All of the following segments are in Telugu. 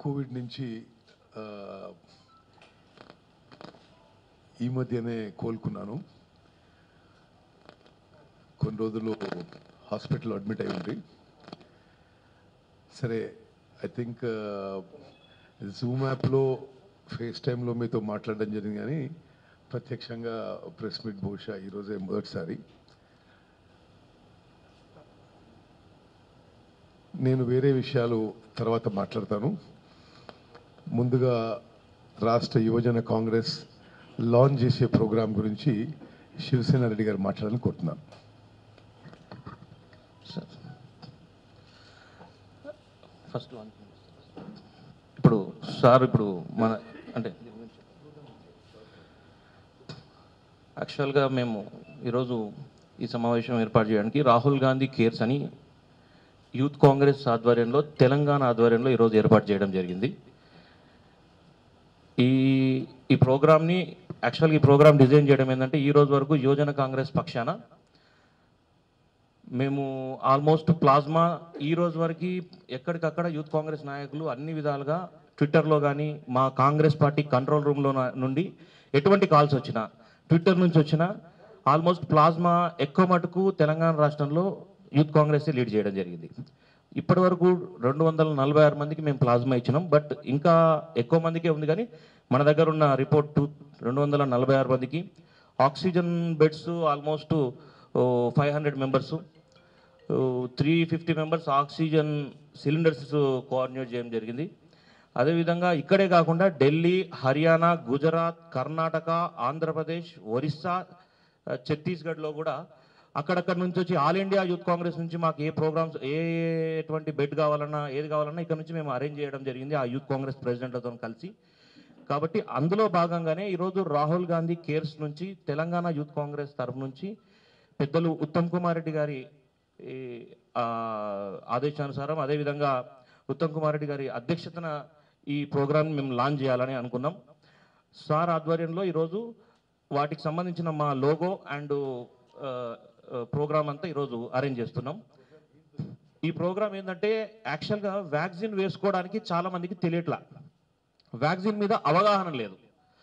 కోవిడ్ నుంచి ఆ, ఈ మధ్యనే కోలుకున్నాను కొన్ని రోజులు హాస్పిటల్ అడ్మిట్ అయి ఉంది సరే ఐ థింక్ జూమ్ యాప్లో ఫేస్ టైంలో మీతో మాట్లాడడం జరిగింది కానీ ప్రత్యక్షంగా ప్రెస్ మీట్ బహుశా ఈరోజే మొదటిసారి నేను వేరే విషయాలు తర్వాత మాట్లాడతాను ముందుగా రాష్ట్ర యువజన కాంగ్రెస్ లాంచ్ చేసే ప్రోగ్రాం గురించి శివసేన రెడ్డి గారు మాట్లాడాలని కోరుతున్నాను ఫస్ట్ వన్ ఇప్పుడు సార్ ఇప్పుడు మన అంటే యాక్చువల్గా మేము ఈరోజు ఈ సమావేశం ఏర్పాటు చేయడానికి రాహుల్ గాంధీ కేర్స్ అని యూత్ కాంగ్రెస్ ఆధ్వర్యంలో తెలంగాణ ఆధ్వర్యంలో ఈరోజు ఏర్పాటు చేయడం జరిగింది ఈ ఈ ప్రోగ్రామ్ని యాక్చువల్గా ఈ ప్రోగ్రామ్ డిజైన్ చేయడం ఏంటంటే ఈ రోజు వరకు యువజన కాంగ్రెస్ పక్షాన మేము ఆల్మోస్ట్ ప్లాజ్మా ఈ రోజు వరకు ఎక్కడికక్కడ యూత్ కాంగ్రెస్ నాయకులు అన్ని విధాలుగా ట్విట్టర్లో కానీ మా కాంగ్రెస్ పార్టీ కంట్రోల్ రూమ్లో నుండి ఎటువంటి కాల్స్ వచ్చినా ట్విట్టర్ నుంచి వచ్చినా ఆల్మోస్ట్ ప్లాజ్మా ఎక్కువ మటుకు తెలంగాణ రాష్ట్రంలో యూత్ కాంగ్రెస్ లీడ్ చేయడం జరిగింది ఇప్పటి వరకు రెండు వందల నలభై ఆరు మందికి మేము ప్లాజ్మా ఇచ్చినాం బట్ ఇంకా ఎక్కువ మందికే ఉంది కానీ మన దగ్గర ఉన్న రిపోర్ట్ టూ రెండు వందల నలభై ఆరు మందికి oxygen beds almost five hundred members three fifty members oxygen cylinders coordinate చేయడం జరిగింది అదేవిధంగా ఇక్కడే కాకుండా ఢిల్లీ హర్యానా గుజరాత్ కర్ణాటక ఆంధ్రప్రదేశ్ ఒరిస్సా ఆ, ఛత్తీస్గఢ్లో కూడా అక్కడక్కడ నుంచి వచ్చి ఆల్ ఇండియా యూత్ కాంగ్రెస్ నుంచి మాకు ఏ ప్రోగ్రామ్స్ ఏ ఎటువంటి బెడ్ కావాలన్నా ఏది కావాలన్నా ఇక్కడ నుంచి మేము అరేంజ్ చేయడం జరిగింది ఆ యూత్ కాంగ్రెస్ ప్రెసిడెంట్లతో కలిసి కాబట్టి అందులో భాగంగానే ఈరోజు రాహుల్ గాంధీ కేర్స్ నుంచి తెలంగాణ యూత్ కాంగ్రెస్ తరఫు నుంచి పెద్దలు ఉత్తమ్ కుమార్ రెడ్డి గారి ఈ, ఆ, ఆదేశానుసారం అదేవిధంగా ఉత్తమ్ కుమార్ రెడ్డి గారి అధ్యక్షతన ఈ ప్రోగ్రామ్ మేము లాంచ్ చేయాలని అనుకున్నాం సార్ ఆధ్వర్యంలో ఈరోజు వాటికి సంబంధించిన మా లోగో అండ్ ప్రోగ్రామ్ అంతా ఈరోజు అరేంజ్ చేస్తున్నాం ఈ ప్రోగ్రామ్ ఏంటంటే యాక్చువల్గా వ్యాక్సిన్ వేసుకోవడానికి చాలా మందికి తెలియట్లా వ్యాక్సిన్ మీద అవగాహన లేదు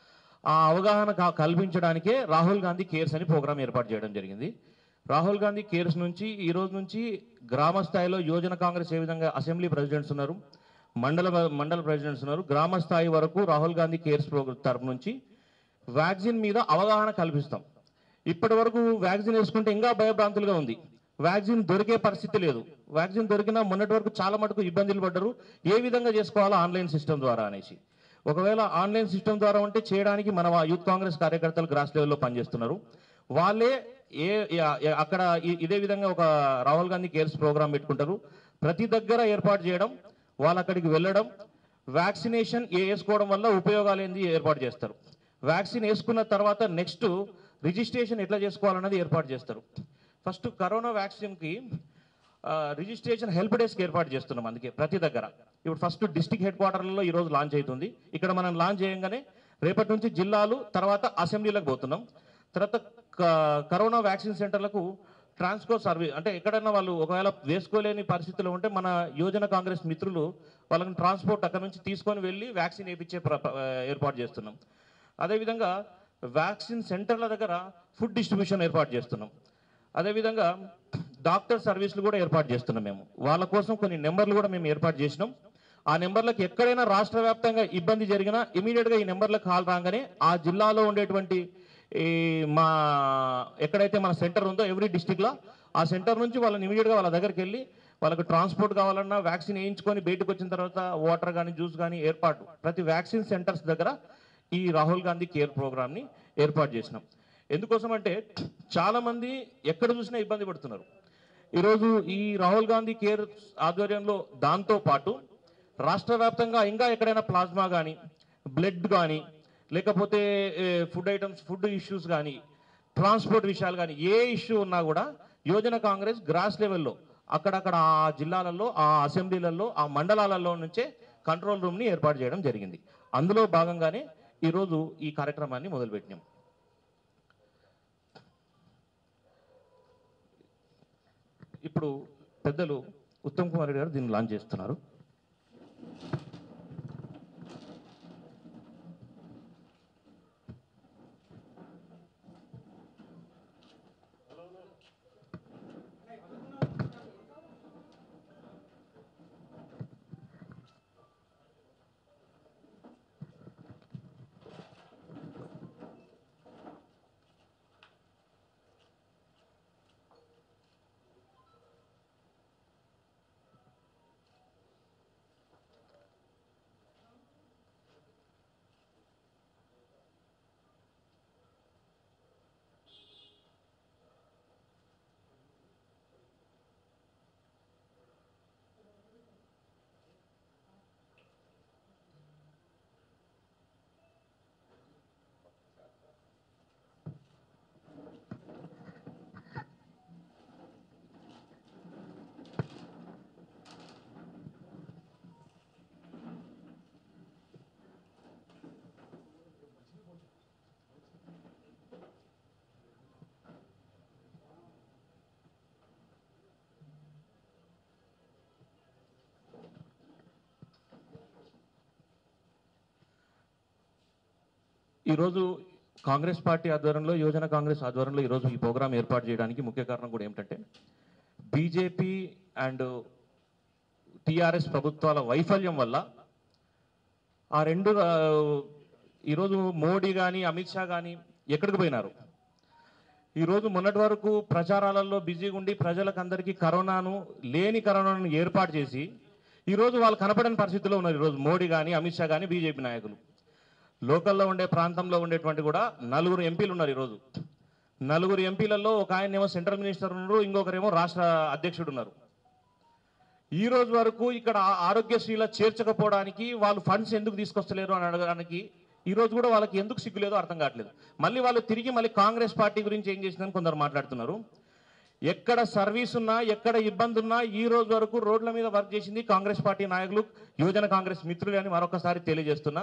ఆ అవగాహన కా- కల్పించడానికే రాహుల్ గాంధీ కేర్స్ అని ప్రోగ్రామ్ ఏర్పాటు చేయడం జరిగింది రాహుల్ గాంధీ కేర్స్ నుంచి ఈ రోజు నుంచి గ్రామ స్థాయిలో యువజన కాంగ్రెస్ ఏ విధంగా అసెంబ్లీ ప్రెసిడెంట్స్ ఉన్నారు మండల మండల ప్రెసిడెంట్స్ ఉన్నారు గ్రామ స్థాయి వరకు రాహుల్ గాంధీ కేర్స్ ప్రోగ్రామ్ తరపు నుంచి వ్యాక్సిన్ మీద అవగాహన కల్పిస్తాం ఇప్పటి వరకు వ్యాక్సిన్ వేసుకుంటే ఇంకా భయభ్రాంతులుగా ఉంది వ్యాక్సిన్ దొరికే పరిస్థితి లేదు వ్యాక్సిన్ దొరికినా మొన్నటి వరకు చాలా మటుకు ఇబ్బందులు పడ్డారు ఏ విధంగా చేసుకోవాలో ఆన్లైన్ సిస్టమ్ ద్వారా అనేసి ఒకవేళ ఆన్లైన్ సిస్టమ్ ద్వారా ఉంటే చేయడానికి మన వా- యూత్ కాంగ్రెస్ కార్యకర్తలు గ్రాస్ లెవెల్లో పనిచేస్తున్నారు వాళ్ళే ఏ ఏ- ఏ- అక్కడ ఇ- ఇదే విధంగా ఒక రాహుల్ గాంధీ కేర్స్ ప్రోగ్రామ్ పెట్టుకుంటారు ప్రతి దగ్గర ఏర్పాటు చేయడం వాళ్ళు అక్కడికి వెళ్ళడం వ్యాక్సినేషన్ ఏ వేసుకోవడం వల్ల ఉపయోగాలు ఏంది ఏర్పాటు చేస్తారు వ్యాక్సిన్ వేసుకున్న తర్వాత నెక్స్ట్ రిజిస్ట్రేషన్ ఎట్లా చేసుకోవాలన్నది ఏర్పాటు చేస్తారు ఫస్ట్ కరోనా వ్యాక్సిన్కి రిజిస్ట్రేషన్ హెల్ప్ డెస్క్ ఏర్పాటు చేస్తున్నాం అందుకే ప్రతి దగ్గర ఇప్పుడు ఫస్ట్ డిస్టిక్ హెడ్ క్వార్టర్లలో ఈ రోజు లాంచ్ అవుతుంది ఇక్కడ మనం లాంచ్ చేయగానే రేపటి నుంచి జిల్లాలు తర్వాత అసెంబ్లీలకు పోతున్నాం తర్వాత క- కరోనా వ్యాక్సిన్ సెంటర్లకు ట్రాన్స్కో సర్వీస్ అంటే ఎక్కడైనా వాళ్ళు ఒకవేళ వేసుకోలేని పరిస్థితిలో ఉంటే మన యోజన కాంగ్రెస్ మిత్రులు వాళ్ళని ట్రాన్స్పోర్ట్ అక్కడ నుంచి తీసుకొని వెళ్ళి వ్యాక్సిన్ వేయించే ప్ర- ప్ర- ఏర్పాటు చేస్తున్నాం అదేవిధంగా వ్యాక్సిన్ సెంటర్ల దగ్గర ఫుడ్ డిస్ట్రిబ్యూషన్ ఏర్పాటు చేస్తున్నాం అదేవిధంగా డాక్టర్ సర్వీసులు కూడా ఏర్పాటు చేస్తున్నాం మేము వాళ్ళ కోసం కొన్ని నెంబర్లు కూడా మేము ఏర్పాటు చేసినాం ఆ నెంబర్లకు ఎక్కడైనా రాష్ట్ర వ్యాప్తంగా ఇబ్బంది జరిగినా ఇమీడియట్గా ఈ నెంబర్లకు కాల్ రాగానే ఆ జిల్లాలో ఉండేటువంటి ఈ మా ఎక్కడైతే మన సెంటర్ ఉందో ఎవ్రీ డిస్టిక్లో ఆ సెంటర్ నుంచి వాళ్ళని ఇమీడియట్గా వాళ్ళ దగ్గరికి వెళ్ళి వాళ్ళకి ట్రాన్స్పోర్ట్ కావాలన్నా వ్యాక్సిన్ వేయించుకొని బయటకు వచ్చిన తర్వాత వాటర్ కానీ జ్యూస్ కానీ ఏర్పాటు ప్రతి వ్యాక్సిన్ సెంటర్స్ దగ్గర ఈ రాహుల్ గాంధీ కేర్ ప్రోగ్రామ్ని ఏర్పాటు చేసినాం ఎందుకోసం అంటే చాలా మంది ఎక్కడ చూసినా ఇబ్బంది పడుతున్నారు ఈరోజు ఈ రాహుల్ గాంధీ కేర్ ఆధ్వర్యంలో దాంతో పాటు రాష్ట్ర వ్యాప్తంగా ఇంకా ఎక్కడైనా ప్లాస్మా కానీ బ్లడ్ కానీ లేకపోతే ఫుడ్ ఐటమ్స్ ఫుడ్ ఇష్యూస్ కానీ ట్రాన్స్పోర్ట్ విషయాలు కానీ ఏ ఇష్యూ ఉన్నా కూడా యోజన కాంగ్రెస్ గ్రాస్ లెవెల్లో అక్కడక్కడ ఆ జిల్లాలలో ఆ అసెంబ్లీలలో ఆ మండలాలలో నుంచే కంట్రోల్ రూమ్ని ఏర్పాటు చేయడం జరిగింది అందులో భాగంగానే ఈరోజు ఈ కార్యక్రమాన్ని మొదలుపెట్టినాం ఇప్పుడు పెద్దలు ఉత్తమ్ కుమార్ రెడ్డి గారు దీన్ని లాంచ్ చేస్తున్నారు ఈరోజు కాంగ్రెస్ పార్టీ ఆధ్వర్యంలో యువజన కాంగ్రెస్ ఆధ్వర్యంలో ఈరోజు ఈ ప్రోగ్రాం ఏర్పాటు చేయడానికి ముఖ్య కారణం కూడా ఏమిటంటే బీజేపీ అండ్ టిఆర్ఎస్ ప్రభుత్వాల వైఫల్యం వల్ల ఆ రెండు ఆ, ఈరోజు మోడీ కానీ అమిత్ షా కానీ ఎక్కడికి పోయినారు ఈరోజు మొన్నటి వరకు ప్రచారాలలో బిజీగా ఉండి ప్రజలకు అందరికీ కరోనాను లేని కరోనాను ఏర్పాటు చేసి ఈరోజు వాళ్ళు కనపడని పరిస్థితిలో ఉన్నారు ఈరోజు మోడీ కానీ అమిత్ షా కానీ బీజేపీ నాయకులు లోకల్లో ఉండే ప్రాంతంలో ఉండేటువంటి కూడా నలుగురు ఎంపీలు ఉన్నారు ఈరోజు నలుగురు ఎంపీలలో ఒక ఆయన ఏమో సెంట్రల్ మినిస్టర్ ఉన్నారు ఇంకొకరేమో రాష్ట్ర అధ్యక్షుడు ఉన్నారు ఈ రోజు వరకు ఇక్కడ ఆ- ఆరోగ్యశ్రీలో చేర్చకపోవడానికి వాళ్ళు ఫండ్స్ ఎందుకు తీసుకొస్తలేరు అని అడగడానికి ఈ రోజు కూడా వాళ్ళకి ఎందుకు సిగ్గులేదో అర్థం కావట్లేదు మళ్ళీ వాళ్ళు తిరిగి మళ్ళీ కాంగ్రెస్ పార్టీ గురించి ఏం చేసిందని కొందరు మాట్లాడుతున్నారు ఎక్కడ సర్వీస్ ఉన్నా ఎక్కడ ఇబ్బంది ఉన్నా ఈ రోజు వరకు రోడ్ల మీద వర్క్ చేసింది కాంగ్రెస్ పార్టీ నాయకులు యువజన కాంగ్రెస్ మిత్రులు అని మరొకసారి తెలియజేస్తున్నా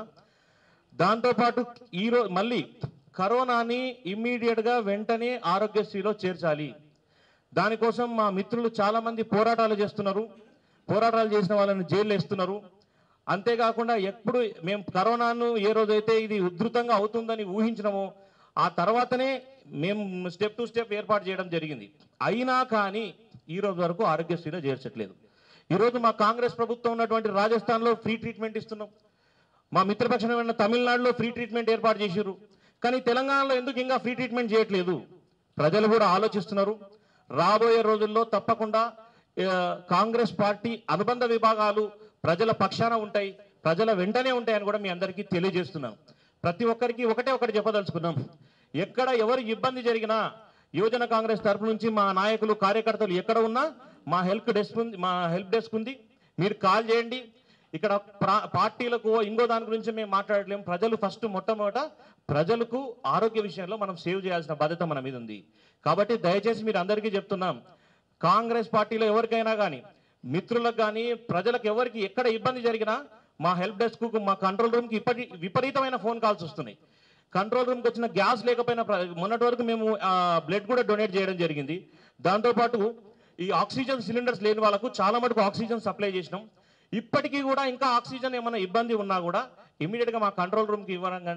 దాంతోపాటు ఈ రోజు మళ్ళీ కరోనాని ఇమ్మీడియట్ గా వెంటనే ఆరోగ్యశ్రీలో చేర్చాలి దానికోసం మా మిత్రులు చాలా మంది పోరాటాలు చేస్తున్నారు పోరాటాలు చేసిన వాళ్ళని జైలు వేస్తున్నారు అంతేకాకుండా ఎప్పుడు మేము కరోనాను ఏ రోజైతే ఇది ఉధృతంగా అవుతుందని ఊహించినామో ఆ తర్వాతనే మేము స్టెప్ టు స్టెప్ ఏర్పాటు చేయడం జరిగింది అయినా కానీ ఈ రోజు వరకు ఆరోగ్యశ్రీలో చేర్చట్లేదు ఈరోజు మా కాంగ్రెస్ ప్రభుత్వం ఉన్నటువంటి రాజస్థాన్లో ఫ్రీ ట్రీట్మెంట్ ఇస్తున్నాం మా మిత్రపక్షమైన తమిళనాడులో ఫ్రీ ట్రీట్మెంట్ ఏర్పాటు చేశారు కానీ తెలంగాణలో ఎందుకు ఇంకా ఫ్రీ ట్రీట్మెంట్ చేయట్లేదు ప్రజలు కూడా ఆలోచిస్తున్నారు రాబోయే రోజుల్లో తప్పకుండా ఆ, కాంగ్రెస్ పార్టీ అనుబంధ విభాగాలు ప్రజల పక్షాన ఉంటాయి ప్రజల వెంటనే ఉంటాయని కూడా మీ అందరికీ తెలియజేస్తున్నాను ప్రతి ఒక్కరికి ఒకటే ఒకటి చెప్పదలుచుకున్నాం ఎక్కడ ఎవరు ఇబ్బంది జరిగినా యువజన కాంగ్రెస్ తరపు నుంచి మా నాయకులు కార్యకర్తలు ఎక్కడ ఉన్నా మా హెల్ప్ డెస్క్ ఉంది మా హెల్ప్ డెస్క్ ఉంది మీరు కాల్ చేయండి ఇక్కడ ప్రా- పార్టీలకు ఇంకో దాని గురించి మేము మాట్లాడలేము ప్రజలు ఫస్ట్ మొట్టమొదట ప్రజలకు ఆరోగ్య విషయంలో మనం సేవ్ చేయాల్సిన బాధ్యత మన మీద ఉంది కాబట్టి దయచేసి మీరు అందరికీ చెప్తున్నాం కాంగ్రెస్ పార్టీలో ఎవరికైనా కానీ మిత్రులకు కానీ ప్రజలకు ఎవరికి ఎక్కడ ఇబ్బంది జరిగినా మా హెల్ప్ డెస్క్ మా కంట్రోల్ రూమ్కి ఇప్పటి విపరీతమైన ఫోన్ కాల్స్ వస్తున్నాయి కంట్రోల్ రూమ్కి వచ్చిన గ్యాస్ లేకపోయినా ప్ర- మొన్నటి వరకు మేము బ్లడ్ కూడా డొనేట్ చేయడం జరిగింది దాంతోపాటు ఈ ఆక్సిజన్ సిలిండర్స్ లేని వాళ్ళకు చాలా మటుకు ఆక్సిజన్ సప్లై చేసినాం ఇప్పటికీ కూడా ఇంకా ఆక్సిజన్ ఏమైనా ఇబ్బంది ఉన్నా కూడా ఇమీడియట్ గా మా కంట్రోల్ రూమ్ కి ఇవ్వరంగా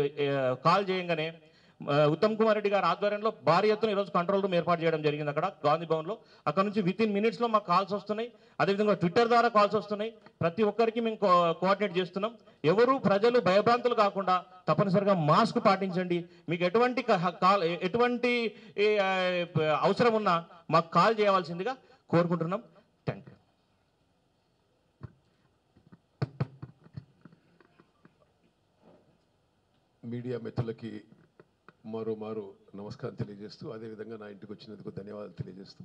కాల్ చేయంగానే ఆ, ఉత్తమ్ కుమార్ రెడ్డి గారి ఆధ్వర్యంలో భారీ ఎత్తున ఈరోజు కంట్రోల్ రూమ్ ఏర్పాటు చేయడం జరిగింది అక్కడ గాంధీ భవన్ లో అక్కడ నుంచి విత్ ఇన్ మినిట్స్ లో మాకు కాల్స్ వస్తున్నాయి అదేవిధంగా ట్విట్టర్ ద్వారా కాల్స్ వస్తున్నాయి ప్రతి ఒక్కరికి మేము కో- కోఆర్డినేట్ చేస్తున్నాం ఎవరు ప్రజలు భయభ్రాంతులు కాకుండా తప్పనిసరిగా మాస్క్ పాటించండి మీకు ఎటువంటి క- కాల్ ఎటువంటి ఏ, ఆ, అవసరం ఉన్నా మాకు కాల్ చేయవలసిందిగా కోరుకుంటున్నాం థ్యాంక్ యూ మీడియా మిత్రులకి మరో మారు నమస్కారం తెలియజేస్తూ అదేవిధంగా నా ఇంటికి వచ్చినందుకు ధన్యవాదాలు తెలియజేస్తూ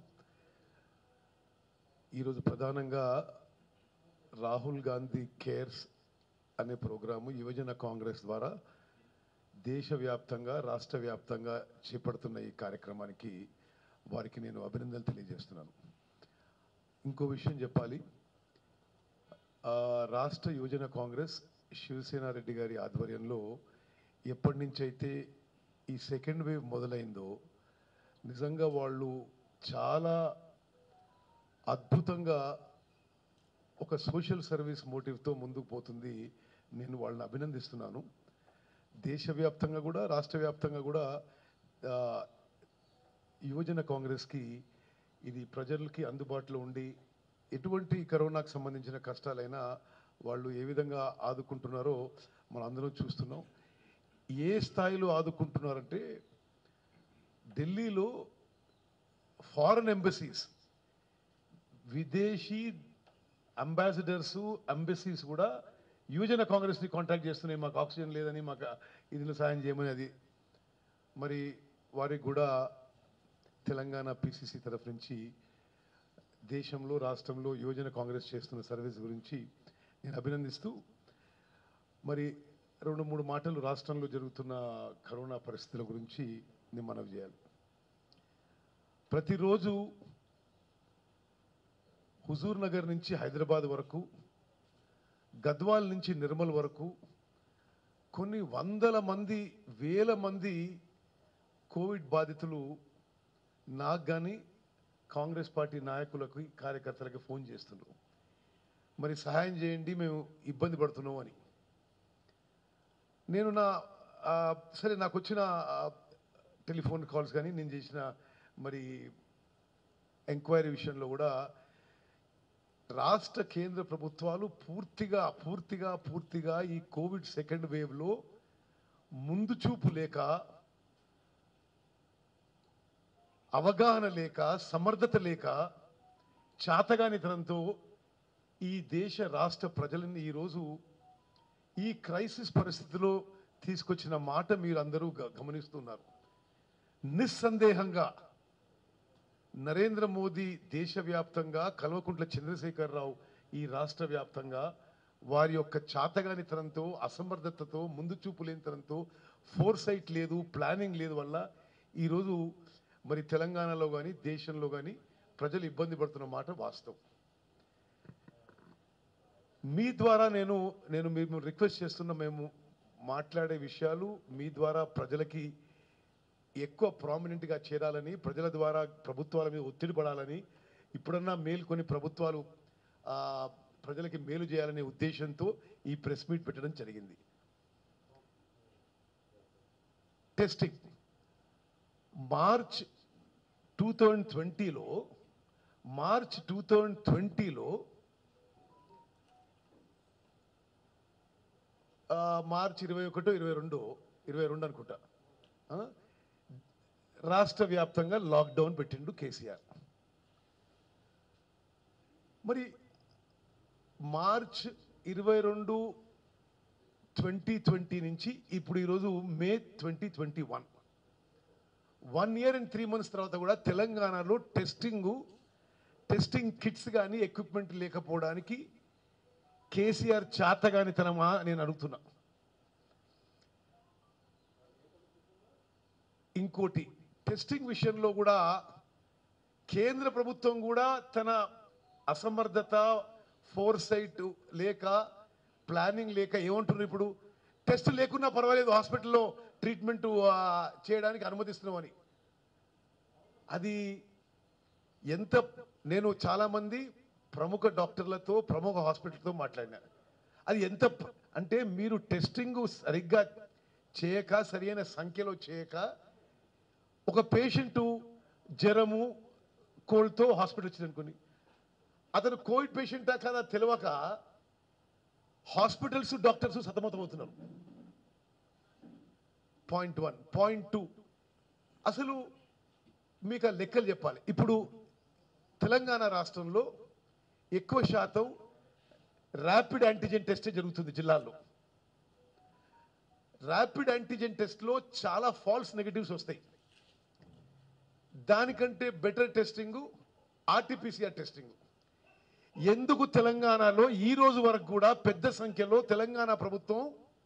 ఈరోజు ప్రధానంగా రాహుల్ గాంధీ కేర్స్ అనే ప్రోగ్రాము యువజన కాంగ్రెస్ ద్వారా దేశవ్యాప్తంగా రాష్ట్ర వ్యాప్తంగా చేపడుతున్న ఈ కార్యక్రమానికి వారికి నేను అభినందనలు తెలియజేస్తున్నాను ఇంకో విషయం చెప్పాలి ఆ, రాష్ట్ర యువజన కాంగ్రెస్ శివసేన రెడ్డి గారి ఆధ్వర్యంలో ఎప్పటి నుంచి అయితే ఈ సెకండ్ వేవ్ మొదలైందో నిజంగా వాళ్ళు చాలా అద్భుతంగా ఒక సోషల్ సర్వీస్ మోటివ్తో ముందుకు పోతుంది నేను వాళ్ళని అభినందిస్తున్నాను దేశవ్యాప్తంగా కూడా రాష్ట్ర వ్యాప్తంగా కూడా ఆ, యువజన కాంగ్రెస్కి ఇది ప్రజలకి అందుబాటులో ఉండి ఎటువంటి కరోనాకు సంబంధించిన కష్టాలైనా వాళ్ళు ఏ విధంగా ఆదుకుంటున్నారో మనం అందరం చూస్తున్నాం ఏ స్థాయిలో ఆదుకుంటున్నారంటే ఢిల్లీలో ఫారెన్ ఎంబసీస్ విదేశీ అంబాసిడర్స్ ఎంబసీస్ కూడా యువజన కాంగ్రెస్ని కాంటాక్ట్ చేస్తున్నాయి మాకు ఆక్సిజన్ లేదని మాకు ఇదిలో సాయం చేయమని అది మరి వారికి కూడా తెలంగాణ పిసిసి తరఫు నుంచి దేశంలో రాష్ట్రంలో యువజన కాంగ్రెస్ చేస్తున్న సర్వీస్ గురించి నేను అభినందిస్తూ మరి రెండు మూడు మాటలు రాష్ట్రంలో జరుగుతున్న కరోనా పరిస్థితుల గురించి నేను మనవి చేయాలి ప్రతిరోజు హుజూర్ నగర్ నుంచి హైదరాబాద్ వరకు గద్వాల్ నుంచి నిర్మల్ వరకు కొన్ని వందల మంది వేల మంది కోవిడ్ బాధితులు నాకు కానీ కాంగ్రెస్ పార్టీ నాయకులకు కార్యకర్తలకి ఫోన్ చేస్తున్నారు మరి సహాయం చేయండి మేము ఇబ్బంది పడుతున్నాం అని నేను నా ఆ, సరే నాకు వచ్చిన ఆ, టెలిఫోన్ కాల్స్ కానీ నేను చేసిన మరి ఎంక్వైరీ విషయంలో కూడా రాష్ట్ర కేంద్ర ప్రభుత్వాలు పూర్తిగా పూర్తిగా పూర్తిగా ఈ కోవిడ్ సెకండ్ వేవ్లో ముందు చూపు లేక అవగాహన లేక సమర్థత లేక చాతగానితనంతో ఈ దేశ రాష్ట్ర ప్రజలని ఈరోజు ఈ క్రైసిస్ పరిస్థితిలో తీసుకొచ్చిన మాట మీరు అందరూ గ- గమనిస్తున్నారు నిస్సందేహంగా నరేంద్ర మోదీ దేశవ్యాప్తంగా కల్వకుంట్ల చంద్రశేఖరరావు ఈ రాష్ట్ర వ్యాప్తంగా వారి యొక్క చాతగానితనంతో అసమర్థతతో ముందు చూపు లేనితనంతో ఫోర్సైట్ లేదు ప్లానింగ్ లేదు వల్ల ఈరోజు మరి తెలంగాణలో కానీ దేశంలో కానీ ప్రజలు ఇబ్బంది పడుతున్న మాట వాస్తవం మీ ద్వారా నేను నేను మేము రిక్వెస్ట్ చేస్తున్న మేము మాట్లాడే విషయాలు మీ ద్వారా ప్రజలకి ఎక్కువ ప్రామినెంట్గా చేరాలని ప్రజల ద్వారా ప్రభుత్వాల మీద ఒత్తిడి పడాలని ఇప్పుడన్నా మేల్కొని ప్రభుత్వాలు ఆ, ప్రజలకి మేలు చేయాలనే ఉద్దేశంతో ఈ ప్రెస్ మీట్ పెట్టడం జరిగింది టెస్టింగ్ మార్చ్ టూ థౌజండ్ ట్వంటీలో మార్చ్ టూ థౌజండ్ ట్వంటీలో మార్చ్ ఇరవై ఒకటో ఇరవై రెండు ఇరవై రెండు అనుకుంటా ఆ? రాష్ట్ర వ్యాప్తంగా లాక్డౌన్ పెట్టిండు కేసీఆర్ మరి మార్చ్ ఇరవై రెండు ట్వంటీ ట్వంటీ నుంచి ఇప్పుడు ఈరోజు May twenty twenty one one year and three months తర్వాత కూడా తెలంగాణలో టెస్టింగ్ టెస్టింగ్ కిట్స్ కానీ ఎక్విప్మెంట్ లేకపోవడానికి కేసీఆర్ చాతగానితనమా అని నేను అడుగుతున్నా ఇంకోటి టెస్టింగ్ విషయంలో కూడా కేంద్ర ప్రభుత్వం కూడా తన అసమర్థత ఫోర్సైట్ లేక ప్లానింగ్ లేక ఏమంటున్నారు ఇప్పుడు టెస్ట్ లేకున్నా పర్వాలేదు హాస్పిటల్లో ట్రీట్మెంట్ చేయడానికి అనుమతిస్తున్నామని అది ఎంత నేను చాలామంది ప్రముఖ డాక్టర్లతో ప్రముఖ హాస్పిటల్తో మాట్లాడినా అది ఎంత ప్ర- అంటే మీరు టెస్టింగ్ సరిగ్గా చేయక సరైన సంఖ్యలో చేయక ఒక పేషెంట్ జ్వరము కోల్డ్తో హాస్పిటల్ వచ్చింది అనుకోని అతను కోవిడ్ పేషెంటా కదా తెలియక హాస్పిటల్స్ డాక్టర్స్ సతమతమవుతున్నారు పాయింట్ వన్ పాయింట్ టూ అసలు మీకు ఆ లెక్కలు చెప్పాలి ఇప్పుడు తెలంగాణ రాష్ట్రంలో ఎక్కువ శాతం ర్యాపిడ్ యాంటీజెన్ టెస్టే జరుగుతుంది జిల్లాల్లో ర్యాపిడ్ యాంటీజెన్ టెస్ట్లో చాలా ఫాల్స్ నెగటివ్స్ వస్తాయి దానికంటే బెటర్ టెస్టింగ్ ఆర్టీపీసీఆర్ టెస్టింగ్ ఎందుకు తెలంగాణలో ఈ రోజు వరకు కూడా పెద్ద సంఖ్యలో తెలంగాణ ప్రభుత్వం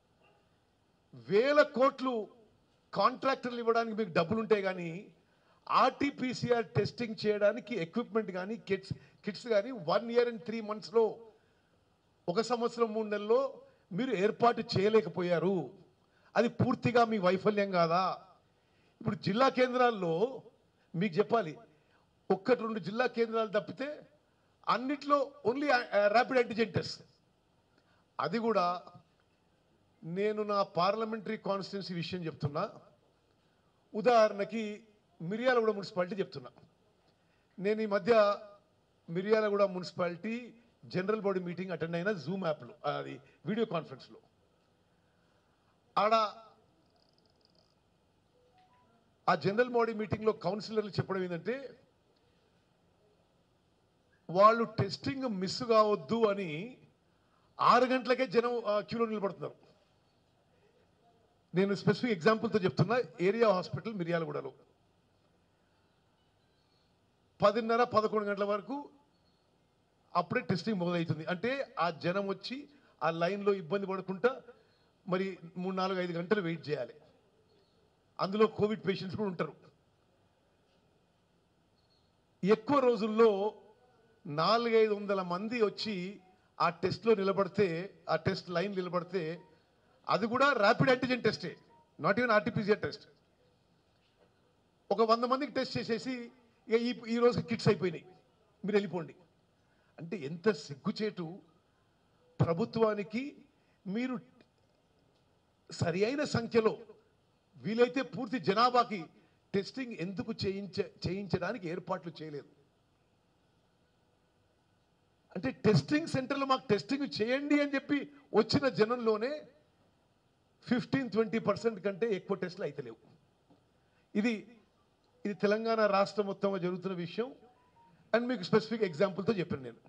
వేల కోట్లు కాంట్రాక్టర్లు ఇవ్వడానికి మీకు డబ్బులు ఉంటాయి కానీ ఆర్టీపీసీఆర్ టెస్టింగ్ చేయడానికి ఎక్విప్మెంట్ కానీ కిట్స్ కిట్స్ కానీ వన్ ఇయర్ అండ్ త్రీ మంత్స్లో ఒక సంవత్సరం మూడు నెలల్లో మీరు ఏర్పాటు చేయలేకపోయారు అది పూర్తిగా మీ వైఫల్యం కాదా ఇప్పుడు జిల్లా కేంద్రాల్లో మీకు చెప్పాలి ఒక్కటి రెండు జిల్లా కేంద్రాలు తప్పితే అన్నిట్లో ఓన్లీ ర్యాపిడ్ యాంటిజెన్ టెస్ట్ అది కూడా నేను నా పార్లమెంటరీ కాన్స్టిట్యున్సీ విషయం చెప్తున్నా ఉదాహరణకి మిర్యాలగూడ మున్సిపాలిటీ చెప్తున్నా నేను ఈ మధ్య Miryalaguda municipality general body meeting attend అయిన జూమ్ యాప్లో అది వీడియో కాన్ఫరెన్స్లో ఆడ ఆ జనరల్ బాడీ మీటింగ్లో కౌన్సిలర్లు చెప్పడం ఏంటంటే వాళ్ళు టెస్టింగ్ మిస్ కావద్దు అని ఆరు గంటలకే జనం ఆ, క్యూలో నిలబడుతున్నారు నేను స్పెసిఫిక్ ఎగ్జాంపుల్తో చెప్తున్నా ఏరియా హాస్పిటల్ మిర్యాలగూడలో పదిన్నర పదకొండు గంటల వరకు అప్పుడే టెస్టింగ్ మొదలవుతుంది అంటే ఆ జనం వచ్చి ఆ లైన్లో ఇబ్బంది పడకుండా మరి మూడు నాలుగు ఐదు గంటలు వెయిట్ చేయాలి అందులో కోవిడ్ పేషెంట్స్ కూడా ఉంటారు ఎక్కువ రోజుల్లో నాలుగైదు వందల మంది వచ్చి ఆ టెస్ట్లో నిలబడితే ఆ టెస్ట్ లైన్ నిలబడితే అది కూడా ర్యాపిడ్ యాంటిజెన్ టెస్టే నాట్ ఈవెన్ ఆర్టీపీసీఆర్ టెస్ట్ ఒక వంద మందికి టెస్ట్ చేసేసి ఇక ఈ ఈ రోజు కిట్స్ అయిపోయినాయి మీరు వెళ్ళిపోండి అంటే ఎంత సిగ్గుచేటు ప్రభుత్వానికి మీరు సరి అయిన సంఖ్యలో వీలైతే పూర్తి జనాభాకి టెస్టింగ్ ఎందుకు చేయించ చేయించడానికి ఏర్పాట్లు చేయలేదు అంటే టెస్టింగ్ సెంటర్లో మాకు టెస్టింగ్ చేయండి అని చెప్పి వచ్చిన జనంలోనే ఫిఫ్టీన్ ట్వంటీ పర్సెంట్ కంటే ఎక్కువ టెస్టులు అయితే లేవు ఇది ఇది తెలంగాణ రాష్ట్రం మొత్తంలో జరుగుతున్న విషయం అండ్ మీకు స్పెసిఫిక్ ఎగ్జాంపుల్తో చెప్పాను నేను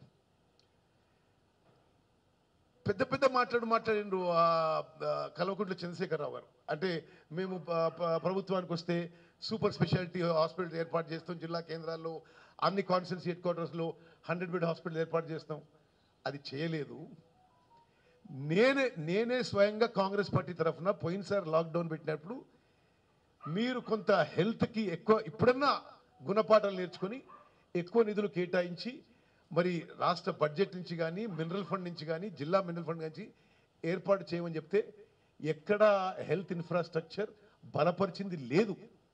పెద్ద పెద్ద మాట్లాడు మాట్లాడిండ్రు ఆ, ఆ, కల్వకుంట్ల చంద్రశేఖరరావు గారు అంటే మేము ప- ప- ప్రభుత్వానికి వస్తే సూపర్ స్పెషాలిటీ హాస్పిటల్ ఏర్పాటు చేస్తాం జిల్లా కేంద్రాల్లో అన్ని కాన్స్టిట్యూన్సీ హెడ్ క్వార్టర్స్లో హండ్రెడ్ బెడ్ హాస్పిటల్ ఏర్పాటు చేస్తాం అది చేయలేదు నేనే నేనే స్వయంగా కాంగ్రెస్ పార్టీ తరఫున పోయినసారి లాక్డౌన్ పెట్టినప్పుడు మీరు కొంత హెల్త్కి ఎక్కువ ఇప్పుడన్నా గుణపాఠాలు నేర్చుకొని ఎక్కువ నిధులు కేటాయించి మరి రాష్ట్ర బడ్జెట్ నుంచి కానీ మినరల్ ఫండ్ నుంచి కానీ జిల్లా మినరల్ ఫండ్ నుంచి ఏర్పాటు చేయమని చెప్తే ఎక్కడ హెల్త్ ఇన్ఫ్రాస్ట్రక్చర్ బలపరిచింది లేదు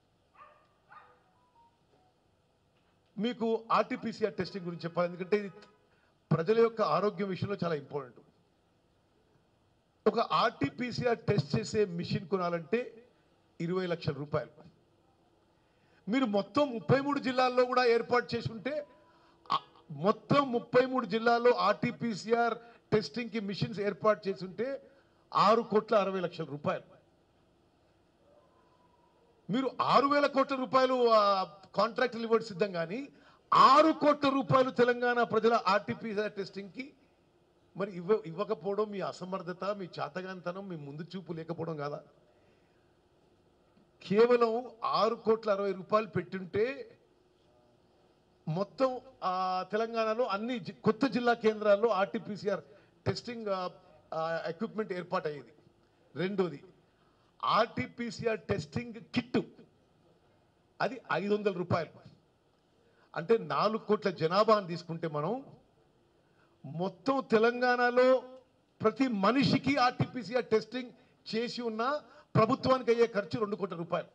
మీకు ఆర్టీపీసీఆర్ టెస్టింగ్ గురించి చెప్పాలి ఎందుకంటే ఇది ప్రజల యొక్క ఆరోగ్యం విషయంలో చాలా ఇంపార్టెంట్ ఒక ఆర్టీపీసీఆర్ టెస్ట్ చేసే మిషన్ కొనాలంటే ఇరవై లక్షల రూపాయలు మీరు మొత్తం ముప్పై మూడు జిల్లాల్లో కూడా ఏర్పాటు చేసి ఉంటే ఆ- మొత్తం ముప్పై మూడు జిల్లాల్లో ఆర్టీపీసీఆర్ టెస్టింగ్కి మిషన్స్ ఏర్పాటు చేసి ఉంటే ఆరు కోట్ల అరవై లక్షల రూపాయలు మీరు ఆరు వేల కోట్ల రూపాయలు కాంట్రాక్ట్ ఇవ్వడం సిద్ధం కానీ ఆరు కోట్ల రూపాయలు తెలంగాణ ప్రజల ఆర్టీపీసీఆర్ టెస్టింగ్కి మరి ఇవ్వ ఇవ్వకపోవడం మీ అసమర్థత మీ చాతగాంతనం మీ ముందు చూపు లేకపోవడం కాదా కేవలం ఆరు కోట్ల అరవై రూపాయలు పెట్టుంటే మొత్తం ఆ, తెలంగాణలో అన్ని జి- కొత్త జిల్లా కేంద్రాల్లో ఆర్టీపీసీఆర్ టెస్టింగ్ ఎక్విప్మెంట్ ఏర్పాటు అయ్యేది రెండోది ఆర్టీపీసీఆర్ టెస్టింగ్ కిట్ అది ఐదు వందల రూపాయలు అంటే నాలుగు కోట్ల జనాభాను తీసుకుంటే మనం మొత్తం తెలంగాణలో ప్రతి మనిషికి ఆర్టీపీసీఆర్ టెస్టింగ్ చేసి ఉన్న ప్రభుత్వానికి అయ్యే ఖర్చు రెండు కోట్ల రూపాయలు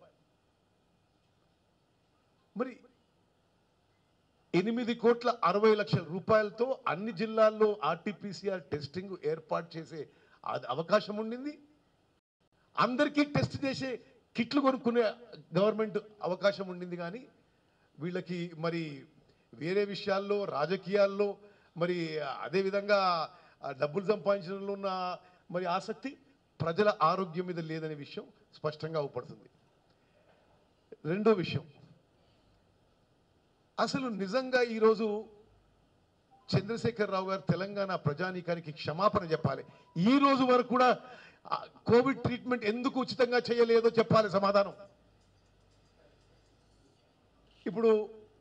మరి ఎనిమిది కోట్ల అరవై లక్షల రూపాయలతో అన్ని జిల్లాల్లో ఆర్టీపీసీఆర్ టెస్టింగ్ ఏర్పాటు చేసే అది అవకాశం ఉండింది అందరికీ టెస్ట్ చేసే కిట్లు కొనుక్కునే గవర్నమెంట్ అవకాశం ఉండింది కానీ వీళ్ళకి మరి వేరే విషయాల్లో రాజకీయాల్లో మరి అదేవిధంగా ఆ డబ్బులు సంపాదించడంలో ఉన్న మరి ఆసక్తి ప్రజల ఆరోగ్యం మీద లేదనే విషయం స్పష్టంగా అవుపడుతుంది రెండో విషయం అసలు నిజంగా ఈరోజు చంద్రశేఖర్ రావు గారు తెలంగాణ ప్రజానీకానికి క్షమాపణ చెప్పాలి ఈ రోజు వరకు కూడా ఆ, కోవిడ్ ట్రీట్మెంట్ ఎందుకు ఉచితంగా చేయలేదో చెప్పాలి సమాధానం ఇప్పుడు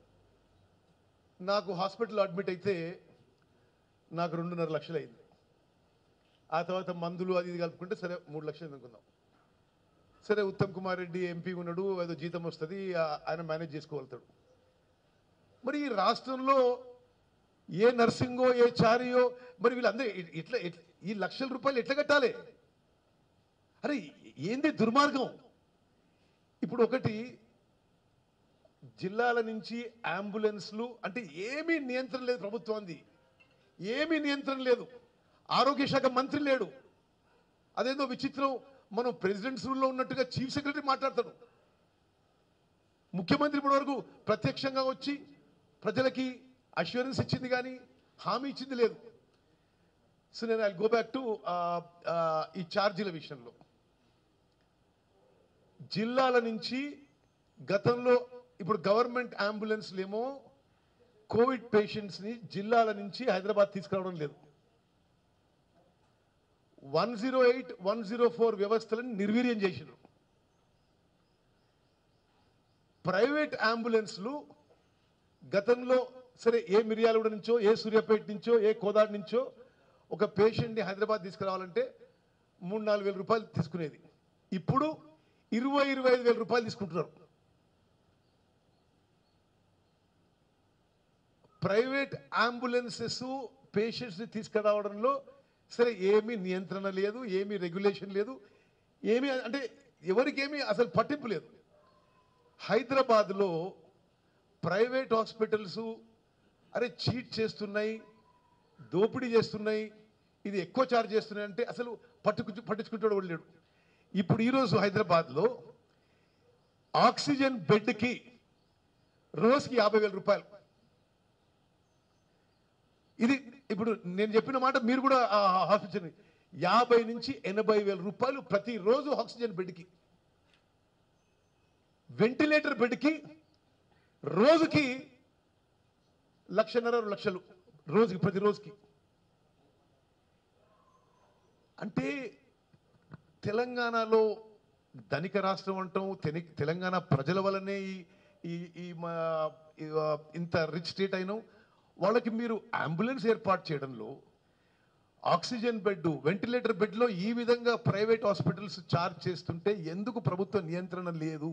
నాకు హాస్పిటల్లో అడ్మిట్ అయితే నాకు రెండున్నర లక్షలు అయింది ఆ తర్వాత మందులు అది ఇది కలుపుకుంటే సరే మూడు లక్షలు అనుకుందాం సరే ఉత్తమ్ కుమార్ రెడ్డి ఎంపీ ఉన్నాడు ఏదో జీతం వస్తుంది ఆ- ఆయన మేనేజ్ చేసుకోగలుగుతాడు మరి ఈ రాష్ట్రంలో ఏ నర్సింగో ఏ చారియో మరి వీళ్ళందరూ ఇ- ఇట్లా ఇట్లా- ఈ లక్షల రూపాయలు ఎట్లా కట్టాలి అరే ఏంది దుర్మార్గం ఇప్పుడు ఒకటి జిల్లాల నుంచి అంబులెన్స్లు అంటే ఏమీ నియంత్రణ లేదు ప్రభుత్వానికి ఏమీ నియంత్రణ లేదు ఆరోగ్య శాఖ మంత్రి లేడు అదేదో విచిత్రం మనం ప్రెసిడెంట్స్ రూల్లో ఉన్నట్టుగా చీఫ్ సెక్రటరీ మాట్లాడతాడు ముఖ్యమంత్రి ఇప్పటి వరకు ప్రత్యక్షంగా వచ్చి ప్రజలకి అష్యూరెన్స్ ఇచ్చింది కానీ హామీ ఇచ్చింది లేదు సో నేను ఐ గో బ్యాక్ టు ఈ ఛార్జీల విషయంలో జిల్లాల నుంచి గతంలో ఇప్పుడు గవర్నమెంట్ అంబులెన్స్లు ఏమో కోవిడ్ పేషెంట్స్ని జిల్లాల నుంచి హైదరాబాద్ తీసుకురావడం లేదు one zero eight one zero four వ్యవస్థలను నిర్వీర్యం చేసినారు ప్రైవేట్ అంబులెన్స్లు గతంలో సరే ఏ మిర్యాలగూడ నుంచో ఏ సూర్యాపేట నుంచో ఏ కోదాడు నుంచో ఒక పేషెంట్ని హైదరాబాద్ తీసుకురావాలంటే మూడు నాలుగు వేల రూపాయలు తీసుకునేది ఇప్పుడు ఇరవై ఇరవై ఐదు వేల రూపాయలు తీసుకుంటున్నారు ప్రైవేట్ అంబులెన్సెస్ పేషెంట్స్ని తీసుకురావడంలో సరే ఏమీ నియంత్రణ లేదు ఏమీ రెగ్యులేషన్ లేదు ఏమీ అంటే ఎవరికేమీ అసలు పట్టింపు లేదు హైదరాబాద్లో ప్రైవేట్ హాస్పిటల్స్ అరే చీట్ చేస్తున్నాయి దోపిడీ చేస్తున్నాయి ఇది ఎక్కువ ఛార్జ్ చేస్తున్నాయి అంటే అసలు పట్టుకు పట్టించుకుంటాడు కూడా లేడు ఇప్పుడు ఈరోజు హైదరాబాద్లో ఆక్సిజన్ బెడ్కి రోజుకి యాభై వేల రూపాయలు ఇది ఇప్పుడు నేను చెప్పిన మాట మీరు కూడా ఆ హాస్పిటల్ యాభై నుంచి ఎనభై వేల రూపాయలు ప్రతిరోజు ఆక్సిజన్ బెడ్కి వెంటిలేటర్ బెడ్కి రోజుకి లక్షన్నర రెండు లక్షలు రోజుకి ప్రతి రోజుకి అంటే తెలంగాణలో ధనిక రాష్ట్రం అంటాం తెని- తెలంగాణ ప్రజల వల్లనే ఈ- ఈ ఈ మా ఈ, ఆ, ఇంత రిచ్ స్టేట్ అయినాం వాళ్ళకి మీరు అంబులెన్స్ ఏర్పాటు చేయడంలో ఆక్సిజన్ బెడ్ వెంటిలేటర్ బెడ్లో ఈ విధంగా ప్రైవేట్ హాస్పిటల్స్ చార్జ్ చేస్తుంటే ఎందుకు ప్రభుత్వ నియంత్రణ లేదు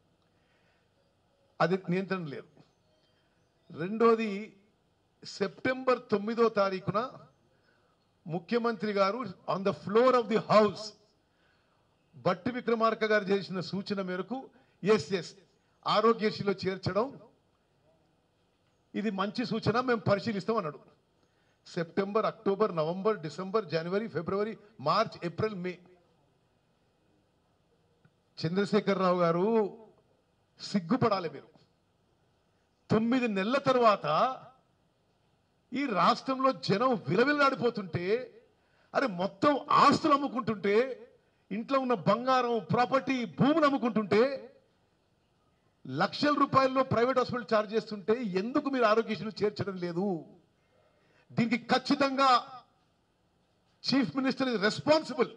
అది నియంత్రణ లేదు రెండోది సెప్టెంబర్ తొమ్మిదో తారీఖున ముఖ్యమంత్రి గారు on the floor of the house Bhatti Vikramarka గారు చేసిన సూచన మేరకు ఎస్ ఎస్ ఆరోగ్యశ్రీలో చేర్చడం ఇది మంచి సూచన మేము పరిశీలిస్తాం అన్నాడు సెప్టెంబర్ అక్టోబర్ నవంబర్ డిసెంబర్ జనవరి ఫిబ్రవరి March April May Chandrashekar Rao garu సిగ్గుపడాలి మీరు తొమ్మిది నెలల తర్వాత ఈ రాష్ట్రంలో జనం విలవిల్లాడిపోతుంటే అరే మొత్తం ఆస్తులు అమ్ముకుంటుంటే ఇంట్లో ఉన్న బంగారం ప్రాపర్టీ భూములు అమ్ముకుంటుంటే లక్షల రూపాయల్లో ప్రైవేట్ హాస్పిటల్ ఛార్జ్ చేస్తుంటే ఎందుకు మీరు ఆరోగ్యశ్రీలు చేర్చడం లేదు దీనికి ఖచ్చితంగా చీఫ్ మినిస్టర్ ఇస్ రెస్పాన్సిబుల్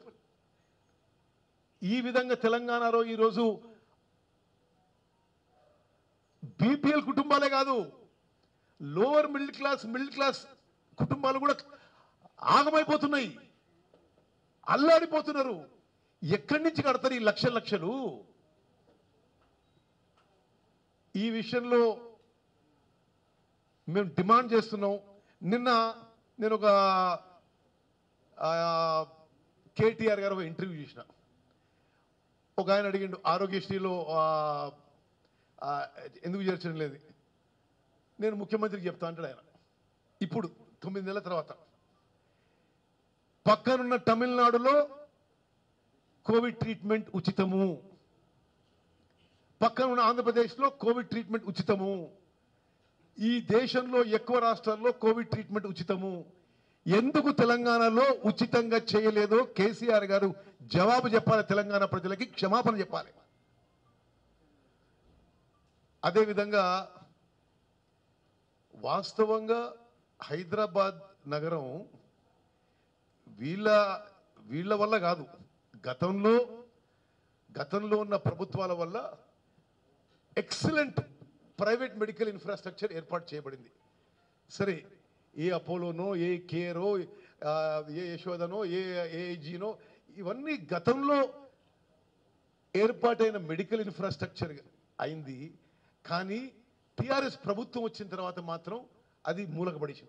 ఈ విధంగా తెలంగాణలో ఈరోజు బీపీఎల్ కుటుంబాలే కాదు lower middle class middle class కుటుంబాలు కూడా ఆగమైపోతున్నాయి అల్లాడిపోతున్నారు ఎక్కడి నుంచి కడతారు ఈ లక్షల లక్షలు ఈ విషయంలో మేము డిమాండ్ చేస్తున్నాం నిన్న నేను ఒక ఆ, కేటీఆర్ గారు ఒక ఇంటర్వ్యూ చేసిన ఒక ఆయన అడిగిండు ఆరోగ్యశ్రీలో ఆ, ఆ, ఎందుకు చేర్చడం లేదు నేను ముఖ్యమంత్రికి చెప్తా అంటాడు ఆయన ఇప్పుడు తొమ్మిది నెలల తర్వాత పక్కనున్న తమిళనాడులో కోవిడ్ ట్రీట్మెంట్ ఉచితము పక్కన ఉన్న ఆంధ్రప్రదేశ్లో కోవిడ్ ట్రీట్మెంట్ ఉచితము ఈ దేశంలో ఎక్కువ రాష్ట్రాల్లో కోవిడ్ ట్రీట్మెంట్ ఉచితము ఎందుకు తెలంగాణలో ఉచితంగా చేయలేదో కేసీఆర్ గారు జవాబు చెప్పాలి తెలంగాణ ప్రజలకి క్షమాపణ చెప్పాలి అదేవిధంగా వాస్తవంగా హైదరాబాద్ నగరం వీళ్ళ వీళ్ళ వల్ల కాదు గతంలో గతంలో ఉన్న ప్రభుత్వాల వల్ల ఎక్సలెంట్ ప్రైవేట్ మెడికల్ ఇన్ఫ్రాస్ట్రక్చర్ ఏర్పాటు చేయబడింది సరే ఏ అపోలోనో ఏ కేరో ఆ, ఏ యశోదనో ఏ ఏజీనో ఇవన్నీ గతంలో ఏర్పాటైన మెడికల్ ఇన్ఫ్రాస్ట్రక్చర్ అయింది కానీ టిఆర్ఎస్ ప్రభుత్వం వచ్చిన తర్వాత మాత్రం అది మూలకబడిచింది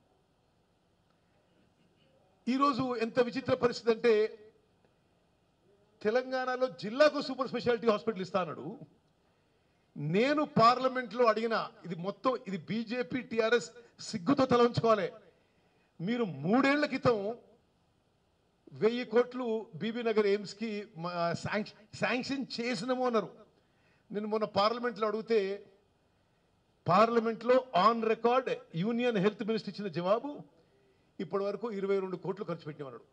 ఈరోజు ఎంత విచిత్ర పరిస్థితి అంటే తెలంగాణలో జిల్లాకు సూపర్ స్పెషాలిటీ హాస్పిటల్ ఇస్తా అన్నాడు నేను పార్లమెంట్లో అడిగిన ఇది మొత్తం ఇది బీజేపీ టిఆర్ఎస్ సిగ్గుతో తల ఉంచుకోవాలి మీరు మూడేళ్ల క్రితం వెయ్యి కోట్లు బీబీ నగర్ ఎయిమ్స్కి మ- శాంక్ష- శాంక్షన్ చేసినాము అన్నారు నేను మొన్న పార్లమెంట్లో అడిగితే పార్లమెంట్లో on record union health minister ఇచ్చిన జవాబు ఇప్పటి వరకు ఇరవై రెండు కోట్లు ఖర్చు పెట్టినామన్నాడు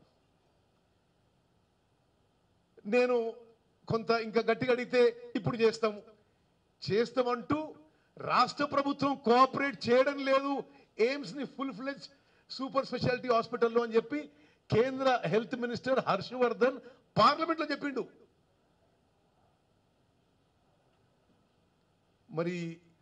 నేను కొంత ఇంకా గట్టిగా అడిగితే ఇప్పుడు చేస్తాము చేస్తామంటూ రాష్ట్ర ప్రభుత్వం కోఆపరేట్ చేయడం లేదు ఎయిమ్స్ ని ఫుల్ ఫ్లెజ్ సూపర్ స్పెషాలిటీ హాస్పిటల్లో అని చెప్పి కేంద్ర హెల్త్ మినిస్టర్ హర్షవర్ధన్ పార్లమెంట్లో చెప్పిండు మరి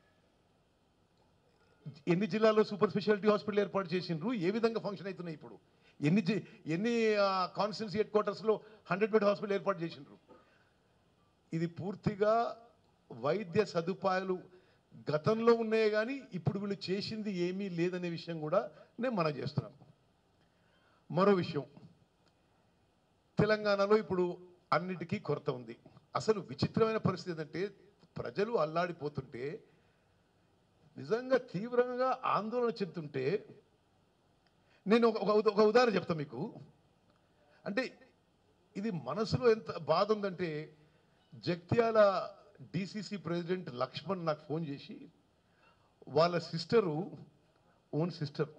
ఎన్ని జిల్లాల్లో సూపర్ స్పెషాలిటీ హాస్పిటల్ ఏర్పాటు చేసిండ్రు ఏ విధంగా ఫంక్షన్ అవుతున్నాయి ఇప్పుడు ఎన్ని జి- ఎన్ని కాన్స్టిట్యున్సీ హెడ్ క్వార్టర్స్లో హండ్రెడ్ బెడ్ హాస్పిటల్ ఏర్పాటు చేసిండ్రు ఇది పూర్తిగా వైద్య సదుపాయాలు గతంలో ఉన్నాయే కానీ ఇప్పుడు వీళ్ళు చేసింది ఏమీ లేదనే విషయం కూడా నేను మనం చేస్తున్నాను మరో విషయం తెలంగాణలో ఇప్పుడు అన్నిటికీ కొరత ఉంది అసలు విచిత్రమైన పరిస్థితి ఏంటంటే ప్రజలు అల్లాడిపోతుంటే నిజంగా తీవ్రంగా ఆందోళన చెందుతుంటే నేను ఒక ఒక ఉద- ఒక ఉదాహరణ చెప్తా మీకు అంటే ఇది మనసులో ఎంత బాధ ఉందంటే జగిత్యాల డిసిసి ప్రెసిడెంట్ లక్ష్మణ్ నాకు ఫోన్ చేసి వాళ్ళ సిస్టరు ఓన్ సిస్టర్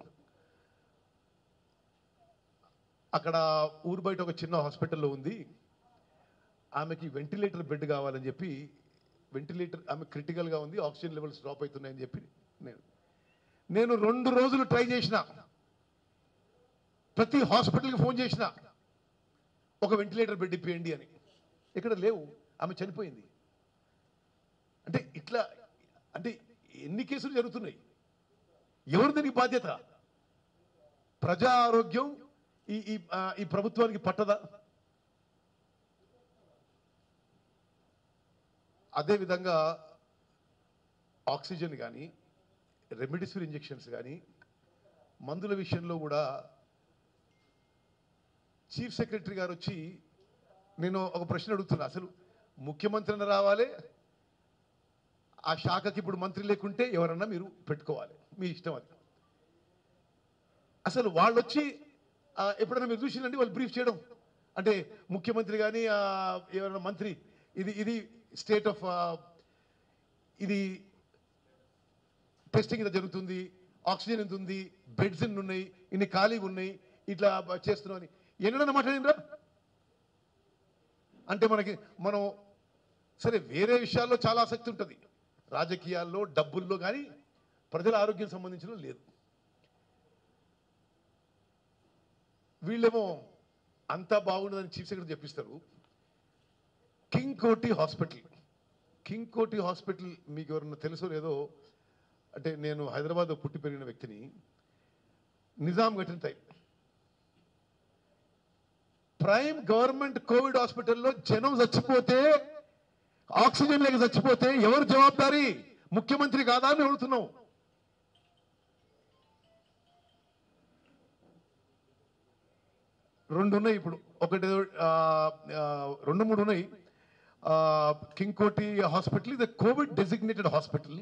అక్కడ ఊరు బయట ఒక చిన్న హాస్పిటల్లో ఉంది ఆమెకి వెంటిలేటర్ బెడ్ కావాలని చెప్పి వెంటిలేటర్ ఆమె క్రిటికల్గా ఉంది ఆక్సిజన్ లెవెల్స్ డ్రాప్ అవుతున్నాయని చెప్పి నేను నేను రెండు రోజులు ట్రై చేసిన ప్రతి హాస్పిటల్కి ఫోన్ చేసిన ఒక వెంటిలేటర్ బెడ్ ఇప్పియండి అని ఇక్కడ లేవు ఆమె చనిపోయింది అంటే ఇట్లా అంటే ఎన్ని కేసులు జరుగుతున్నాయి ఎవరు దీనికి బాధ్యత ప్రజా ఆరోగ్యం ఈ ఈ ఆ, ఈ ప్రభుత్వానికి పట్టదా అదేవిధంగా ఆక్సిజన్ కానీ రెమిడిసివిర్ ఇంజెక్షన్స్ కానీ మందుల విషయంలో కూడా చీఫ్ సెక్రటరీ గారు వచ్చి నేను ఒక ప్రశ్న అడుగుతున్నా అసలు ముఖ్యమంత్రిని రావాలి ఆ శాఖకి ఇప్పుడు మంత్రి లేకుంటే ఎవరన్నా మీరు పెట్టుకోవాలి మీ ఇష్టం అది అసలు వాళ్ళు వచ్చి ఆ, ఎప్పుడైనా మీరు చూసిందండి వాళ్ళు బ్రీఫ్ చేయడం అంటే ముఖ్యమంత్రి కానీ ఎవరైనా మంత్రి ఇది ఇది స్టేట్ ఆఫ్ ఇది టెస్టింగ్ ఇలా జరుగుతుంది ఆక్సిజన్ ఎంత ఉంది బెడ్స్ ఎన్ని ఉన్నాయి ఇన్ని ఖాళీగా ఉన్నాయి ఇట్లా బ- చేస్తున్నాం అని ఎన్నడన్నా మాట్లాడినరా అంటే మనకి మనం సరే వేరే విషయాల్లో చాలా ఆసక్తి ఉంటుంది రాజకీయాల్లో డబ్బుల్లో కానీ ప్రజల ఆరోగ్యం సంబంధించిన లేదు వీళ్ళేమో అంతా బాగుండదని చీఫ్ సెక్రటరీ చెప్పిస్తారు King Koti hospital King Koti hospital మీకు ఎవరన్నా తెలుసో లేదో అంటే నేను హైదరాబాద్ పుట్టి పెరిగిన వ్యక్తిని నిజాం కట్టిన టైం ప్రైమ్ గవర్నమెంట్ కోవిడ్ హాస్పిటల్లో జనం చచ్చిపోతే ఆక్సిజన్ లేక చచ్చిపోతే ఎవరు జవాబారి ముఖ్యమంత్రి కాదా అని అడుగుతున్నాం రెండు ఉన్నాయి ఇప్పుడు ఒకటి ఆ, ఆ, రెండు మూడు ఉన్నాయి ఆ, కింగ్ కోటి హాస్పిటల్ ఇది Covid designated hospital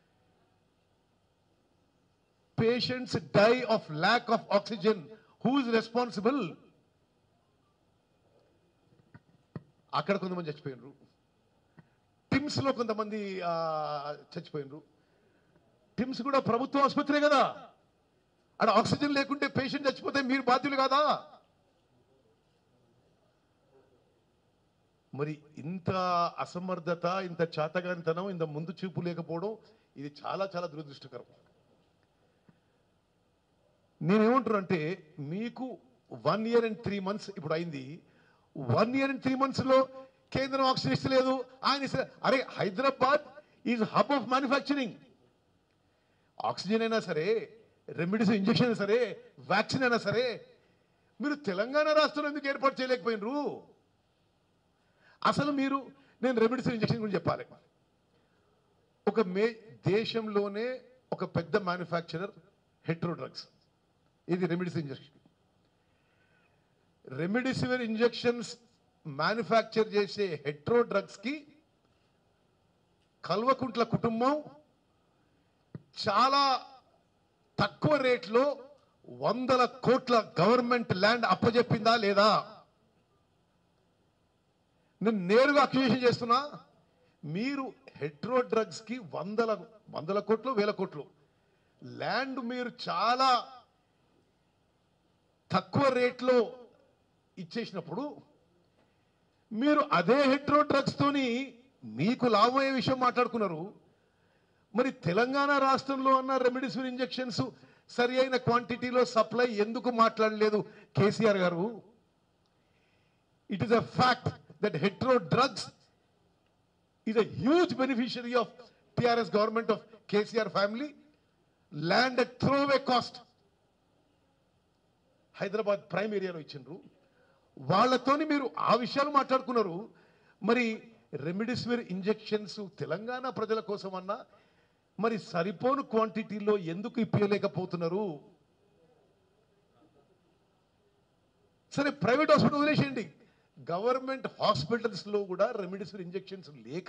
patients die of lack of oxygen who is responsible అక్కడ కొంతమంది చచ్చిపోయినరు టిమ్స్ లో కొంతమంది ఆ, చచ్చిపోయినరు టిమ్స్ కూడా ప్రభుత్వ ఆసుపత్రే కదా అక్కడ ఆక్సిజన్ లేకుంటే పేషెంట్ చచ్చిపోతే మీరు బాధ్యులు కాదా మరి ఇంత అసమర్థత ఇంత చాతగానితనం ఇంత ముందు చూపు లేకపోవడం ఇది చాలా చాలా దురదృష్టకరం నేనేమంటున్నా అంటే మీకు one year and three months ఇప్పుడు అయింది one year and three months లో కేంద్రం ఆక్సిజన్ ఇస్తలేదు ఆయన ఇస్తలే- అరే Hyderabad is hub of manufacturing oxygen అయినా సరే రెమిడీస్ ఇంజెక్షన్ అయినా సరే వ్యాక్సిన్ అయినా సరే మీరు తెలంగాణ రాష్ట్రంలో ఎందుకు ఏర్పాటు చేయలేకపోయినరు అసలు మీరు నేను రెమిడీస్ ఇంజెక్షన్ గురించి చెప్పాలి ఒక మే దేశంలోనే ఒక పెద్ద మ్యానుఫ్యాక్చరర్ హెట్రో డ్రగ్స్ ఇది remdesivir injection remdesivir injections manufacture చేసే హెట్రో డ్రగ్స్ కి కల్వకుంట్ల కుటుంబం చాలా తక్కువ రేట్లో వందల కోట్ల గవర్నమెంట్ ల్యాండ్ అప్పజెప్పిందా లేదా నేను నేరుగా అక్యూజేషన్ చేస్తున్నా మీరు హెట్రో డ్రగ్స్ కి వందల వందల కోట్లు వేల కోట్లు ల్యాండ్ మీరు చాలా తక్కువ రేట్లో ఇచ్చేసినప్పుడు మీరు అదే హెట్రో డ్రగ్స్ తోని మీకు లాభమయ్యే విషయం మాట్లాడుకున్నారు మరి తెలంగాణ రాష్ట్రంలో ఉన్న రెమిడిసివిర్ ఇంజెక్షన్స్ సరి అయిన క్వాంటిటీలో సప్లై ఎందుకు మాట్లాడలేదు కేసీఆర్ గారు it is a fact that Hetero drugs is a huge beneficiary of TRS government of KCR family. Land at throwaway cost. Hyderabad prime ఏరియాలో ఇచ్చిండ్రు వాళ్ళతోని మీరు ఆ విషయాలు మాట్లాడుకున్నారు మరి రెమిడిసివిర్ ఇంజెక్షన్స్ తెలంగాణ ప్రజల కోసమన్నా మరి సరిపోను క్వాంటిటీలో ఎందుకు ఇప్పించలేకపోతున్నారు సరే ప్రైవేట్ హాస్పిటల్ వదిలేసేయండి గవర్నమెంట్ హాస్పిటల్స్ లో కూడా రెమిడిసివిర్ ఇంజెక్షన్స్ లేక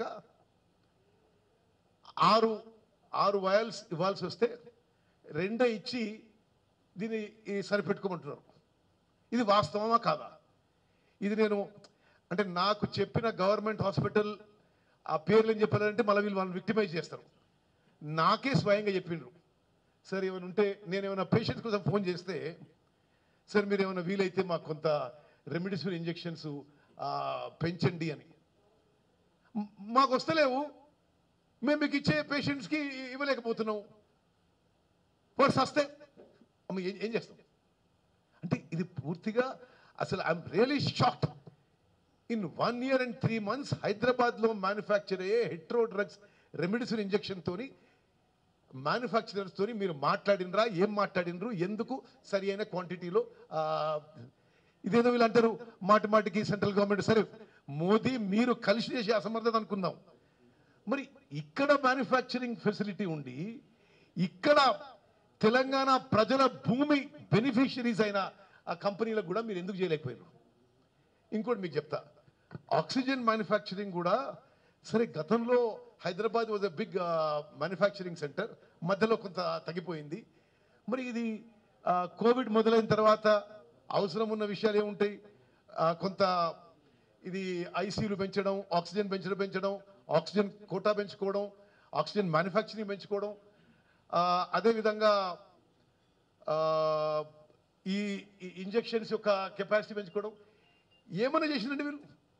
ఆరు ఆరు వయల్స్ ఇవ్వాల్సి వస్తే రెండే ఇచ్చి దీన్ని ఈ సరిపెట్టుకోమంటున్నారు ఇది వాస్తవమా కాదా ఇది నేను అంటే నాకు చెప్పిన గవర్నమెంట్ హాస్పిటల్ ఆ పేర్లు ఏం చెప్పారంటే మళ్ళీ వీళ్ళు వాళ్ళని విక్టిమైజ్ చేస్తారు నాకే స్వయంగా చెప్పిండ్రు సార్ ఏమైనా ఉంటే నేను ఏమైనా పేషెంట్ కోసం ఫోన్ చేస్తే సార్ మీరు ఏమైనా వీలైతే మాకు కొంత రెమిడిసివిర్ ఇంజెక్షన్స్ పెంచండి అని మ్- మాకు వస్తలేవు మేము మీకు ఇచ్చే పేషెంట్స్కి ఇవ్వలేకపోతున్నాం వాడు సస్తే అమ్మ ఏం ఏం చేస్తాం అంటే ఇది పూర్తిగా అసలు I'm really shocked in one year and three months హైదరాబాద్లో మ్యానుఫ్యాక్చర్ అయ్యే హెట్రో డ్రగ్స్ రెమిడిసిన్ ఇంజెక్షన్ తోని మ్యానుఫ్యాక్చరర్స్ తోని మీరు మాట్లాడినరా ఏం మాట్లాడినరు ఎందుకు సరి అయిన క్వాంటిటీలో ఆ, ఇదేదో వీళ్ళు అంటారు మాటి మాటికి సెంట్రల్ గవర్నమెంట్ సరే మోదీ మీరు కలిసి చేసే అసమర్థత అనుకుందాం మరి ఇక్కడ మ్యానుఫ్యాక్చరింగ్ ఫెసిలిటీ ఉండి ఇక్కడ తెలంగాణ ప్రజల భూమి బెనిఫిషరీస్ అయిన ఆ కంపెనీలకు కూడా మీరు ఎందుకు చేయలేకపోయారు ఇంకోటి మీకు చెప్తా ఆక్సిజన్ మ్యానుఫ్యాక్చరింగ్ కూడా సరే గతంలో Hyderabad was a big manufacturing centre మధ్యలో కొంత తగ్గిపోయింది మరి ఇది ఆ, కోవిడ్ మొదలైన తర్వాత అవసరం ఉన్న విషయాలు ఏముంటాయి ఆ, కొంత ఇది ఐసీయూలు పెంచడం ఆక్సిజన్ పెంచడం పెంచడం ఆక్సిజన్ కోటా పెంచుకోవడం ఆక్సిజన్ మ్యానుఫ్యాక్చరింగ్ పెంచుకోవడం ఆ, అదేవిధంగా ఆ, ఈ ఇంజెక్షన్స్ యొక్క కెపాసిటీ పెంచుకోవడం ఏమన్నా చేసిందండి వీళ్ళు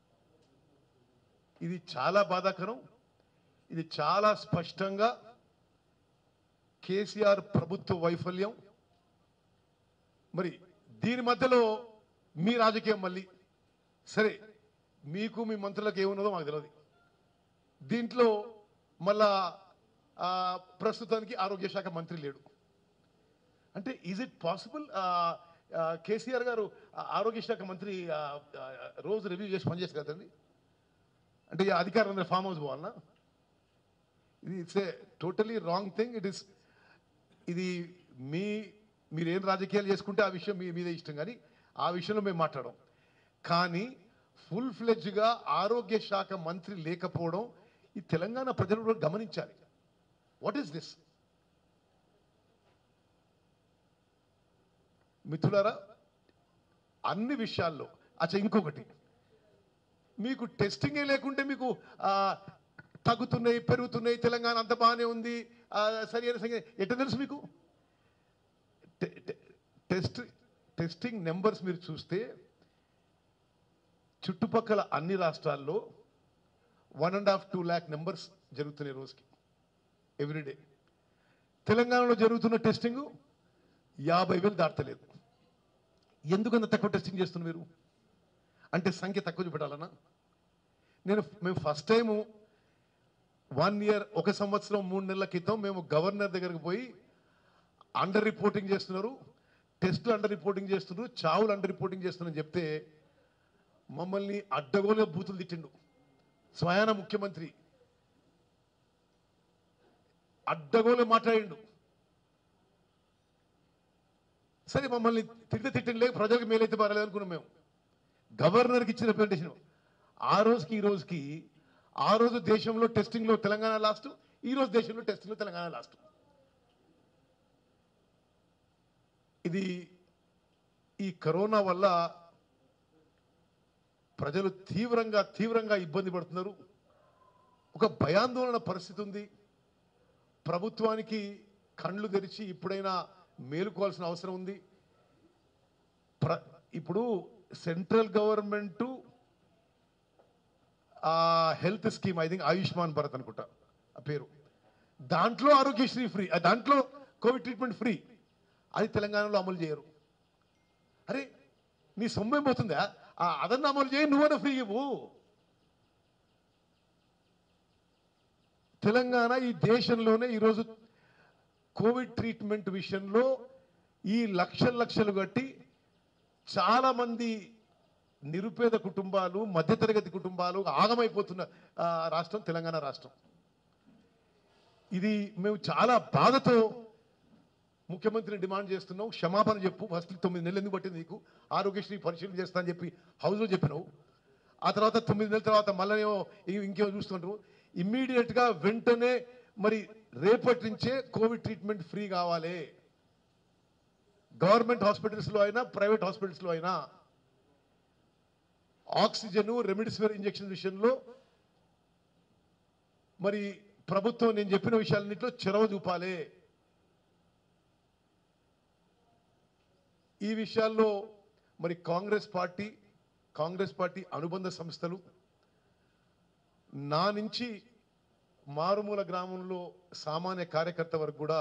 ఇది చాలా బాధాకరం ఇది చాలా స్పష్టంగా కేసీఆర్ ప్రభుత్వ వైఫల్యం మరి దీని మధ్యలో మీ రాజకీయం మళ్ళీ సరే మీకు మీ మంత్రులకు ఏమున్నదో మాకు తెలియదు దీంట్లో మళ్ళా ఆ, ప్రస్తుతానికి ఆరోగ్య శాఖ మంత్రి లేడు అంటే ఈజ్ ఇట్ పాసిబుల్ కేసీఆర్ గారు ఆ, ఆరోగ్య శాఖ మంత్రి ఆ, ఆ, రోజు రివ్యూ చేసి పనిచేస్తారు కదండి అంటే ఈ అధికారం అందరూ ఫామ్ హౌస్ పోవాలనా ఇది it's a totally wrong thing it is ఇది మీ మీరు ఏం రాజకీయాలు చేసుకుంటే ఆ విషయం మీ మీదే ఇష్టం కానీ ఆ విషయంలో మేము మాట్లాడం కానీ ఫుల్ ఫ్లెడ్జ్గా ఆరోగ్య శాఖ మంత్రి లేకపోవడం ఈ తెలంగాణ ప్రజలు కూడా గమనించాలి వాట్ ఈస్ దిస్ మిత్రులారా అన్ని విషయాల్లో అచ్చా ఇంకొకటి మీకు టెస్టింగే లేకుంటే మీకు ఆ, తగ్గుతున్నాయి పెరుగుతున్నాయి తెలంగాణ అంత బాగానే ఉంది ఆ, సరి అయిన సంగతి ఎట్లా తెలుసు మీకు టె- టె- టెస్ట్ టెస్టింగ్ నెంబర్స్ మీరు చూస్తే చుట్టుపక్కల అన్ని రాష్ట్రాల్లో one and half two lakh numbers జరుగుతున్నాయి రోజుకి ఎవ్రీడే తెలంగాణలో జరుగుతున్న టెస్టింగ్ యాభై వేలు దాటలేదు ఎందుకంత తక్కువ టెస్టింగ్ చేస్తున్నారు మీరు అంటే సంఖ్య తక్కువ చూపెట్టాలన్నా నేను మేము ఫస్ట్ టైము వన్ ఇయర్ ఒక సంవత్సరం మూడు నెలల క్రితం మేము గవర్నర్ దగ్గరికి పోయి అండర్ రిపోర్టింగ్ చేస్తున్నారు టెస్టులు అండర్ రిపోర్టింగ్ చేస్తున్నారు చావులు అండర్ రిపోర్టింగ్ చేస్తున్నారని చెప్తే మమ్మల్ని అడ్డగోలుగా బూతులు తిట్టిండు స్వయాన ముఖ్యమంత్రి అడ్డగోలు మాట్లాడిండు సరే మమ్మల్ని తిట్టి తిట్టండి లేక ప్రజలకు మేలైతే పర్లేదు అనుకున్నాం మేము గవర్నర్కి ఇచ్చిన రిప్రజెంటేషన్ ఆ రోజుకి ఈ రోజుకి ఆ రోజు దేశంలో టెస్టింగ్లో తెలంగాణ లాస్ట్ ఈ రోజు దేశంలో టెస్టింగ్లో తెలంగాణ లాస్ట్ ఇది ఈ కరోనా వల్ల ప్రజలు తీవ్రంగా తీవ్రంగా ఇబ్బంది పడుతున్నారు ఒక భయాందోళన పరిస్థితి ఉంది ప్రభుత్వానికి కండ్లు తెరిచి ఇప్పుడైనా మేలుకోవాల్సిన అవసరం ఉంది ప్ర ఇప్పుడు సెంట్రల్ గవర్నమెంట్ ఆ health scheme I think Ayushman Bharat అనుకుంటా ఆ పేరు దాంట్లో ఆరోగ్యశ్రీ ఫ్రీ ఆ దాంట్లో కోవిడ్ ట్రీట్మెంట్ ఫ్రీ అది తెలంగాణలో అమలు చేయరు అరే నీ సొమ్మేం పోతుందా ఆ అదన్న అమలు చేయి నువ్వన్నా ఫ్రీ ఇవ్వు తెలంగాణ ఈ దేశంలోనే ఈరోజు కోవిడ్ ట్రీట్మెంట్ విషయంలో ఈ లక్షలు లక్షలు కట్టి చాలా మంది నిరుపేద కుటుంబాలు మధ్యతరగతి కుటుంబాలు ఆగమైపోతున్న ఆ, రాష్ట్రం తెలంగాణ రాష్ట్రం ఇది మేము చాలా బాధతో ముఖ్యమంత్రిని డిమాండ్ చేస్తున్నావు క్షమాపణ చెప్పు ఫస్ట్ తొమ్మిది నెలలు ఎందుకు పట్టింది నీకు ఆరోగ్యశ్రీ పరిశీలన చేస్తా అని చెప్పి హౌస్లో చెప్పినావు ఆ తర్వాత తొమ్మిది నెలల తర్వాత మళ్ళీ ఇంకేమో చూస్తుంటారు ఇమ్మీడియట్గా వెంటనే మరి రేపటి నుంచే కోవిడ్ ట్రీట్మెంట్ ఫ్రీ కావాలి గవర్నమెంట్ హాస్పిటల్స్లో అయినా ప్రైవేట్ హాస్పిటల్స్లో అయినా ఆక్సిజన్ రెమిడిసివిర్ ఇంజెక్షన్ విషయంలో మరి ప్రభుత్వం నేను చెప్పిన విషయాలన్నింటిలో చొరవ చూపాలి ఈ విషయాల్లో మరి కాంగ్రెస్ పార్టీ కాంగ్రెస్ పార్టీ అనుబంధ సంస్థలు నా నుంచి మారుమూల గ్రామంలో సామాన్య కార్యకర్త వరకు కూడా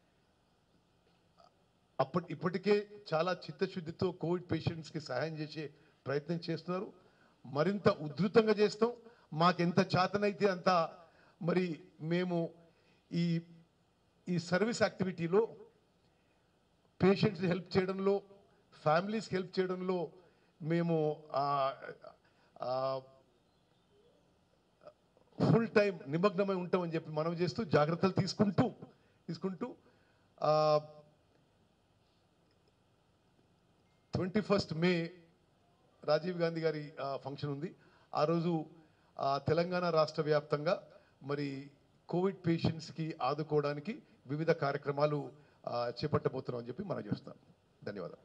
అప్పటి ఇప్పటికే చాలా చిత్తశుద్ధితో కోవిడ్ పేషెంట్స్కి సహాయం చేసే ప్రయత్నం చేస్తున్నారు మరింత ఉధృతంగా చేస్తాం మాకెంత చేతనైతే అంత మరి మేము ఈ ఈ సర్వీస్ యాక్టివిటీలో పేషెంట్స్ హెల్ప్ చేయడంలో ఫ్యామిలీస్కి హెల్ప్ చేయడంలో మేము ఫుల్ టైం నిమగ్నమై ఉంటామని చెప్పి మనం చేస్తూ జాగ్రత్తలు తీసుకుంటూ తీసుకుంటూ twenty first May Rajiv Gandhi గారి ఫంక్షన్ ఉంది ఆ రోజు ఆ, తెలంగాణ రాష్ట్ర వ్యాప్తంగా మరి కోవిడ్ పేషెంట్స్కి ఆదుకోవడానికి వివిధ కార్యక్రమాలు ఆ, చేపట్టబోతున్నాం అని చెప్పి మనం చేస్తాం ధన్యవాదాలు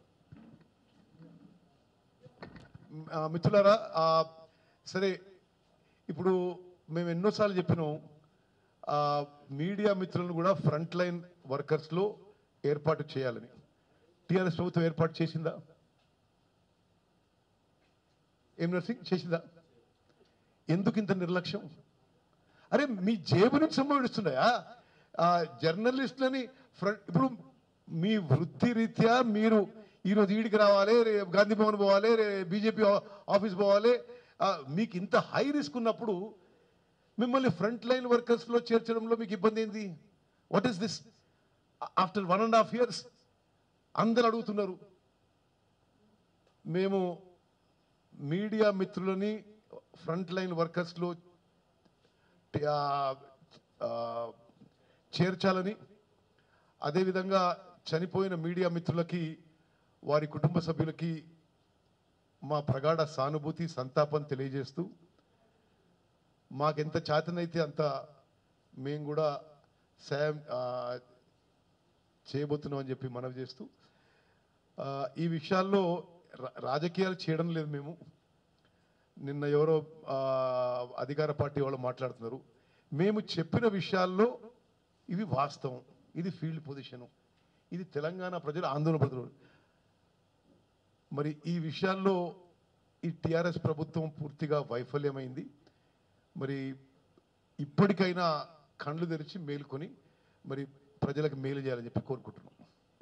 మ్, ఆ, మిత్రులారా ఆ, సరే ఇప్పుడు మేము ఎన్నోసార్లు చెప్పినాం ఆ, మీడియా మిత్రులను కూడా ఫ్రంట్ లైన్ వర్కర్స్లో ఏర్పాటు చేయాలని టీఆర్ఎస్ ప్రభుత్వం ఏర్పాటు చేసిందా ఏం నర్సింగ్ చేసిందా ఎందుకు ఇంత నిర్లక్ష్యం అరే మీ జేబు నుంచి సంభవిస్తున్నాయా జర్నలిస్టులని ఫ్రంట్ ఇప్పుడు మీ వృత్తి రీత్యా మీరు ఈరోజు ఈడికి రావాలి రేపు గాంధీ భవన్ పోవాలి రే బీజేపీ ఆఫీస్ పోవాలి ఆ, మీకు ఇంత హై రిస్క్ ఉన్నప్పుడు మిమ్మల్ని ఫ్రంట్ లైన్ వర్కర్స్లో చేర్చడంలో మీకు ఇబ్బంది ఏంది what is this after one and half years అందరు అడుగుతున్నారు మేము మీడియా మిత్రులని ఫ్రంట్ లైన్ వర్కర్స్లో ఆ, ఆ, చేర్చాలని అదేవిధంగా చనిపోయిన మీడియా మిత్రులకి వారి కుటుంబ సభ్యులకి మా ప్రగాఢ సానుభూతి సంతాపం తెలియజేస్తూ మాకెంత చేతనైతే అంత మేము కూడా సాయం ఆ, చేయబోతున్నాం అని చెప్పి మనవి చేస్తూ ఆ, ఈ విషయాల్లో రా- రాజకీయాలు చేయడం లేదు మేము నిన్న ఎవరో ఆ, అధికార పార్టీ వాళ్ళు మాట్లాడుతున్నారు మేము చెప్పిన విషయాల్లో ఇవి వాస్తవం ఇది ఫీల్డ్ పొజిషను ఇది తెలంగాణ ప్రజలు ఆందోళన పడుతున్నారు మరి ఈ విషయాల్లో ఈ టిఆర్ఎస్ ప్రభుత్వం పూర్తిగా వైఫల్యమైంది మరి ఇప్పటికైనా కళ్ళు తెరిచి మేలుకొని మరి ప్రజలకు మేలు చేయాలని చెప్పి కోరుకుంటున్నాం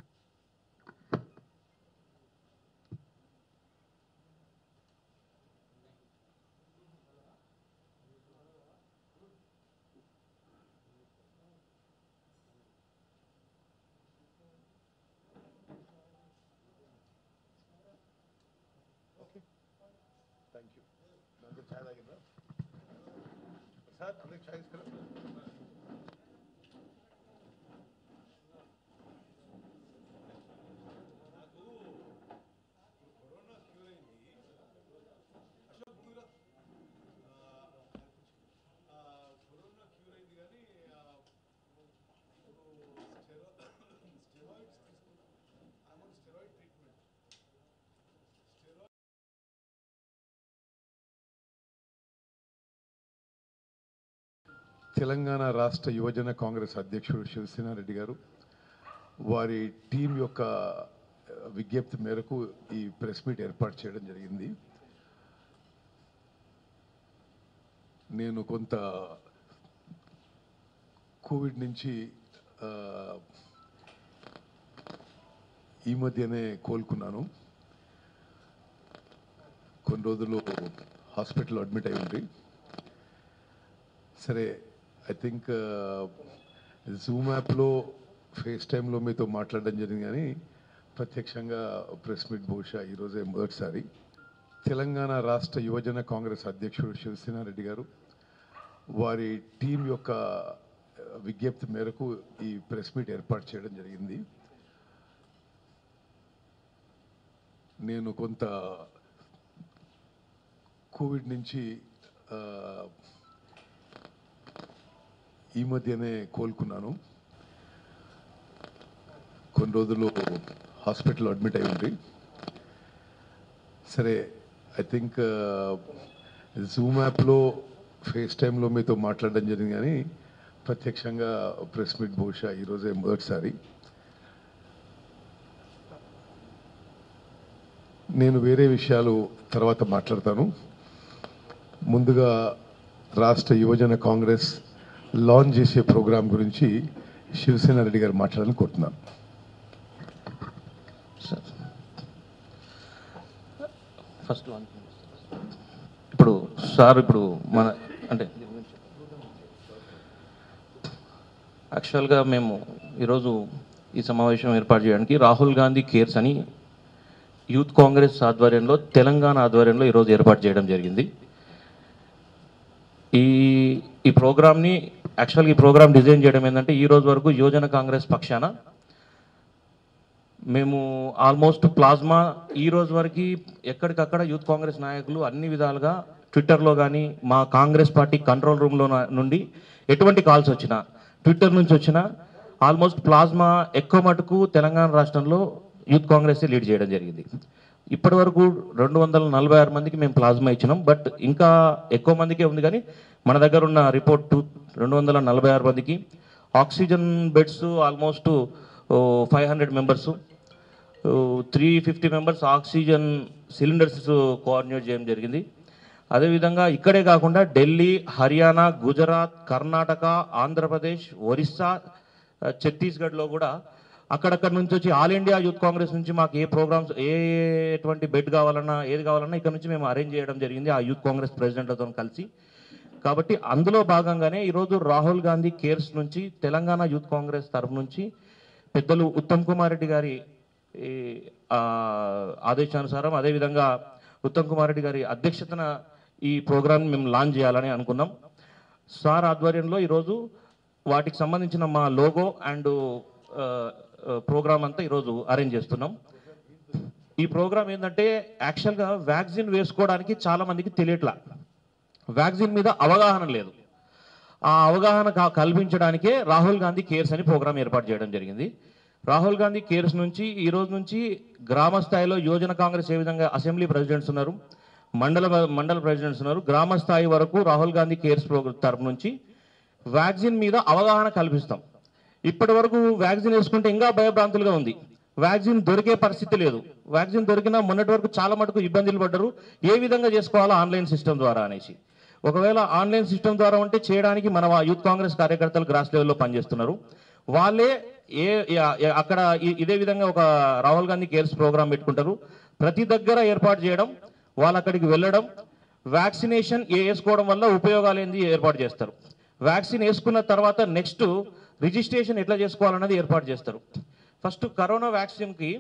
థ్యాంక్ యూ అందరూ ఛాయ్ తాగిందా సార్ అందరికి ఛాయ్ తీసుకురా కరోనా క్యూర్ అయింది కానీ స్టెరాయిడ్స్ తీసుకున్నాను స్టెరాయిడ్ ట్రీట్మెంట్ తెలంగాణ రాష్ట్ర యువజన కాంగ్రెస్ అధ్యక్షుడు శివసేన రెడ్డి గారు వారి టీం యొక్క ఆ, విజ్ఞప్తి మేరకు ఈ ప్రెస్ మీట్ ఏర్పాటు చేయడం జరిగింది నేను కొంత కోవిడ్ నుంచి ఆ, ఈ మధ్యనే కోలుకున్నాను కొన్ని రోజులు హాస్పిటల్లో అడ్మిట్ అయి ఉంది సరే ఐ థింక్ జూమ్ యాప్లో ఫేస్ టైంలో మీతో మాట్లాడడం జరిగింది కానీ ప్రత్యక్షంగా ప్రెస్ మీట్ బహుశా ఈరోజే మొదటిసారి తెలంగాణ రాష్ట్ర యువజన కాంగ్రెస్ అధ్యక్షుడు శివసేన రెడ్డి గారు వారి టీం యొక్క ఆ, విజ్ఞప్తి మేరకు ఈ ప్రెస్ మీట్ ఏర్పాటు చేయడం జరిగింది నేను కొంత కోవిడ్ నుంచి ఆ, ఈ మధ్యనే కోలుకున్నాను కొన్ని రోజులు హాస్పిటల్లో అడ్మిట్ అయి ఉంది సరే ఐ ఐ థింక్ జూమ్ యాప్లో ఫేస్ టైంలో మీతో మాట్లాడడం జరిగింది కానీ ప్రత్యక్షంగా ప్రెస్ మీట్ బహుశా ఈరోజే మొదటిసారి నేను వేరే విషయాలు తర్వాత మాట్లాడతాను ముందుగా రాష్ట్ర యువజన కాంగ్రెస్ లాంచ్ చేసే ప్రోగ్రాం గురించి శివసేన రెడ్డి గారు మాట్లాడాలని కోరుతున్నాను ఫస్ట్ వన్ ఇప్పుడు సార్ ఇప్పుడు మన అంటే యాక్చువల్గా మేము ఈరోజు ఈ సమావేశం ఏర్పాటు చేయడానికి రాహుల్ గాంధీ కేర్స్ అని యూత్ కాంగ్రెస్ ఆధ్వర్యంలో తెలంగాణ ఆధ్వర్యంలో ఈరోజు ఏర్పాటు చేయడం జరిగింది ఈ ఈ ప్రోగ్రామ్ని యాక్చువల్గా ఈ ప్రోగ్రామ్ డిజైన్ చేయడం ఏంటంటే ఈ రోజు వరకు యువజన కాంగ్రెస్ పక్షాన మేము ఆల్మోస్ట్ ప్లాజ్మా ఈ రోజు వరకు ఎక్కడికక్కడ యూత్ కాంగ్రెస్ నాయకులు అన్ని విధాలుగా ట్విట్టర్లో కానీ మా కాంగ్రెస్ పార్టీ కంట్రోల్ రూమ్లో నుండి ఎటువంటి కాల్స్ వచ్చినా ట్విట్టర్ నుంచి వచ్చినా ఆల్మోస్ట్ ప్లాజ్మా ఎక్కువ మటుకు తెలంగాణ రాష్ట్రంలో యూత్ కాంగ్రెస్ లీడ్ చేయడం జరిగింది ఇప్పటి వరకు రెండు వందల నలభై ఆరు మందికి మేము ప్లాజ్మా ఇచ్చినాం బట్ ఇంకా ఎక్కువ మందికే ఉంది కానీ మన దగ్గర ఉన్న రిపోర్ట్ టూ రెండు వందల నలభై ఆరు మందికి oxygen beds almost five hundred members three fifty members oxygen cylinders coordinate చేయడం జరిగింది అదేవిధంగా ఇక్కడే కాకుండా ఢిల్లీ హర్యానా గుజరాత్ కర్ణాటక ఆంధ్రప్రదేశ్ ఒరిస్సా ఆ, ఛత్తీస్గఢ్లో కూడా అక్కడక్కడ నుంచి వచ్చి ఆల్ ఇండియా యూత్ కాంగ్రెస్ నుంచి మాకు ఏ ప్రోగ్రామ్స్ ఏ ఎటువంటి బెడ్ కావాలన్నా ఏది కావాలన్నా ఇక్కడ నుంచి మేము అరేంజ్ చేయడం జరిగింది ఆ యూత్ కాంగ్రెస్ ప్రెసిడెంట్లతో కలిసి కాబట్టి అందులో భాగంగానే ఈరోజు రాహుల్ గాంధీ కేర్స్ నుంచి తెలంగాణ యూత్ కాంగ్రెస్ తరఫు నుంచి పెద్దలు ఉత్తమ్ కుమార్ రెడ్డి గారి ఈ, ఆ, ఆదేశానుసారం అదేవిధంగా ఉత్తమ్ కుమార్ రెడ్డి గారి అధ్యక్షతన ఈ ప్రోగ్రామ్ మేము లాంచ్ చేయాలని అనుకున్నాం సార్ ఆధ్వర్యంలో ఈరోజు వాటికి సంబంధించిన మా లోగో అండ్ ప్రోగ్రామ్ అంతా ఈరోజు అరేంజ్ చేస్తున్నాం ఈ ప్రోగ్రామ్ ఏంటంటే యాక్చువల్గా వ్యాక్సిన్ వేసుకోవడానికి చాలా మందికి తెలియట్లా వ్యాక్సిన్ మీద అవగాహన లేదు ఆ అవగాహన కా- కల్పించడానికే రాహుల్ గాంధీ కేర్స్ అని ప్రోగ్రామ్ ఏర్పాటు చేయడం జరిగింది రాహుల్ గాంధీ కేర్స్ నుంచి ఈ రోజు నుంచి గ్రామ స్థాయిలో యోజన కాంగ్రెస్ ఏ విధంగా అసెంబ్లీ ప్రెసిడెంట్స్ ఉన్నారు మండల మండల ప్రెసిడెంట్స్ ఉన్నారు గ్రామ స్థాయి వరకు రాహుల్ గాంధీ కేర్స్ ప్రోగ్రామ్ తరపు నుంచి వ్యాక్సిన్ మీద అవగాహన కల్పిస్తాం ఇప్పటి వరకు వ్యాక్సిన్ వేసుకుంటే ఇంకా భయభ్రాంతులుగా ఉంది వ్యాక్సిన్ దొరికే పరిస్థితి లేదు వ్యాక్సిన్ దొరికినా మొన్నటి వరకు చాలా మటుకు ఇబ్బందులు పడ్డారు ఏ విధంగా చేసుకోవాలో ఆన్లైన్ సిస్టమ్ ద్వారా అనేసి ఒకవేళ ఆన్లైన్ సిస్టమ్ ద్వారా ఉంటే చేయడానికి మన వా- యూత్ కాంగ్రెస్ కార్యకర్తలు గ్రాస్ లెవెల్లో పనిచేస్తున్నారు వాళ్ళే ఏ ఏ- ఏ- అక్కడ ఇ- ఇదే విధంగా ఒక రాహుల్ గాంధీ కేర్స్ ప్రోగ్రామ్ పెట్టుకుంటారు ప్రతి దగ్గర ఏర్పాటు చేయడం వాళ్ళు అక్కడికి వెళ్ళడం వ్యాక్సినేషన్ ఏ వేసుకోవడం వల్ల ఉపయోగాలు ఏంది ఏర్పాటు చేస్తారు వ్యాక్సిన్ వేసుకున్న తర్వాత నెక్స్ట్ రిజిస్ట్రేషన్ ఎట్లా చేసుకోవాలన్నది ఏర్పాటు చేస్తారు ఫస్ట్ కరోనా వ్యాక్సిన్కి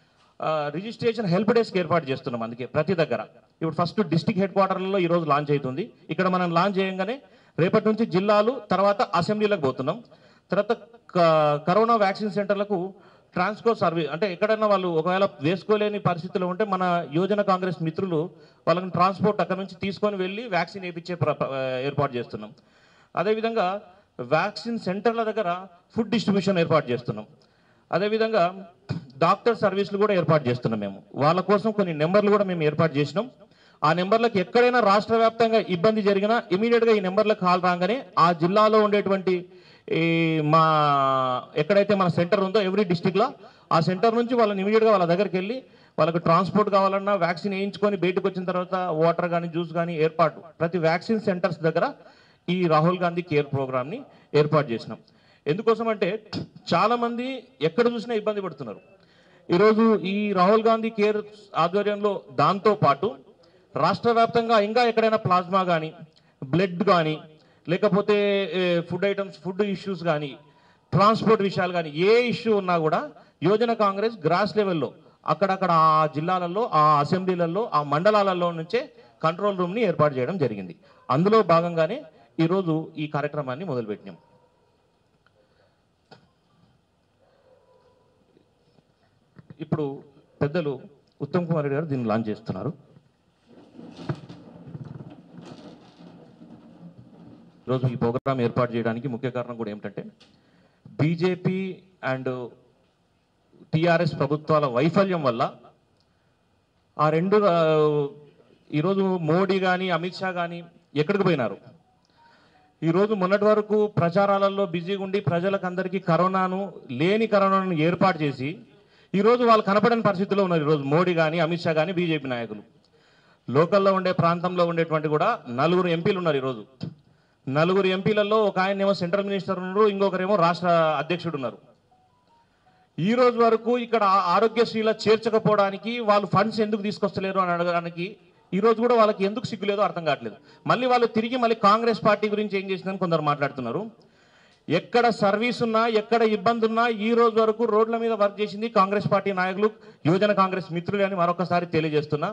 ఆ, రిజిస్ట్రేషన్ హెల్ప్ డెస్క్ ఏర్పాటు చేస్తున్నాం అందుకే ప్రతి దగ్గర ఇప్పుడు ఫస్ట్ డిస్టిక్ హెడ్ క్వార్టర్లలో ఈరోజు లాంచ్ అవుతుంది ఇక్కడ మనం లాంచ్ చేయగానే రేపటి నుంచి జిల్లాలు తర్వాత అసెంబ్లీలకు పోతున్నాం తర్వాత క- కరోనా వ్యాక్సిన్ సెంటర్లకు ట్రాన్స్పోర్ట్ సర్వీస్ అంటే ఎక్కడైనా వాళ్ళు ఒకవేళ వేసుకోలేని పరిస్థితిలో ఉంటే మన యోజన కాంగ్రెస్ మిత్రులు వాళ్ళని ట్రాన్స్పోర్ట్ అక్కడ నుంచి తీసుకొని వెళ్ళి వ్యాక్సిన్ వేయించే ప్ర- ప్ర- ఏర్పాటు చేస్తున్నాం అదేవిధంగా వ్యాక్సిన్ సెంటర్ల దగ్గర ఫుడ్ డిస్ట్రిబ్యూషన్ ఏర్పాటు చేస్తున్నాం అదేవిధంగా డాక్టర్ సర్వీసులు కూడా ఏర్పాటు చేస్తున్నాం మేము వాళ్ళ కోసం కొన్ని నెంబర్లు కూడా మేము ఏర్పాటు చేసినాం ఆ నెంబర్లకు ఎక్కడైనా రాష్ట్ర వ్యాప్తంగా ఇబ్బంది జరిగినా ఇమీడియట్గా ఈ నెంబర్లకు కాల్ రాగానే ఆ జిల్లాలో ఉండేటువంటి ఈ మా ఎక్కడైతే మన సెంటర్ ఉందో ఎవ్రీ డిస్టిక్లో ఆ సెంటర్ నుంచి వాళ్ళని ఇమీడియట్గా వాళ్ళ దగ్గరికి వెళ్ళి వాళ్ళకి ట్రాన్స్పోర్ట్ కావాలన్నా వ్యాక్సిన్ వేయించుకొని బయటకు వచ్చిన తర్వాత వాటర్ కానీ జ్యూస్ కానీ ఏర్పాటు ప్రతి వ్యాక్సిన్ సెంటర్స్ దగ్గర ఈ రాహుల్ గాంధీ కేర్ ప్రోగ్రామ్ని ఏర్పాటు చేసినాం ఎందుకోసం అంటే చాలా మంది ఎక్కడ చూసినా ఇబ్బంది పడుతున్నారు ఈరోజు ఈ రాహుల్ గాంధీ కేర్ ఆధ్వర్యంలో దాంతో పాటు రాష్ట్ర వ్యాప్తంగా ఇంకా ఎక్కడైనా ప్లాస్మా కానీ బ్లడ్ కానీ లేకపోతే ఫుడ్ ఐటమ్స్ ఫుడ్ ఇష్యూస్ కానీ ట్రాన్స్పోర్ట్ విషయాలు కానీ ఏ ఇష్యూ ఉన్నా కూడా యోజన కాంగ్రెస్ గ్రాస్ లెవెల్లో అక్కడక్కడ ఆ జిల్లాలలో ఆ అసెంబ్లీలలో ఆ మండలాలలో నుంచే కంట్రోల్ రూమ్ని ఏర్పాటు చేయడం జరిగింది అందులో భాగంగానే ఈరోజు ఈ కార్యక్రమాన్ని మొదలుపెట్టినాం ఇప్పుడు పెద్దలు ఉత్తమ్ కుమార్ రెడ్డి గారు దీన్ని లాంచ్ చేస్తున్నారు ఈరోజు ఈ ప్రోగ్రాం ఏర్పాటు చేయడానికి ముఖ్య కారణం కూడా ఏమిటంటే బీజేపీ అండ్ టిఆర్ఎస్ ప్రభుత్వాల వైఫల్యం వల్ల ఆ రెండు ఆ, ఈరోజు మోడీ కానీ అమిత్ షా కానీ ఎక్కడికి పోయినారు ఈరోజు మొన్నటి వరకు ప్రచారాలలో బిజీగా ఉండి ప్రజలకు అందరికీ కరోనాను లేని కరోనాను ఏర్పాటు చేసి ఈరోజు వాళ్ళు కనపడని పరిస్థితిలో ఉన్నారు ఈరోజు మోడీ కానీ అమిత్ షా కానీ బీజేపీ నాయకులు లోకల్లో ఉండే ప్రాంతంలో ఉండేటువంటి కూడా నలుగురు ఎంపీలు ఉన్నారు ఈరోజు నలుగురు ఎంపీలలో ఒక ఆయన ఏమో సెంట్రల్ మినిస్టర్ ఉన్నారు ఇంకొకరేమో రాష్ట్ర అధ్యక్షుడు ఉన్నారు ఈ రోజు వరకు ఇక్కడ ఆ- ఆరోగ్యశ్రీలో చేర్చకపోవడానికి వాళ్ళు ఫండ్స్ ఎందుకు తీసుకొస్తలేరు అని అడగడానికి ఈ రోజు కూడా వాళ్ళకి ఎందుకు సిగ్గులేదో అర్థం కావట్లేదు మళ్ళీ వాళ్ళు తిరిగి మళ్ళీ కాంగ్రెస్ పార్టీ గురించి ఏం చేసిందని కొందరు మాట్లాడుతున్నారు ఎక్కడ సర్వీస్ ఉన్నా ఎక్కడ ఇబ్బంది ఉన్నా ఈ రోజు వరకు రోడ్ల మీద వర్క్ చేసింది కాంగ్రెస్ పార్టీ నాయకులు యువజన కాంగ్రెస్ మిత్రులు అని మరొకసారి తెలియజేస్తున్నా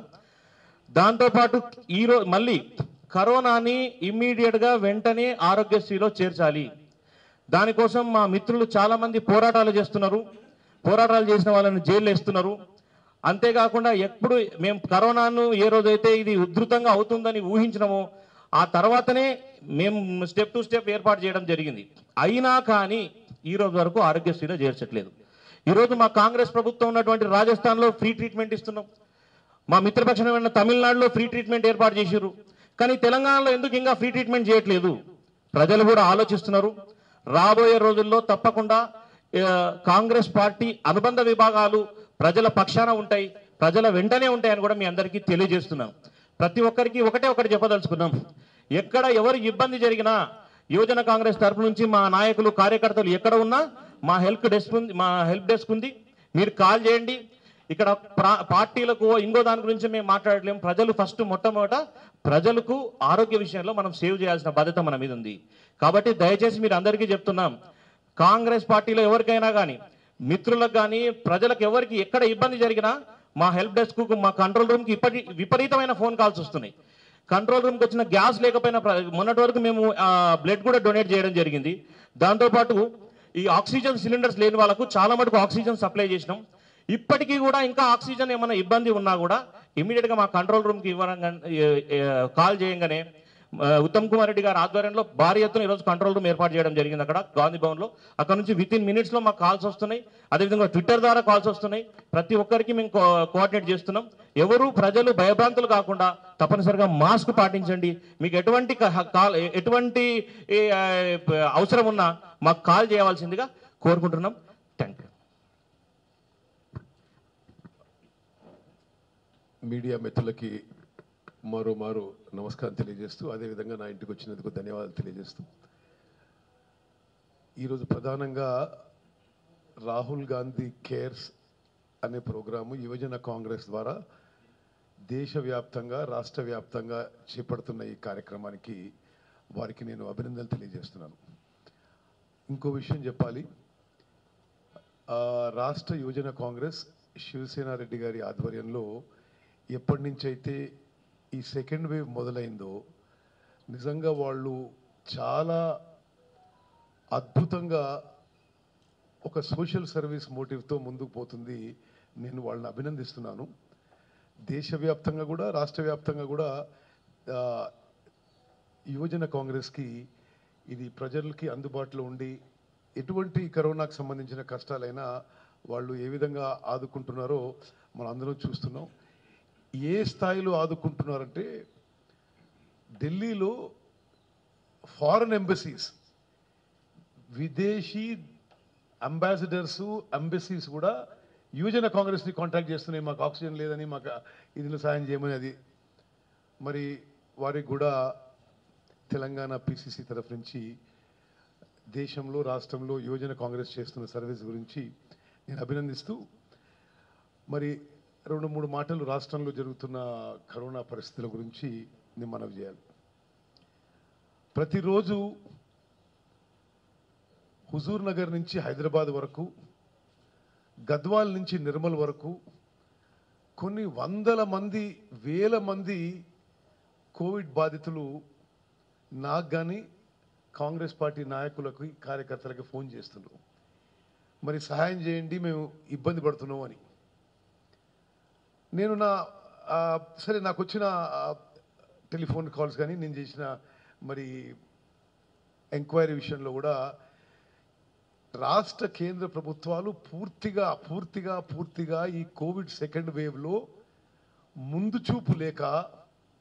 దాంతోపాటు ఈ రోజు మళ్ళీ కరోనాని ఇమ్మీడియట్ గా వెంటనే ఆరోగ్యశ్రీలో చేర్చాలి దానికోసం మా మిత్రులు చాలా మంది పోరాటాలు చేస్తున్నారు పోరాటాలు చేసిన వాళ్ళని జైలు వేస్తున్నారు అంతేకాకుండా ఎప్పుడు మేము కరోనాను ఏ రోజైతే ఇది ఉధృతంగా అవుతుందని ఊహించినామో ఆ తర్వాతనే మేము స్టెప్ టు స్టెప్ ఏర్పాటు చేయడం జరిగింది అయినా కానీ ఈ రోజు వరకు ఆరోగ్యశ్రీలో చేర్చట్లేదు ఈరోజు మా కాంగ్రెస్ ప్రభుత్వం ఉన్నటువంటి రాజస్థాన్లో ఫ్రీ ట్రీట్మెంట్ ఇస్తున్నాం మా మిత్రపక్షమైన తమిళనాడులో ఫ్రీ ట్రీట్మెంట్ ఏర్పాటు చేశారు కానీ తెలంగాణలో ఎందుకు ఇంకా ఫ్రీ ట్రీట్మెంట్ చేయట్లేదు ప్రజలు కూడా ఆలోచిస్తున్నారు రాబోయే రోజుల్లో తప్పకుండా ఆ, కాంగ్రెస్ పార్టీ అనుబంధ విభాగాలు ప్రజల పక్షాన ఉంటాయి ప్రజల వెంటనే ఉంటాయని కూడా మీ అందరికీ తెలియజేస్తున్నాం ప్రతి ఒక్కరికి ఒకటే ఒకటి చెప్పదలుచుకున్నాం ఎక్కడ ఎవరు ఇబ్బంది జరిగినా యువజన కాంగ్రెస్ తరపు నుంచి మా నాయకులు కార్యకర్తలు ఎక్కడ ఉన్నా మా హెల్ప్ డెస్క్ ఉంది మా హెల్ప్ డెస్క్ ఉంది మీరు కాల్ చేయండి ఇక్కడ ప్రా- పార్టీలకు ఇంకో దాని గురించి మేము మాట్లాడలేము ప్రజలు ఫస్ట్ మొట్టమొదట ప్రజలకు ఆరోగ్య విషయంలో మనం సేవ్ చేయాల్సిన బాధ్యత మన మీద ఉంది కాబట్టి దయచేసి మీరు అందరికీ చెప్తున్నాం కాంగ్రెస్ పార్టీలో ఎవరికైనా కానీ మిత్రులకు కానీ ప్రజలకు ఎవరికి ఎక్కడ ఇబ్బంది జరిగినా మా హెల్ప్ డెస్క్ మా కంట్రోల్ రూమ్కి ఇప్పటి విపరీతమైన ఫోన్ కాల్స్ వస్తున్నాయి కంట్రోల్ రూమ్కి వచ్చిన గ్యాస్ లేకపోయినా ప్ర- మొన్నటి వరకు మేము బ్లడ్ కూడా డొనేట్ చేయడం జరిగింది దాంతోపాటు ఈ ఆక్సిజన్ సిలిండర్స్ లేని వాళ్ళకు చాలా మటుకు ఆక్సిజన్ సప్లై చేసినాం ఇప్పటికీ కూడా ఇంకా ఆక్సిజన్ ఏమైనా ఇబ్బంది ఉన్నా కూడా ఇమీడియట్ గా మా కంట్రోల్ రూమ్ కి ఇవ్వరంగా కాల్ చేయంగానే ఆ, ఉత్తమ్ కుమార్ రెడ్డి గారి ఆధ్వర్యంలో భారీ ఎత్తున ఈరోజు కంట్రోల్ రూమ్ ఏర్పాటు చేయడం జరిగింది అక్కడ గాంధీ భవన్ లో అక్కడ నుంచి విత్ ఇన్ మినిట్స్ లో మాకు కాల్స్ వస్తున్నాయి అదేవిధంగా ట్విట్టర్ ద్వారా కాల్స్ వస్తున్నాయి ప్రతి ఒక్కరికి మేము కో- కోఆర్డినేట్ చేస్తున్నాం ఎవరు ప్రజలు భయభ్రాంతులు కాకుండా తప్పనిసరిగా మాస్క్ పాటించండి మీకు ఎటువంటి క- కాల్ ఎటువంటి ఏ, ఆ, అవసరం ఉన్నా మాకు కాల్ చేయవలసిందిగా కోరుకుంటున్నాం థ్యాంక్ యూ మీడియా మిత్రులకి మరో మారు నమస్కారం తెలియజేస్తూ అదేవిధంగా నా ఇంటికి వచ్చినందుకు ధన్యవాదాలు తెలియజేస్తూ ఈరోజు ప్రధానంగా రాహుల్ గాంధీ కేర్స్ అనే ప్రోగ్రాము యువజన కాంగ్రెస్ ద్వారా దేశవ్యాప్తంగా రాష్ట్ర వ్యాప్తంగా చేపడుతున్న ఈ కార్యక్రమానికి వారికి నేను అభినందనలు తెలియజేస్తున్నాను ఇంకో విషయం చెప్పాలి ఆ, రాష్ట్ర యువజన కాంగ్రెస్ శివసేన రెడ్డి గారి ఆధ్వర్యంలో ఎప్పటి నుంచి అయితే ఈ సెకండ్ వేవ్ మొదలైందో నిజంగా వాళ్ళు చాలా అద్భుతంగా ఒక సోషల్ సర్వీస్ మోటివ్తో ముందుకు పోతుంది నేను వాళ్ళని అభినందిస్తున్నాను దేశవ్యాప్తంగా కూడా రాష్ట్ర వ్యాప్తంగా కూడా ఆ, యువజన కాంగ్రెస్కి ఇది ప్రజలకి అందుబాటులో ఉండి ఎటువంటి కరోనాకు సంబంధించిన కష్టాలైనా వాళ్ళు ఏ విధంగా ఆదుకుంటున్నారో మనం అందరం చూస్తున్నాం ఏ స్థాయిలో ఆదుకుంటున్నారంటే ఢిల్లీలో ఫారెన్ ఎంబసీస్ విదేశీ అంబాసిడర్స్ ఎంబసీస్ కూడా యువజన కాంగ్రెస్ని కాంటాక్ట్ చేస్తున్నాయి మాకు ఆక్సిజన్ లేదని మాకు ఇదిలో సాయం చేయమని అది మరి వారికి కూడా తెలంగాణ పిసిసి తరఫు నుంచి దేశంలో రాష్ట్రంలో యువజన కాంగ్రెస్ చేస్తున్న సర్వీస్ గురించి నేను అభినందిస్తూ మరి రెండు మూడు మాటలు రాష్ట్రంలో జరుగుతున్న కరోనా పరిస్థితుల గురించి నేను మనవి చేయాలి ప్రతిరోజు హుజూర్ నగర్ నుంచి హైదరాబాద్ వరకు గద్వాల్ నుంచి నిర్మల్ వరకు కొన్ని వందల మంది వేల మంది కోవిడ్ బాధితులు నాకు కానీ కాంగ్రెస్ పార్టీ నాయకులకు కార్యకర్తలకు ఫోన్ చేస్తున్నారు మరి సహాయం చేయండి మేము ఇబ్బంది పడుతున్నాం అని నేను నా ఆ, సరే నాకు వచ్చిన ఆ, టెలిఫోన్ కాల్స్ కానీ నేను చేసిన మరి ఎంక్వైరీ విషయంలో కూడా రాష్ట్ర కేంద్ర ప్రభుత్వాలు పూర్తిగా పూర్తిగా పూర్తిగా ఈ కోవిడ్ సెకండ్ వేవ్లో ముందు చూపు లేక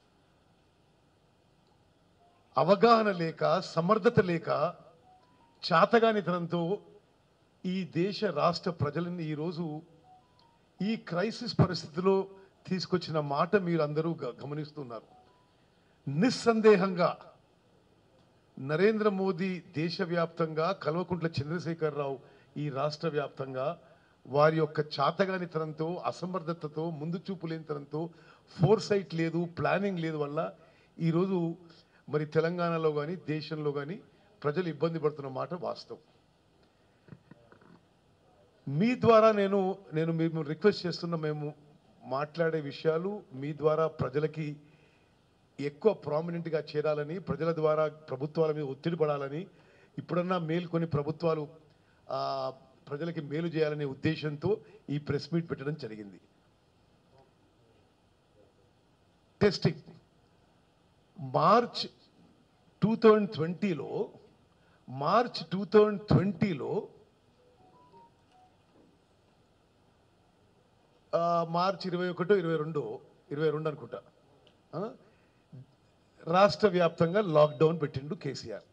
అవగాహన లేక సమర్థత లేక చాతగానితనంతో ఈ దేశ రాష్ట్ర ప్రజలని ఈరోజు ఈ క్రైసిస్ పరిస్థితిలో తీసుకొచ్చిన మాట మీరు అందరూ గ- గమనిస్తున్నారు నిస్సందేహంగా నరేంద్ర మోదీ దేశవ్యాప్తంగా కల్వకుంట్ల చంద్రశేఖరరావు ఈ రాష్ట్ర వ్యాప్తంగా వారి యొక్క చాతగానితనంతో అసమర్థతతో ముందు చూపు లేనితనంతో ఫోర్ సైట్ లేదు ప్లానింగ్ లేదు వల్ల ఈరోజు మరి తెలంగాణలో కానీ దేశంలో కానీ ప్రజలు ఇబ్బంది పడుతున్న మాట వాస్తవం మీ ద్వారా నేను నేను మేము రిక్వెస్ట్ చేస్తున్న మేము మాట్లాడే విషయాలు మీ ద్వారా ప్రజలకి ఎక్కువ ప్రామినెంట్గా చేరాలని ప్రజల ద్వారా ప్రభుత్వాల మీద ఒత్తిడి పడాలని ఇప్పుడన్నా మేల్కొని ప్రభుత్వాలు ఆ, ప్రజలకి మేలు చేయాలనే ఉద్దేశంతో ఈ ప్రెస్ మీట్ పెట్టడం జరిగింది టెస్టింగ్ మార్చ్ టూ థౌజండ్ ట్వంటీలో మార్చ్ టూ థౌజండ్ ట్వంటీలో మార్చ్ ఇరవై ఒకటో ఇరవై రెండు ఇరవై రెండు అనుకుంటా ఆ? రాష్ట్ర వ్యాప్తంగా లాక్డౌన్ పెట్టిండు కేసీఆర్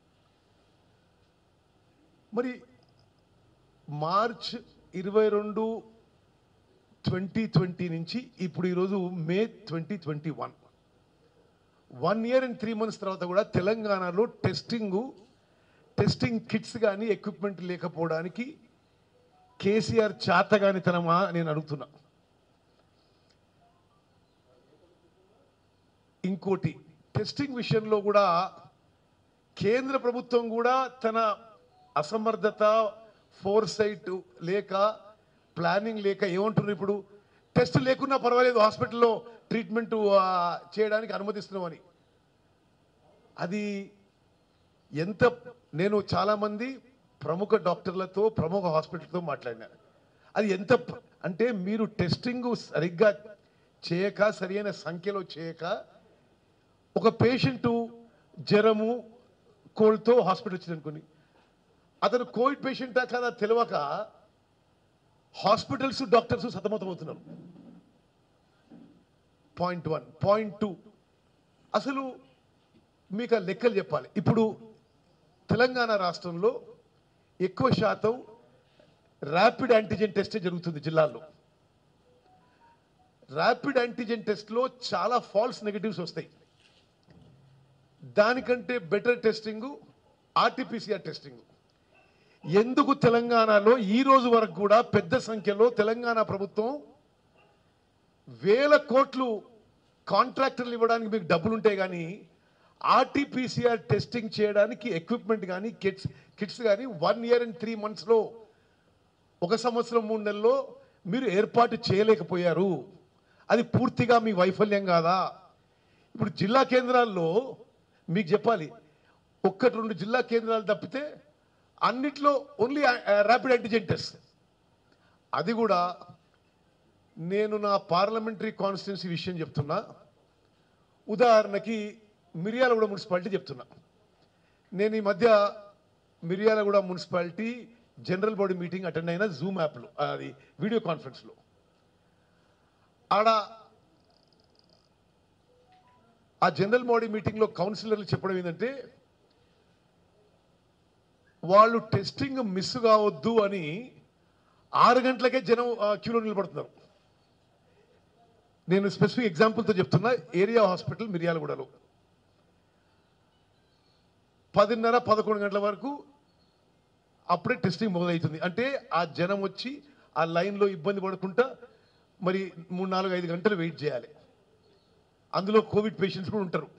మరి మార్చ్ ఇరవై రెండు ట్వంటీ ట్వంటీ నుంచి ఇప్పుడు ఈరోజు May twenty twenty one one year and three months తర్వాత కూడా తెలంగాణలో టెస్టింగ్ టెస్టింగ్ కిట్స్ కానీ ఎక్విప్మెంట్ లేకపోవడానికి కేసీఆర్ చాతగానితనమా నేను అడుగుతున్నా ఇంకోటి టెస్టింగ్ విషయంలో కూడా కేంద్ర ప్రభుత్వం కూడా తన అసమర్థత ఫోర్ సైట్ లేక ప్లానింగ్ లేక ఏమంటున్నారు ఇప్పుడు టెస్ట్ లేకున్నా పర్వాలేదు హాస్పిటల్లో ట్రీట్మెంట్ చేయడానికి అనుమతిస్తున్నామని అది ఎంత నేను చాలామంది ప్రముఖ డాక్టర్లతో ప్రముఖ హాస్పిటల్తో మాట్లాడినా అది ఎంత ప- అంటే మీరు టెస్టింగ్ సరిగ్గా చేయక సరైన సంఖ్యలో చేయక ఒక పేషెంట్ జ్వరము కోల్డ్తో హాస్పిటల్ వచ్చింది అనుకోండి అతను కోవిడ్ పేషెంటా కదా తెలియక హాస్పిటల్స్ డాక్టర్స్ సతమతమవుతున్నారు పాయింట్ వన్ పాయింట్ టూ అసలు మీకు ఆ లెక్కలు చెప్పాలి ఇప్పుడు తెలంగాణ రాష్ట్రంలో ఎక్కువ శాతం ర్యాపిడ్ యాంటీజెన్ టెస్టే జరుగుతుంది జిల్లాల్లో ర్యాపిడ్ యాంటీజెన్ టెస్ట్లో చాలా ఫాల్స్ నెగటివ్స్ వస్తాయి దానికంటే బెటర్ టెస్టింగ్ ఆర్టీపీసీఆర్ టెస్టింగ్ ఎందుకు తెలంగాణలో ఈ రోజు వరకు కూడా పెద్ద సంఖ్యలో తెలంగాణ ప్రభుత్వం వేల కోట్లు కాంట్రాక్టర్లు ఇవ్వడానికి మీకు డబ్బులు ఉంటాయి కానీ ఆర్టీపీసీఆర్ టెస్టింగ్ చేయడానికి ఎక్విప్మెంట్ కానీ కిట్స్ కిట్స్ కానీ వన్ ఇయర్ అండ్ త్రీ మంత్స్లో ఒక సంవత్సరం మూడు నెలల్లో మీరు ఏర్పాటు చేయలేకపోయారు అది పూర్తిగా మీ వైఫల్యం కాదా ఇప్పుడు జిల్లా కేంద్రాల్లో మీకు చెప్పాలి ఒక్కటి రెండు జిల్లా కేంద్రాలు తప్పితే అన్నిట్లో ఓన్లీ ర్యాపిడ్ యాంటిజెన్ టెస్ట్ అది కూడా నేను నా పార్లమెంటరీ కాన్స్టిట్యున్సీ విషయం చెప్తున్నా ఉదాహరణకి మిర్యాలగూడ మున్సిపాలిటీ చెప్తున్నా నేను ఈ మధ్య Miryalaguda municipality general body meeting attend అయిన జూమ్ యాప్లో అది వీడియో కాన్ఫరెన్స్లో ఆడ ఆ జనరల్ బాడీ మీటింగ్లో కౌన్సిలర్లు చెప్పడం ఏంటంటే వాళ్ళు టెస్టింగ్ మిస్ కావద్దు అని ఆరు గంటలకే జనం ఆ, క్యూలో నిలబడుతున్నారు నేను స్పెసిఫిక్ ఎగ్జాంపుల్తో చెప్తున్నా ఏరియా హాస్పిటల్ మిర్యాలగూడలో పదిన్నర పదకొండు గంటల వరకు అప్పుడే టెస్టింగ్ మొదలవుతుంది అంటే ఆ జనం వచ్చి ఆ లైన్లో ఇబ్బంది పడకుండా మరి మూడు నాలుగు ఐదు గంటలు వెయిట్ చేయాలి అందులో కోవిడ్ పేషెంట్స్ కూడా ఉంటారు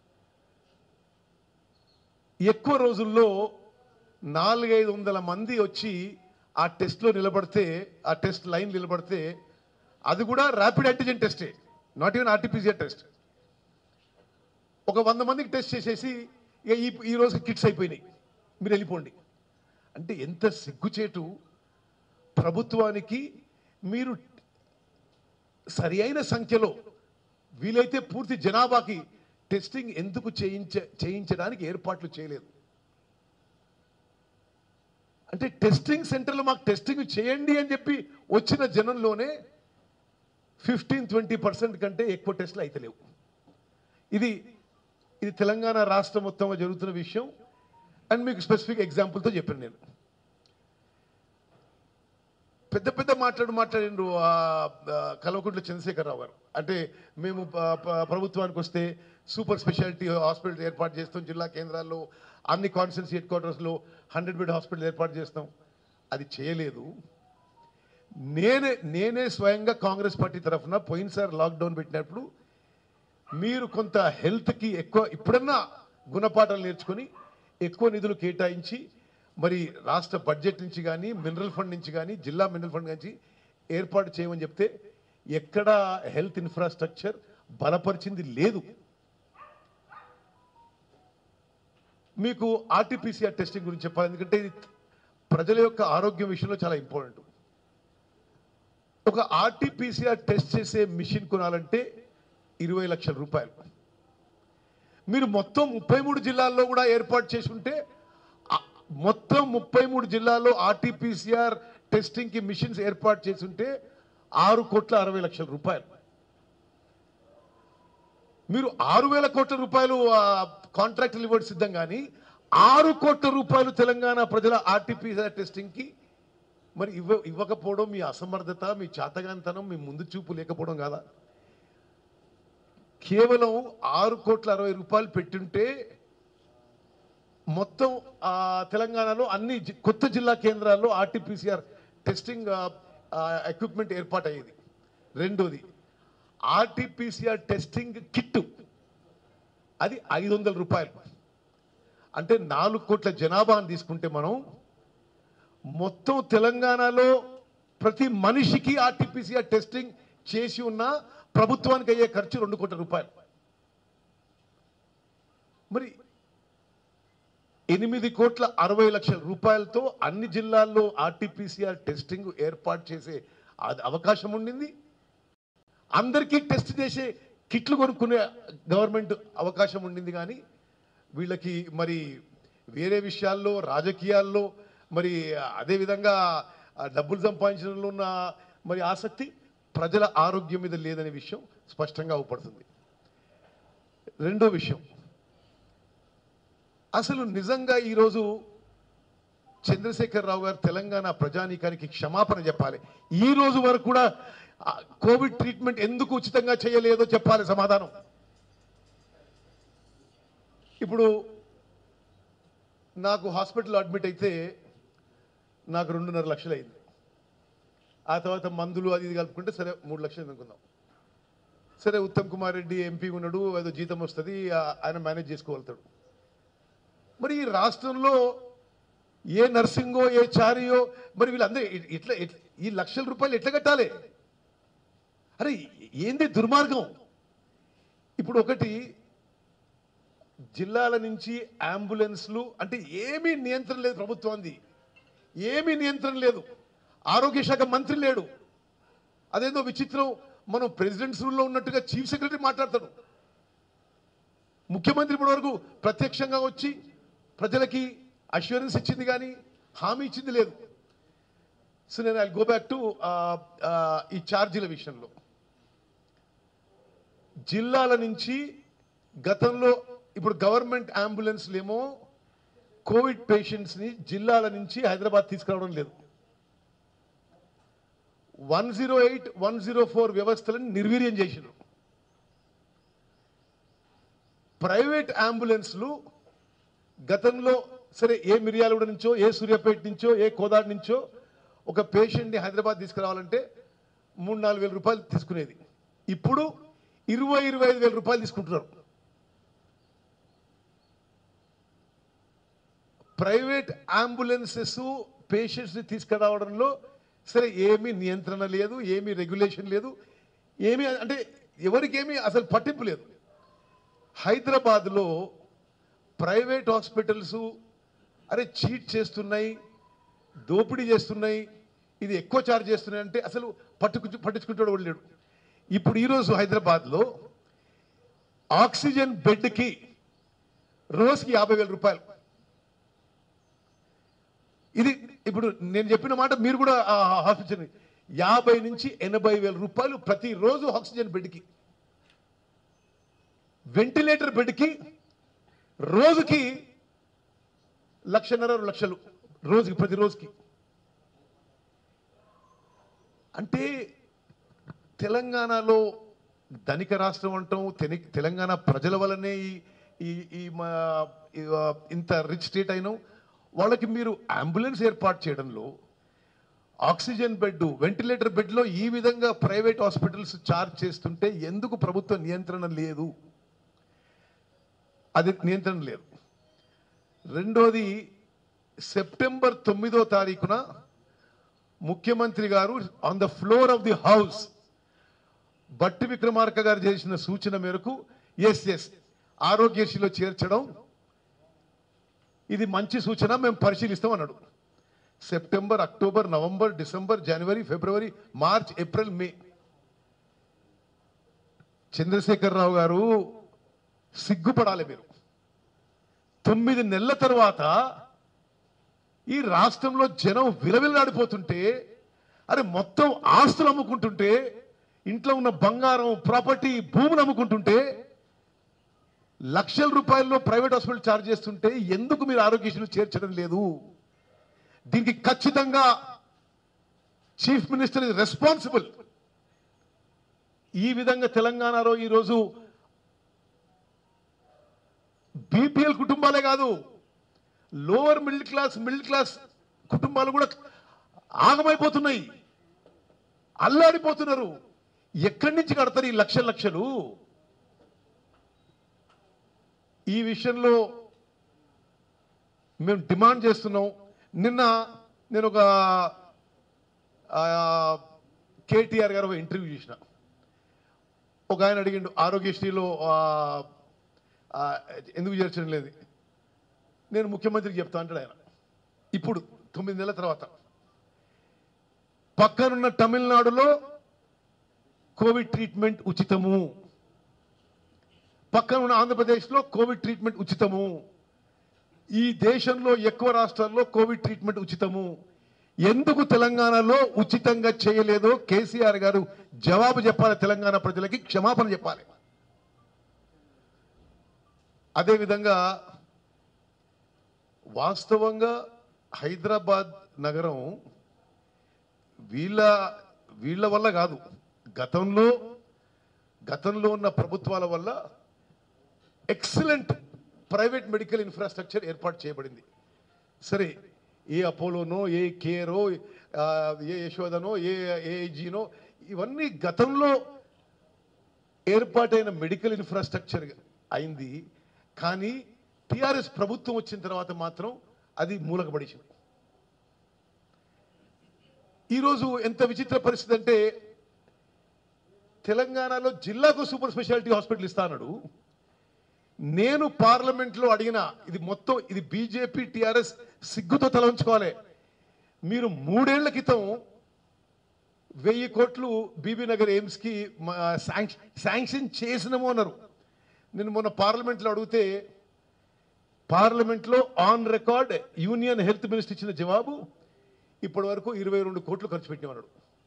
ఎక్కువ రోజుల్లో నాలుగైదు వందల మంది వచ్చి ఆ టెస్ట్లో నిలబడితే ఆ టెస్ట్ లైన్ నిలబడితే అది కూడా ర్యాపిడ్ యాంటిజెన్ టెస్టే నాట్ ఈవెన్ ఆర్టీపీసీఆర్ టెస్ట్ ఒక వంద మందికి టెస్ట్ చేసేసి ఇక ఈ ఈ రోజు కిట్స్ అయిపోయినాయి మీరు వెళ్ళిపోండి అంటే ఎంత సిగ్గుచేటు ప్రభుత్వానికి మీరు సరి అయిన సంఖ్యలో వీలైతే పూర్తి జనాభాకి టెస్టింగ్ ఎందుకు చేయించ చేయించడానికి ఏర్పాట్లు చేయలేదు అంటే టెస్టింగ్ సెంటర్లో మాకు టెస్టింగ్ చేయండి అని చెప్పి వచ్చిన జనంలోనే ఫిఫ్టీన్ ట్వంటీ పర్సెంట్ కంటే ఎక్కువ టెస్ట్లు అయితలేవు ఇది ఇది తెలంగాణ రాష్ట్రం మొత్తంగా జరుగుతున్న విషయం అండ్ మీకు స్పెసిఫిక్ ఎగ్జాంపుల్తో చెప్పాను నేను పెద్ద పెద్ద మాట్లాడు మాట్లాడిండ్రు ఆ, ఆ, కల్వకుంట్ల చంద్రశేఖరరావు గారు అంటే మేము ప- ప- ప్రభుత్వానికి వస్తే సూపర్ స్పెషాలిటీ హాస్పిటల్ ఏర్పాటు చేస్తాం జిల్లా కేంద్రాల్లో అన్ని కాన్స్టిట్యున్సీ హెడ్ క్వార్టర్స్లో హండ్రెడ్ బెడ్ హాస్పిటల్ ఏర్పాటు చేస్తాం అది చేయలేదు నేనే నేనే స్వయంగా కాంగ్రెస్ పార్టీ తరఫున పోయినసారి లాక్డౌన్ పెట్టినప్పుడు మీరు కొంత హెల్త్కి ఎక్కువ ఇప్పుడన్నా గుణపాఠాలు నేర్చుకొని ఎక్కువ నిధులు కేటాయించి మరి రాష్ట్ర బడ్జెట్ నుంచి కానీ మినరల్ ఫండ్ నుంచి కానీ జిల్లా మినరల్ ఫండ్ నుంచి ఏర్పాటు చేయమని చెప్తే ఎక్కడా హెల్త్ ఇన్ఫ్రాస్ట్రక్చర్ బలపరిచింది లేదు మీకు ఆర్టీపీసీఆర్ టెస్టింగ్ గురించి చెప్పాలి ఎందుకంటే ఇది ప్రజల యొక్క ఆరోగ్యం విషయంలో చాలా ఇంపార్టెంట్ ఒక ఆర్టీపీసీఆర్ టెస్ట్ చేసే మిషన్ కొనాలంటే ఇరవై లక్షల రూపాయలు మీరు మొత్తం ముప్పై మూడు జిల్లాల్లో కూడా ఏర్పాటు చేసి ఉంటే ఆ మొత్తం ముప్పై మూడు జిల్లాల్లో ఆర్టీపీసీఆర్ టెస్టింగ్కి మిషన్స్ ఏర్పాటు చేసి ఉంటే ఆరు కోట్ల అరవై లక్షల రూపాయలు మీరు ఆరు వేల కోట్ల రూపాయలు కాంట్రాక్టులు ఇవ్వడం సిద్ధం కానీ ఆరు కోట్ల రూపాయలు తెలంగాణ ప్రజల ఆర్టీపీసీఆర్ టెస్టింగ్కి మరి ఇవ్వ ఇవ్వకపోవడం మీ అసమర్థత మీ చాతగానితనం మీ ముందు చూపు లేకపోవడం కాదా కేవలం ఆరు కోట్ల అరవై రూపాయలు పెట్టుంటే మొత్తం ఆ, తెలంగాణలో అన్ని జి- కొత్త జిల్లా కేంద్రాల్లో ఆర్టీపీసీఆర్ టెస్టింగ్ ఎక్విప్మెంట్ ఏర్పాటు అయ్యేది రెండోది ఆర్టీపీసీఆర్ టెస్టింగ్ కిట్ అది ఐదు వందల రూపాయలు అంటే నాలుగు కోట్ల జనాభాను తీసుకుంటే మనం మొత్తం తెలంగాణలో ప్రతి మనిషికి ఆర్టీపీసీఆర్ టెస్టింగ్ చేసి ఉన్న ప్రభుత్వానికి అయ్యే ఖర్చు రెండు కోట్ల రూపాయలు మరి ఎనిమిది కోట్ల అరవై లక్షల రూపాయలతో అన్ని జిల్లాల్లో ఆర్టీపీసీఆర్ టెస్టింగ్ ఏర్పాటు చేసే అది అవకాశం ఉండింది అందరికీ టెస్ట్ చేసే కిట్లు కొనుక్కునే గవర్నమెంట్ అవకాశం ఉండింది కానీ వీళ్ళకి మరి వేరే విషయాల్లో రాజకీయాల్లో మరి అదేవిధంగా ఆ డబ్బులు సంపాదించడంలో ఉన్న మరి ఆసక్తి ప్రజల ఆరోగ్యం మీద లేదనే విషయం స్పష్టంగా అవపడుతుంది రెండో విషయం అసలు నిజంగా ఈరోజు చంద్రశేఖర్ రావు గారు తెలంగాణ ప్రజానీకానికి క్షమాపణ చెప్పాలి ఈ రోజు వరకు కూడా ఆ, కోవిడ్ ట్రీట్మెంట్ ఎందుకు ఉచితంగా చేయలేదో చెప్పాలి సమాధానం ఇప్పుడు నాకు హాస్పిటల్ అడ్మిట్ అయితే నాకు రెండున్నర లక్షలు అయింది ఆ తర్వాత మందులు అది ఇది కలుపుకుంటే సరే మూడు లక్షలు అనుకుందాం సరే ఉత్తమ్ కుమార్ రెడ్డి ఎంపీ ఉన్నాడు ఏదో జీతం వస్తుంది ఆ- ఆయన మేనేజ్ చేసుకోగలుగుతాడు మరి ఈ రాష్ట్రంలో ఏ నర్సింగో ఏ చారియో మరి వీళ్ళందరూ ఇ- ఇట్లా ఇట్- ఈ లక్షల రూపాయలు ఎట్లా కట్టాలి అరే ఏంది దుర్మార్గం ఇప్పుడు ఒకటి జిల్లాల నుంచి అంబులెన్స్లు అంటే ఏమీ నియంత్రణ లేదు ప్రభుత్వానికి ఏమీ నియంత్రణ లేదు ఆరోగ్య శాఖ మంత్రి లేడు అదేదో విచిత్రం మనం ప్రెసిడెంట్స్ రూల్లో ఉన్నట్టుగా చీఫ్ సెక్రటరీ మాట్లాడతాడు ముఖ్యమంత్రి ఇప్పటి వరకు ప్రత్యక్షంగా వచ్చి ప్రజలకి అష్యూరెన్స్ ఇచ్చింది కానీ హామీ ఇచ్చింది లేదు సో నేను ఐ గో బ్యాక్ టు ఈ ఛార్జీల విషయంలో జిల్లాల నుంచి గతంలో ఇప్పుడు గవర్నమెంట్ అంబులెన్స్లు ఏమో కోవిడ్ పేషెంట్స్ని జిల్లాల నుంచి హైదరాబాద్ తీసుకురావడం లేదు one zero eight one zero four వ్యవస్థలను నిర్వీర్యం చేసినారు ప్రైవేట్ అంబులెన్స్లు గతంలో సరే ఏ మిర్యాలగూడ నుంచో ఏ సూర్యాపేట నుంచో ఏ కోదాడ నుంచో ఒక పేషెంట్ని హైదరాబాద్ తీసుకురావాలంటే మూడు నాలుగు వేల రూపాయలు తీసుకునేది ఇప్పుడు ఇరవై ఇరవై ఐదు వేల రూపాయలు తీసుకుంటున్నారు ప్రైవేట్ అంబులెన్సెస్ పేషెంట్స్ని తీసుకురావడంలో సరే ఏమీ నియంత్రణ లేదు ఏమీ రెగ్యులేషన్ లేదు ఏమీ అంటే ఎవరికేమీ అసలు పట్టింపు లేదు హైదరాబాద్లో ప్రైవేట్ హాస్పిటల్స్ అరే చీట్ చేస్తున్నాయి దోపిడీ చేస్తున్నాయి ఇది ఎక్కువ ఛార్జ్ చేస్తున్నాయి అంటే అసలు పట్టుకు పట్టించుకుంటాడు కూడా లేడు ఇప్పుడు ఈరోజు హైదరాబాద్లో ఆక్సిజన్ బెడ్కి రోజుకి యాభై వేల రూపాయలు ఇది ఇప్పుడు నేను చెప్పిన మాట మీరు కూడా ఆ హాస్పిటల్ యాభై నుంచి ఎనభై వేల రూపాయలు ప్రతిరోజు ఆక్సిజన్ బెడ్కి వెంటిలేటర్ బెడ్కి రోజుకి లక్షన్నర రెండు లక్షలు రోజుకి ప్రతి రోజుకి అంటే తెలంగాణలో ధనిక రాష్ట్రం అంటాం తెని- తెలంగాణ ప్రజల వల్లనే ఈ ఈ ఈ మా ఈ, ఆ, ఇంత రిచ్ స్టేట్ అయినాం వాళ్ళకి మీరు అంబులెన్స్ ఏర్పాటు చేయడంలో ఆక్సిజన్ బెడ్ వెంటిలేటర్ బెడ్లో ఈ విధంగా ప్రైవేట్ హాస్పిటల్స్ చార్జ్ చేస్తుంటే ఎందుకు ప్రభుత్వ నియంత్రణ లేదు అది నియంత్రణ లేదు రెండోది సెప్టెంబర్ తొమ్మిదో తారీఖున ముఖ్యమంత్రి గారు on the floor of the house Bhatti Vikramarka గారు చేసిన సూచన మేరకు ఎస్ ఎస్ ఆరోగ్యశ్రీలో చేర్చడం ఇది మంచి సూచన మేము పరిశీలిస్తాం అన్నాడు సెప్టెంబర్ అక్టోబర్ నవంబర్ డిసెంబర్ జనవరి ఫిబ్రవరి March April May Chandrashekar Rao garu సిగ్గుపడాలి మీరు తొమ్మిది నెలల తర్వాత ఈ రాష్ట్రంలో జనం విలవిల్లాడిపోతుంటే అరే మొత్తం ఆస్తులు అమ్ముకుంటుంటే ఇంట్లో ఉన్న బంగారం ప్రాపర్టీ భూములు అమ్ముకుంటుంటే లక్షల రూపాయల్లో ప్రైవేట్ హాస్పిటల్ ఛార్జ్ చేస్తుంటే ఎందుకు మీరు ఆరోగ్యశ్రీలు చేర్చడం లేదు దీనికి ఖచ్చితంగా చీఫ్ మినిస్టర్ ఇస్ రెస్పాన్సిబుల్ ఈ విధంగా తెలంగాణలో ఈరోజు బీపీఎల్ కుటుంబాలే కాదు lower middle class middle class కుటుంబాలు కూడా ఆగమైపోతున్నాయి అల్లాడిపోతున్నారు ఎక్కడి నుంచి కడతారు ఈ లక్షల లక్షలు ఈ విషయంలో మేము డిమాండ్ చేస్తున్నాం నిన్న నేను ఒక ఆ, కేటీఆర్ గారు ఒక ఇంటర్వ్యూ చేసిన ఒక ఆయన అడిగిండు ఆరోగ్యశ్రీలో ఆ, ఆ, ఎందుకు చేర్చడం లేదు నేను ముఖ్యమంత్రికి చెప్తా అంటాడు ఆయన ఇప్పుడు తొమ్మిది నెలల తర్వాత పక్కనున్న తమిళనాడులో కోవిడ్ ట్రీట్మెంట్ ఉచితము పక్కన ఉన్న ఆంధ్రప్రదేశ్లో కోవిడ్ ట్రీట్మెంట్ ఉచితము ఈ దేశంలో ఎక్కువ రాష్ట్రాల్లో కోవిడ్ ట్రీట్మెంట్ ఉచితము ఎందుకు తెలంగాణలో ఉచితంగా చేయలేదో కేసీఆర్ గారు జవాబు చెప్పాలి తెలంగాణ ప్రజలకి క్షమాపణ చెప్పాలి అదేవిధంగా వాస్తవంగా హైదరాబాద్ నగరం వీళ్ళ వీళ్ళ వల్ల కాదు గతంలో గతంలో ఉన్న ప్రభుత్వాల వల్ల ఎక్సలెంట్ ప్రైవేట్ మెడికల్ ఇన్ఫ్రాస్ట్రక్చర్ ఏర్పాటు చేయబడింది సరే ఏ అపోలోనో ఏ కేరో ఆ, ఏ యశోదనో ఏ ఏఐజీనో ఇవన్నీ గతంలో ఏర్పాటైన మెడికల్ ఇన్ఫ్రాస్ట్రక్చర్ అయింది కానీ టిఆర్ఎస్ ప్రభుత్వం వచ్చిన తర్వాత మాత్రం అది మూలకపడేసింది ఈరోజు ఎంత విచిత్ర పరిస్థితి అంటే తెలంగాణలో జిల్లాకు సూపర్ స్పెషాలిటీ హాస్పిటల్ ఇస్తానడు నేను పార్లమెంట్లో అడిగిన ఇది మొత్తం ఇది బీజేపీ టిఆర్ఎస్ సిగ్గుతో తల ఉంచుకోవాలి మీరు మూడేళ్ల క్రితం వెయ్యి కోట్లు బీబీ నగర్ ఎయిమ్స్కి మ- శాంక్ష- శాంక్షన్ చేసినాము అన్నారు నేను మొన్న పార్లమెంట్లో అడిగితే పార్లమెంట్లో on record union health minister ఇచ్చిన జవాబు ఇప్పటి వరకు ఇరవై రెండు కోట్లు ఖర్చు పెట్టినామన్నాడు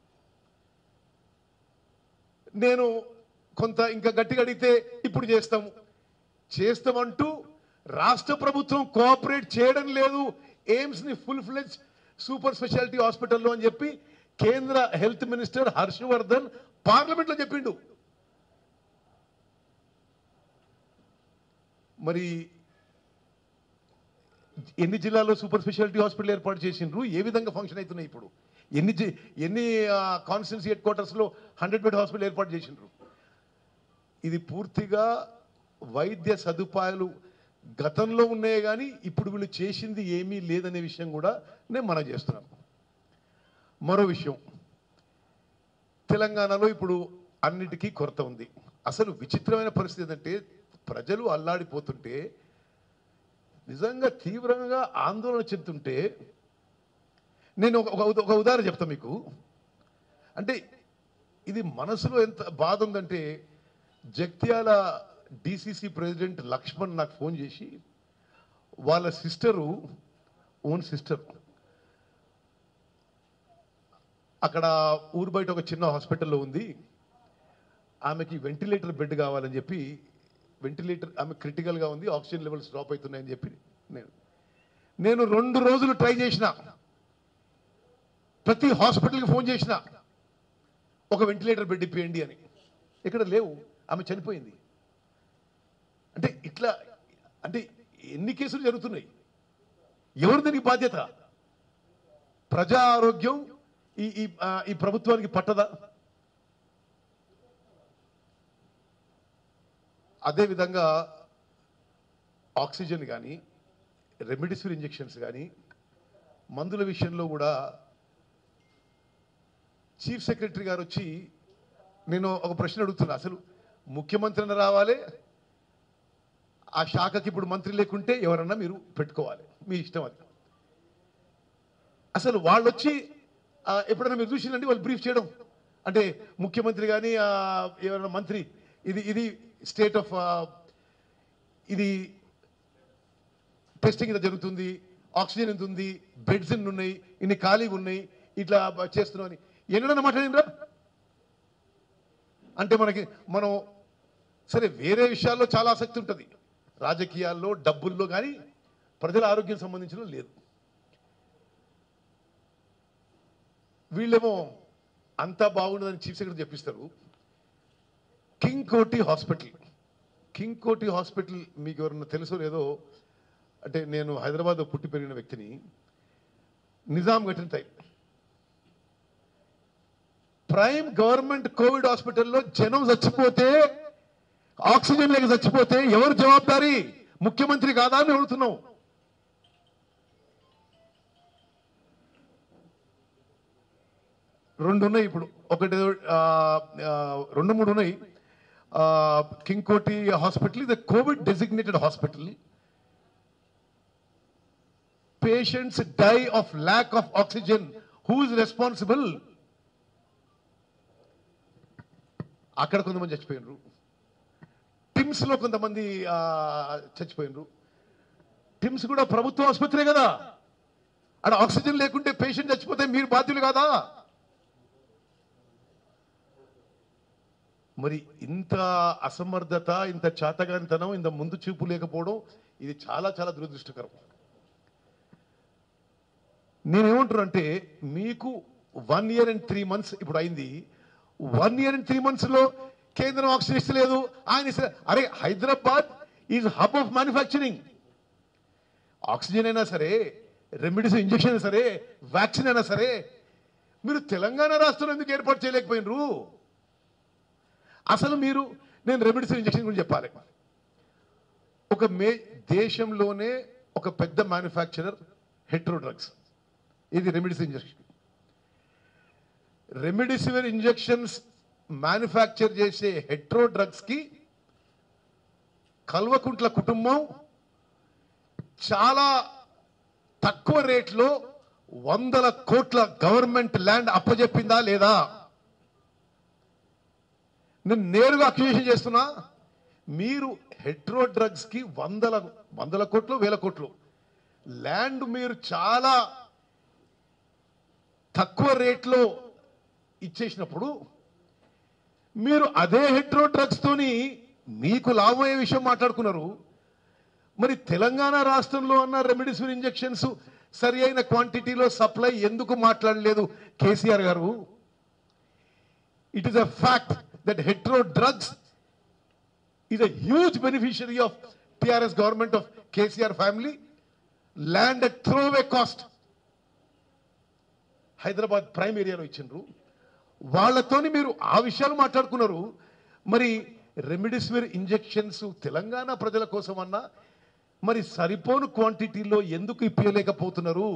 నేను కొంత ఇంకా గట్టిగా అడిగితే ఇప్పుడు చేస్తాము చేస్తామంటూ రాష్ట్ర ప్రభుత్వం కోఆపరేట్ చేయడం లేదు ఎయిమ్స్ ని ఫుల్ ఫ్లెజ్ సూపర్ స్పెషాలిటీ హాస్పిటల్లో అని చెప్పి కేంద్ర హెల్త్ మినిస్టర్ హర్షవర్ధన్ పార్లమెంట్ లో చెప్పిండు మరి ఎన్ని జిల్లాల్లో సూపర్ స్పెషాలిటీ హాస్పిటల్ ఏర్పాటు చేసిండ్రు ఏ విధంగా ఫంక్షన్ అవుతున్నాయి ఇప్పుడు ఎన్ని జి- ఎన్ని కాన్స్టిట్యున్సీ హెడ్ క్వార్టర్స్లో హండ్రెడ్ బెడ్ హాస్పిటల్ ఏర్పాటు చేసిండ్రు ఇది పూర్తిగా వైద్య సదుపాయాలు గతంలో ఉన్నాయే కానీ ఇప్పుడు వీళ్ళు చేసింది ఏమీ లేదనే విషయం కూడా నేను మనం చేస్తున్నాను మరో విషయం తెలంగాణలో ఇప్పుడు అన్నిటికీ కొరత ఉంది అసలు విచిత్రమైన పరిస్థితి ఏంటంటే ప్రజలు అల్లాడిపోతుంటే నిజంగా తీవ్రంగా ఆందోళన చెందుతుంటే నేను ఒక ఒక- ఒక ఉదాహరణ చెప్తా మీకు అంటే ఇది మనసులో ఎంత బాధ ఉందంటే జగిత్యాల డిసిసి ప్రెసిడెంట్ లక్ష్మణ్ నాకు ఫోన్ చేసి వాళ్ళ సిస్టరు ఓన్ సిస్టర్ అక్కడ ఊరు బయట ఒక చిన్న హాస్పిటల్లో ఉంది ఆమెకి వెంటిలేటర్ బెడ్ కావాలని చెప్పి వెంటిలేటర్ ఆమె క్రిటికల్గా ఉంది ఆక్సిజన్ లెవెల్స్ డ్రాప్ అవుతున్నాయని చెప్పి నేను నేను రెండు రోజులు ట్రై చేసిన ప్రతి హాస్పిటల్కి ఫోన్ చేసిన ఒక వెంటిలేటర్ బెడ్ ఇప్పియండి అని ఇక్కడ లేవు ఆమె చనిపోయింది అంటే ఇట్లా అంటే ఎన్ని కేసులు జరుగుతున్నాయి ఎవరు దీనికి బాధ్యత ప్రజా ఆరోగ్యం ఈ ఈ ఆ, ఈ ప్రభుత్వానికి పట్టదా అదేవిధంగా ఆక్సిజన్ కానీ రెమిడిసివిర్ ఇంజెక్షన్స్ కానీ మందుల విషయంలో కూడా చీఫ్ సెక్రటరీ గారు వచ్చి నేను ఒక ప్రశ్న అడుగుతున్నా అసలు ముఖ్యమంత్రిని రావాలి ఆ శాఖకి ఇప్పుడు మంత్రి లేకుంటే ఎవరన్నా మీరు పెట్టుకోవాలి మీ ఇష్టం అది అసలు వాళ్ళు వచ్చి ఆ, ఎప్పుడైనా మీరు చూసిందండి వాళ్ళు బ్రీఫ్ చేయడం అంటే ముఖ్యమంత్రి కానీ ఎవరైనా మంత్రి ఇది ఇది స్టేట్ ఆఫ్ ఇది టెస్టింగ్ ఇంత జరుగుతుంది ఆక్సిజన్ ఎంత ఉంది బెడ్స్ ఎన్ని ఉన్నాయి ఇన్ని ఖాళీగా ఉన్నాయి ఇట్లా బ- చేస్తున్నాం అని ఎన్నడన్నా మాట్లాడిండ్రా అంటే మనకి మనం సరే వేరే విషయాల్లో చాలా ఆసక్తి ఉంటుంది రాజకీయాల్లో డబ్బుల్లో కానీ ప్రజల ఆరోగ్యం సంబంధించిన లేదు వీళ్ళేమో అంతా బాగుండదని చీఫ్ సెక్రటరీ చెప్పిస్తారు King Koti hospital King Koti hospital మీకు ఎవరన్నా తెలుసో లేదో అంటే నేను హైదరాబాద్ పుట్టి పెరిగిన వ్యక్తిని నిజాం కట్టిన టైం ప్రైమ్ గవర్నమెంట్ కోవిడ్ హాస్పిటల్లో జనం చచ్చిపోతే ఆక్సిజన్ లేక చచ్చిపోతే ఎవరు జవాబారి ముఖ్యమంత్రి కాదా అని అడుగుతున్నాం రెండు ఉన్నాయి ఇప్పుడు ఒకటి ఆ, ఆ, రెండు మూడు ఉన్నాయి కింగ్ కోటి హాస్పిటల్ ఇది Covid designated hospital patients die of lack of oxygen who is responsible అక్కడ కొంతమంది చచ్చిపోయినరు టిమ్స్ లో కొంతమంది ఆ, చచ్చిపోయినరు టిమ్స్ కూడా ప్రభుత్వ ఆసుపత్రే కదా అక్కడ ఆక్సిజన్ లేకుంటే పేషెంట్ చచ్చిపోతే మీరు బాధ్యులు కాదా మరి ఇంత అసమర్థత ఇంత చాతగానితనం ఇంత ముందు చూపు లేకపోవడం ఇది చాలా చాలా దురదృష్టకరం నేనేమంటున్నా అంటే మీకు one year and three months ఇప్పుడు అయింది one year and three months లో కేంద్రం ఆక్సిజన్ ఇస్తలేదు ఆయన ఇస్తే అరే Hyderabad is hub of manufacturing oxygen అయినా సరే రెమిడిసిన్ ఇంజెక్షన్ అయినా సరే వ్యాక్సిన్ అయినా సరే మీరు తెలంగాణ రాష్ట్రంలో ఎందుకు ఏర్పాటు చేయలేకపోయినరు అసలు మీరు నేను రెమిడిసిన్ ఇంజెక్షన్ గురించి చెప్పాలి ఒక మే దేశంలోనే ఒక పెద్ద మ్యానుఫ్యాక్చరర్ హెట్రో డ్రగ్స్ ఇది remdesivir injection remdesivir injections manufacture చేసే హెట్రో డ్రగ్స్ కి కల్వకుంట్ల కుటుంబం చాలా తక్కువ రేట్లో వందల కోట్ల గవర్నమెంట్ ల్యాండ్ అప్పజెప్పిందా లేదా నేను నేరుగా అక్యూజేషన్ చేస్తున్నా మీరు హెట్రో డ్రగ్స్ కి వందల వందల కోట్లు వేల కోట్లు ల్యాండ్ మీరు చాలా తక్కువ రేట్లో ఇచ్చేసినప్పుడు మీరు అదే హెట్రో డ్రగ్స్ తోని మీకు లాభమయ్యే విషయం మాట్లాడుకున్నారు మరి తెలంగాణ రాష్ట్రంలో అన్న రెమిడిసివిర్ ఇంజెక్షన్స్ సరి అయిన క్వాంటిటీలో సప్లై ఎందుకు మాట్లాడలేదు కేసీఆర్ గారు it is a fact that Hetero drugs is a huge beneficiary of TRS government of KCR family. Land at throwaway cost. Hyderabad prime ఏరియాలో ఇచ్చిండ్రు వాళ్ళతోని మీరు ఆ విషయాలు మాట్లాడుకున్నారు మరి రెమిడిసివిర్ ఇంజెక్షన్స్ తెలంగాణ ప్రజల కోసం అన్నా మరి సరిపోను క్వాంటిటీలో ఎందుకు ఇప్పలేకపోతున్నారు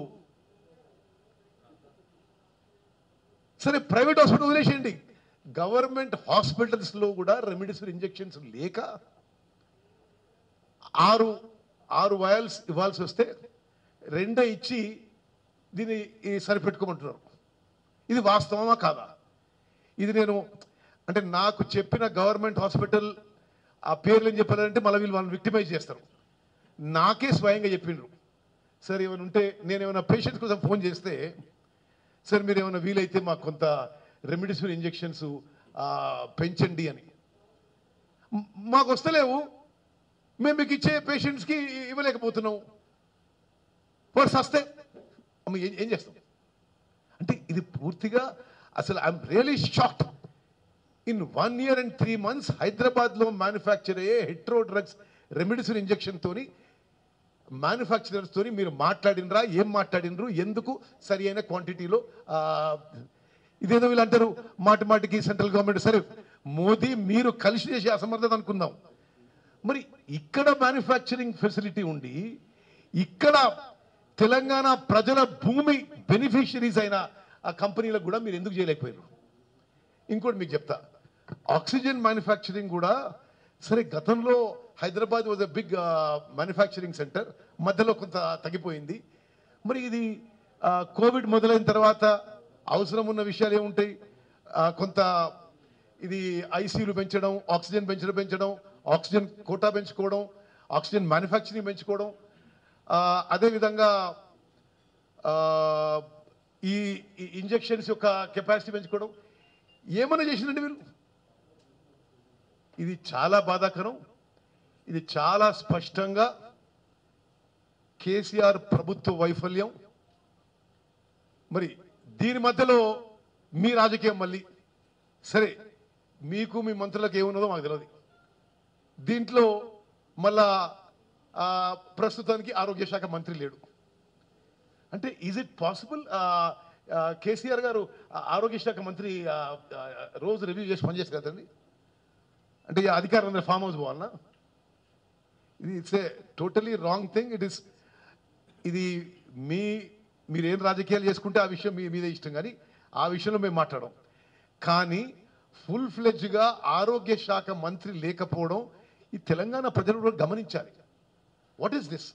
సరే ప్రైవేట్ హాస్పిటల్ వదిలేసేయండి గవర్నమెంట్ హాస్పిటల్స్ లో కూడా రెమిడిసివిర్ ఇంజెక్షన్స్ లేక ఆరు ఆరు వయల్స్ ఇవ్వాల్సి వస్తే రెండే ఇచ్చి దీన్ని ఈ సరిపెట్టుకోమంటున్నారు ఇది వాస్తవమా కాదా ఇది నేను అంటే నాకు చెప్పిన గవర్నమెంట్ హాస్పిటల్ ఆ పేర్లు ఏం చెప్పారంటే మళ్ళీ వీళ్ళు వాళ్ళని విక్టిమైజ్ చేస్తారు నాకే స్వయంగా చెప్పిండ్రు సార్ ఏమైనా ఉంటే నేను ఏమైనా పేషెంట్ కోసం ఫోన్ చేస్తే సార్ మీరు ఏమైనా వీలైతే మాకు కొంత రెమిడిసివిర్ ఇంజెక్షన్స్ పెంచండి అని మ్- మాకు వస్తలేవు మేము మీకు ఇచ్చే పేషెంట్స్కి ఇవ్వలేకపోతున్నాం వాడు సస్తే అమ్మ ఏం ఏం చేస్తాం అంటే ఇది పూర్తిగా అసలు I'm really shocked in one year and three months హైదరాబాద్లో మ్యానుఫ్యాక్చర్ అయ్యే హెట్రో డ్రగ్స్ రెమిడిసిన్ ఇంజెక్షన్తోని మ్యానుఫ్యాక్చరర్స్ తోని మీరు మాట్లాడినరా ఏం మాట్లాడినరు ఎందుకు సరి అయిన క్వాంటిటీలో ఆ, ఇదేదో వీళ్ళు అంటారు మాటి మాటికి సెంట్రల్ గవర్నమెంట్ సరే మోదీ మీరు కలిసి చేసే అసమర్థత అనుకుందాం మరి ఇక్కడ మ్యానుఫ్యాక్చరింగ్ ఫెసిలిటీ ఉండి ఇక్కడ తెలంగాణ ప్రజల భూమి బెనిఫిషరీస్ అయిన ఆ కంపెనీలకు కూడా మీరు ఎందుకు చేయలేకపోయారు ఇంకోటి మీకు చెప్తా ఆక్సిజన్ మ్యానుఫ్యాక్చరింగ్ కూడా సరే గతంలో Hyderabad was a big manufacturing centre మధ్యలో కొంత తగ్గిపోయింది మరి ఇది ఆ, కోవిడ్ మొదలైన తర్వాత అవసరం ఉన్న విషయాలు ఏముంటాయి ఆ, కొంత ఇది ఐసీలు పెంచడం ఆక్సిజన్ పెంచడం పెంచడం ఆక్సిజన్ కోటా పెంచుకోవడం ఆక్సిజన్ మ్యానుఫ్యాక్చరింగ్ పెంచుకోవడం ఆ, అదేవిధంగా ఆ, ఈ ఇంజెక్షన్స్ యొక్క కెపాసిటీ పెంచుకోవడం ఏమైనా చేసిందండి మీరు ఇది చాలా బాధాకరం ఇది చాలా స్పష్టంగా కేసీఆర్ ప్రభుత్వ వైఫల్యం మరి దీని మధ్యలో మీ రాజకీయం మళ్ళీ సరే మీకు మీ మంత్రులకు ఏమున్నదో మాకు తెలియదు దీంట్లో మళ్ళా ఆ, ప్రస్తుతానికి ఆరోగ్య శాఖ మంత్రి లేడు అంటే ఈజ్ ఇట్ పాసిబుల్ కేసీఆర్ గారు ఆ, ఆరోగ్య శాఖ మంత్రి ఆ, ఆ, రోజు రివ్యూ చేసి పనిచేస్తారు కదండి అంటే ఈ అధికారం అందరూ ఫామ్ హౌస్ పోవాలనా ఇది it's a totally wrong thing it is ఇది మీ మీరు ఏం రాజకీయాలు చేసుకుంటే ఆ విషయం మీ మీదే ఇష్టం కానీ ఆ విషయంలో మేము మాట్లాడడం కానీ ఫుల్ ఫ్లెడ్జ్గా ఆరోగ్య శాఖ మంత్రి లేకపోవడం ఈ తెలంగాణ ప్రజలు కూడా గమనించాలి వాట్ ఈస్ దిస్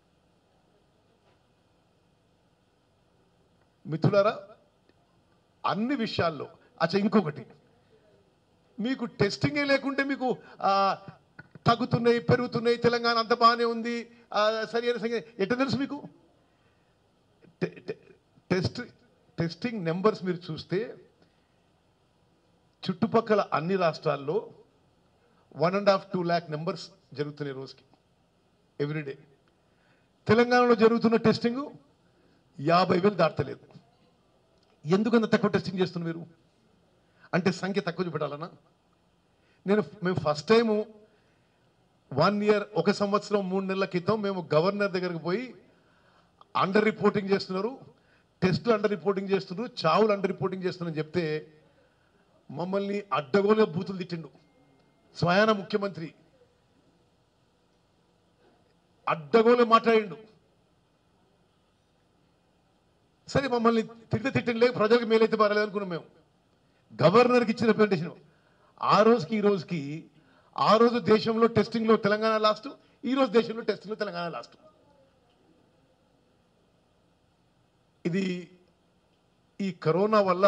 మిత్రులారా అన్ని విషయాల్లో అచ్చా ఇంకొకటి మీకు టెస్టింగే లేకుంటే మీకు ఆ, తగ్గుతున్నాయి పెరుగుతున్నాయి తెలంగాణ అంత బాగానే ఉంది ఆ, సరి అయిన సంగతి ఎట్లా తెలుసు మీకు టె- టె- టెస్ట్ టెస్టింగ్ నెంబర్స్ మీరు చూస్తే చుట్టుపక్కల అన్ని రాష్ట్రాల్లో one and half two lakh numbers జరుగుతున్నాయి రోజుకి ఎవ్రీడే తెలంగాణలో జరుగుతున్న టెస్టింగ్ యాభై వేలు దాటలేదు ఎందుకంత తక్కువ టెస్టింగ్ చేస్తున్నారు మీరు అంటే సంఖ్య తక్కువ చూపెట్టాలన్నా నేను మేము ఫస్ట్ టైము వన్ ఇయర్ ఒక సంవత్సరం మూడు నెలల క్రితం మేము గవర్నర్ దగ్గరకు పోయి అండర్ రిపోర్టింగ్ చేస్తున్నారు టెస్టులు అండర్ రిపోర్టింగ్ చేస్తున్నారు చావులు అండర్ రిపోర్టింగ్ చేస్తున్నారని చెప్తే మమ్మల్ని అడ్డగోలుగా బూతులు తిట్టిండు స్వయాన ముఖ్యమంత్రి అడ్డగోలు మాట్లాడిండు సరే మమ్మల్ని తిడితే తిట్టండి లేక ప్రజలకు మేలైతే పర్లేదు అనుకున్నాం మేము గవర్నర్కి ఇచ్చిన రిప్రజెంటేషన్ ఆ రోజుకి ఈ రోజుకి ఆ రోజు దేశంలో టెస్టింగ్లో తెలంగాణ లాస్ట్ ఈ రోజు దేశంలో టెస్టింగ్లో తెలంగాణ లాస్ట్ ఇది ఈ కరోనా వల్ల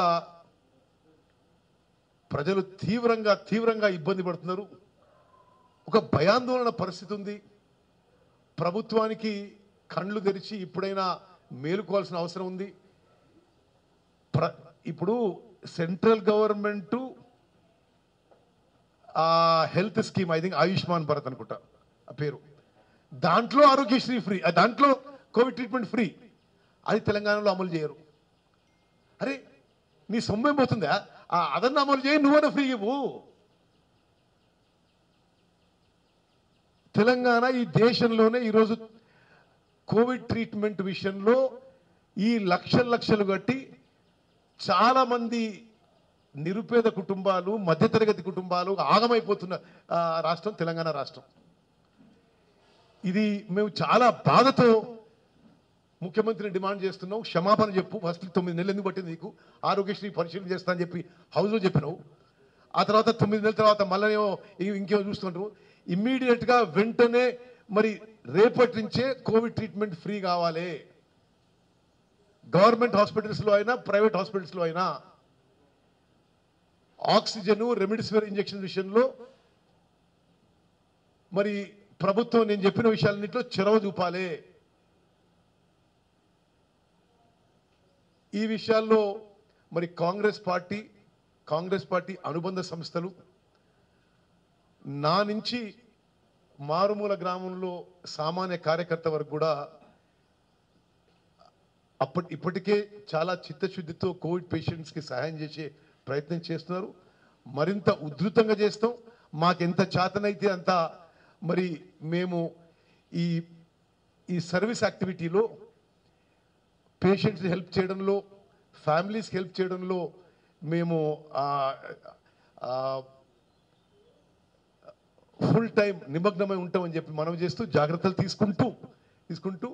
ప్రజలు తీవ్రంగా తీవ్రంగా ఇబ్బంది పడుతున్నారు ఒక భయాందోళన పరిస్థితి ఉంది ప్రభుత్వానికి కండ్లు తెరిచి ఇప్పుడైనా మేలుకోవాల్సిన అవసరం ఉంది ప్ర ఇప్పుడు సెంట్రల్ గవర్నమెంట్ ఆ health scheme I think Ayushman Bharat అనుకుంటా ఆ పేరు దాంట్లో ఆరోగ్యశ్రీ ఫ్రీ ఆ దాంట్లో కోవిడ్ ట్రీట్మెంట్ ఫ్రీ అది తెలంగాణలో అమలు చేయరు అరే నీ సొమ్మేం పోతుందా ఆ అదన్న అమలు చేయి నువ్వన్న ఫ్రీ ఇవ్వు తెలంగాణ ఈ దేశంలోనే ఈరోజు కోవిడ్ ట్రీట్మెంట్ విషయంలో ఈ లక్షల లక్షలు కట్టి చాలా మంది నిరుపేద కుటుంబాలు మధ్యతరగతి కుటుంబాలు ఆగమైపోతున్న ఆ, రాష్ట్రం తెలంగాణ రాష్ట్రం ఇది మేము చాలా బాధతో ముఖ్యమంత్రిని డిమాండ్ చేస్తున్నాం క్షమాపణ చెప్పు ఫస్ట్ తొమ్మిది నెలలు ఎందుకు పట్టింది నీకు ఆరోగ్యశ్రీ పరిశీలన చేస్తా అని చెప్పి హౌస్లో చెప్పినావు ఆ తర్వాత తొమ్మిది నెలల తర్వాత మళ్ళీ ఇంకేమో చూస్తుంటారు ఇమ్మీడియట్గా వెంటనే మరి రేపటి నుంచే కోవిడ్ ట్రీట్మెంట్ ఫ్రీ కావాలి గవర్నమెంట్ హాస్పిటల్స్లో అయినా ప్రైవేట్ హాస్పిటల్స్లో అయినా ఆక్సిజన్ రెమిడిసివిర్ ఇంజెక్షన్ విషయంలో మరి ప్రభుత్వం నేను చెప్పిన విషయాలన్నింటిలో చొరవ చూపాలి ఈ విషయాల్లో మరి కాంగ్రెస్ పార్టీ కాంగ్రెస్ పార్టీ అనుబంధ సంస్థలు నా నుంచి మారుమూల గ్రామంలో సామాన్య కార్యకర్త వరకు కూడా అప్పటి ఇప్పటికే చాలా చిత్తశుద్ధితో కోవిడ్ పేషెంట్స్కి సహాయం చేసే ప్రయత్నం చేస్తున్నారు మరింత ఉధృతంగా చేస్తాం మాకెంత చేతనైతే అంత మరి మేము ఈ ఈ సర్వీస్ యాక్టివిటీలో పేషెంట్స్ హెల్ప్ చేయడంలో ఫ్యామిలీస్కి హెల్ప్ చేయడంలో మేము ఫుల్ టైం నిమగ్నమై ఉంటామని చెప్పి మనం చేస్తూ జాగ్రత్తలు తీసుకుంటూ తీసుకుంటూ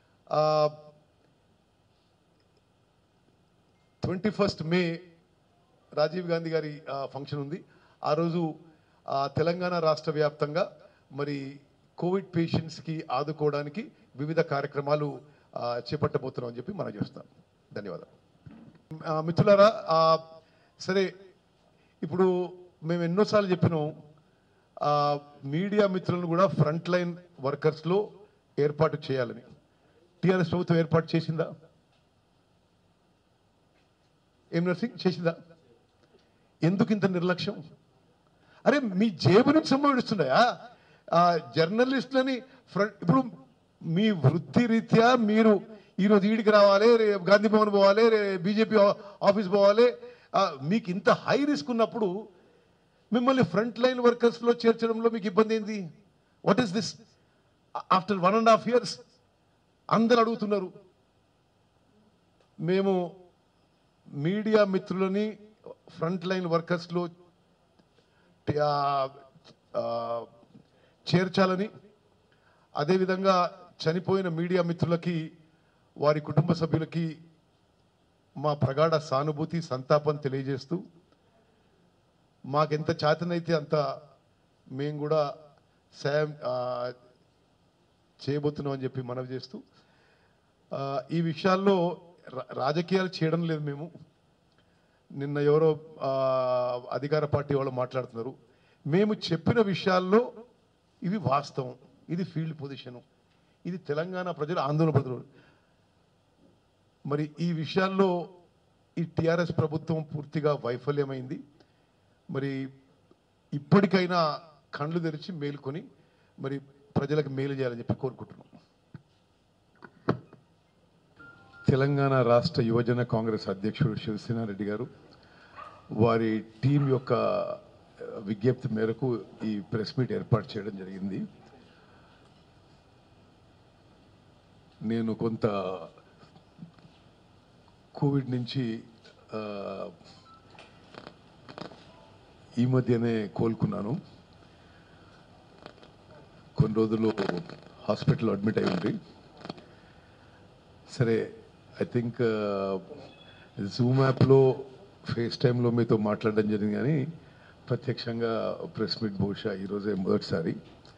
twenty first May Rajiv Gandhi గారి ఆ, ఫంక్షన్ ఉంది ఆ రోజు ఆ, తెలంగాణ రాష్ట్ర వ్యాప్తంగా మరి కోవిడ్ పేషెంట్స్కి ఆదుకోవడానికి వివిధ కార్యక్రమాలు ఆ, చేపట్టబోతున్నాం అని చెప్పి మనం చేస్తాం ధన్యవాదాలు ఆ, మిత్రులారా ఆ, సరే ఇప్పుడు మేము ఎన్నోసార్లు చెప్పినాం ఆ, మీడియా మిత్రులను కూడా ఫ్రంట్ లైన్ వర్కర్స్లో ఏర్పాటు చేయాలని టీఆర్ఎస్ ప్రభుత్వం ఏర్పాటు చేసిందా ఏం నర్సింగ్ చేసిందా ఎందుకు ఇంత నిర్లక్ష్యం అరే మీ జేబు నుంచి సంభవిస్తున్నాయా జర్నలిస్టులని ఫ్రంట్ ఇప్పుడు మీ వృత్తి రీత్యా మీరు ఈరోజు ఈడికి రావాలి రేపు గాంధీ భవన్ పోవాలి రే బీజేపీ ఆఫీస్ పోవాలి ఆ, మీకు ఇంత హై రిస్క్ ఉన్నప్పుడు మిమ్మల్ని ఫ్రంట్ లైన్ వర్కర్స్లో చేర్చడంలో మీకు ఇబ్బంది ఏంది what is this after one and half years అందరు అడుగుతున్నారు మేము మీడియా మిత్రులని ఫ్రంట్ లైన్ వర్కర్స్లో ఆ, ఆ, చేర్చాలని అదేవిధంగా చనిపోయిన మీడియా మిత్రులకి వారి కుటుంబ సభ్యులకి మా ప్రగాఢ సానుభూతి సంతాపం తెలియజేస్తూ మాకెంత చేతనైతే అంత మేము కూడా సాయం ఆ, చేయబోతున్నాం అని చెప్పి మనవి చేస్తూ ఆ, ఈ విషయాల్లో రా- రాజకీయాలు చేయడం లేదు మేము నిన్న ఎవరో ఆ, అధికార పార్టీ వాళ్ళు మాట్లాడుతున్నారు మేము చెప్పిన విషయాల్లో ఇవి వాస్తవం ఇది ఫీల్డ్ పొజిషను ఇది తెలంగాణ ప్రజలు ఆందోళన పడుతున్నారు మరి ఈ విషయాల్లో ఈ టిఆర్ఎస్ ప్రభుత్వం పూర్తిగా వైఫల్యమైంది మరి ఇప్పటికైనా కళ్ళు తెరిచి మేలుకొని మరి ప్రజలకు మేలు చేయాలని చెప్పి కోరుకుంటున్నాం తెలంగాణ రాష్ట్ర యువజన కాంగ్రెస్ అధ్యక్షుడు శివసేనారెడ్డి గారు వారి టీం యొక్క ఆ, విజ్ఞప్తి మేరకు ఈ ప్రెస్ మీట్ ఏర్పాటు చేయడం జరిగింది నేను కొంత కోవిడ్ నుంచి ఆ, ఈ మధ్యనే కోలుకున్నాను కొన్ని రోజులు హాస్పిటల్లో అడ్మిట్ అయి ఉంది సరే ఐ థింక్ జూమ్ యాప్లో ఫేస్ టైంలో మీతో మాట్లాడడం జరిగింది కానీ ప్రత్యక్షంగా ప్రెస్ మీట్ బహుశా ఈరోజే మొదటిసారి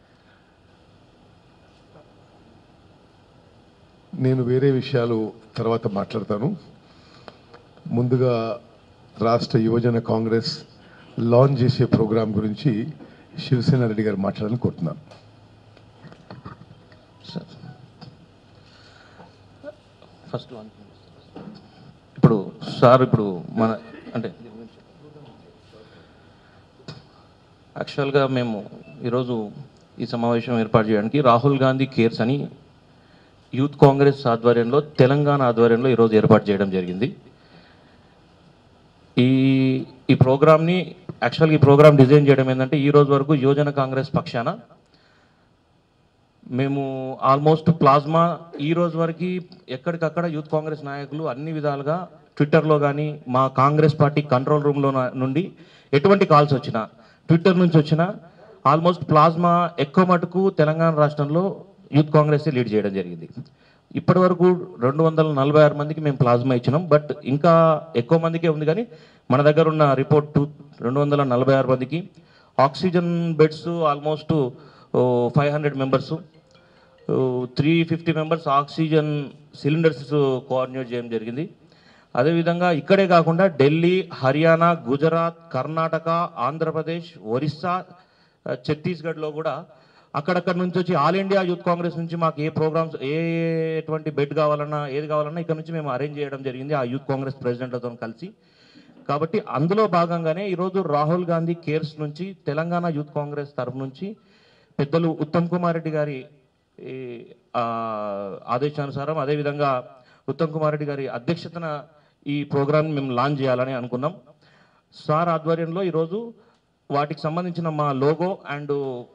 నేను వేరే విషయాలు తర్వాత మాట్లాడతాను ముందుగా రాష్ట్ర యువజన కాంగ్రెస్ లాంచ్ చేసే ప్రోగ్రాం గురించి శివసేన రెడ్డి గారు మాట్లాడాలని కోరుతున్నాను ఫస్ట్ వన్ ఇప్పుడు సార్ ఇప్పుడు మన అంటే యాక్చువల్గా మేము ఈరోజు ఈ సమావేశం ఏర్పాటు చేయడానికి రాహుల్ గాంధీ కేర్స్ అని యూత్ కాంగ్రెస్ ఆధ్వర్యంలో తెలంగాణ ఆధ్వర్యంలో ఈరోజు ఏర్పాటు చేయడం జరిగింది ఈ ఈ ప్రోగ్రామ్ని యాక్చువల్గా ఈ ప్రోగ్రామ్ డిజైన్ చేయడం ఏంటంటే ఈ రోజు వరకు యువజన కాంగ్రెస్ పక్షాన మేము ఆల్మోస్ట్ ప్లాజ్మా ఈ రోజు వరకు ఎక్కడికక్కడ యూత్ కాంగ్రెస్ నాయకులు అన్ని విధాలుగా ట్విట్టర్లో కానీ మా కాంగ్రెస్ పార్టీ కంట్రోల్ రూమ్లో నుండి ఎటువంటి కాల్స్ వచ్చినా ట్విట్టర్ నుంచి వచ్చినా ఆల్మోస్ట్ ప్లాజ్మా ఎక్కువ మటుకు తెలంగాణ రాష్ట్రంలో యూత్ కాంగ్రెస్ లీడ్ చేయడం జరిగింది ఇప్పటి వరకు రెండు వందల నలభై ఆరు మందికి మేము ప్లాజ్మా ఇచ్చినాం బట్ ఇంకా ఎక్కువ మందికే ఉంది కానీ మన దగ్గర ఉన్న రిపోర్ట్ టూ రెండు వందల నలభై ఆరు మందికి oxygen beds almost five hundred members three fifty members oxygen cylinders coordinate చేయడం జరిగింది అదేవిధంగా ఇక్కడే కాకుండా ఢిల్లీ హర్యానా గుజరాత్ కర్ణాటక ఆంధ్రప్రదేశ్ ఒరిస్సా ఆ, ఛత్తీస్గఢ్లో కూడా అక్కడక్కడ నుంచి వచ్చి ఆల్ ఇండియా యూత్ కాంగ్రెస్ నుంచి మాకు ఏ ప్రోగ్రామ్స్ ఏ ఎటువంటి బెడ్ కావాలన్నా ఏది కావాలన్నా ఇక్కడ నుంచి మేము అరేంజ్ చేయడం జరిగింది ఆ యూత్ కాంగ్రెస్ ప్రెసిడెంట్లతో కలిసి కాబట్టి అందులో భాగంగానే ఈరోజు రాహుల్ గాంధీ కేర్స్ నుంచి తెలంగాణ యూత్ కాంగ్రెస్ తరఫు నుంచి పెద్దలు ఉత్తమ్ కుమార్ రెడ్డి గారి ఈ, ఆ, ఆదేశానుసారం అదేవిధంగా ఉత్తమ్ కుమార్ రెడ్డి గారి అధ్యక్షతన ఈ ప్రోగ్రామ్ మేము లాంచ్ చేయాలని అనుకున్నాం సార్ ఆధ్వర్యంలో ఈరోజు వాటికి సంబంధించిన మా లోగో అండ్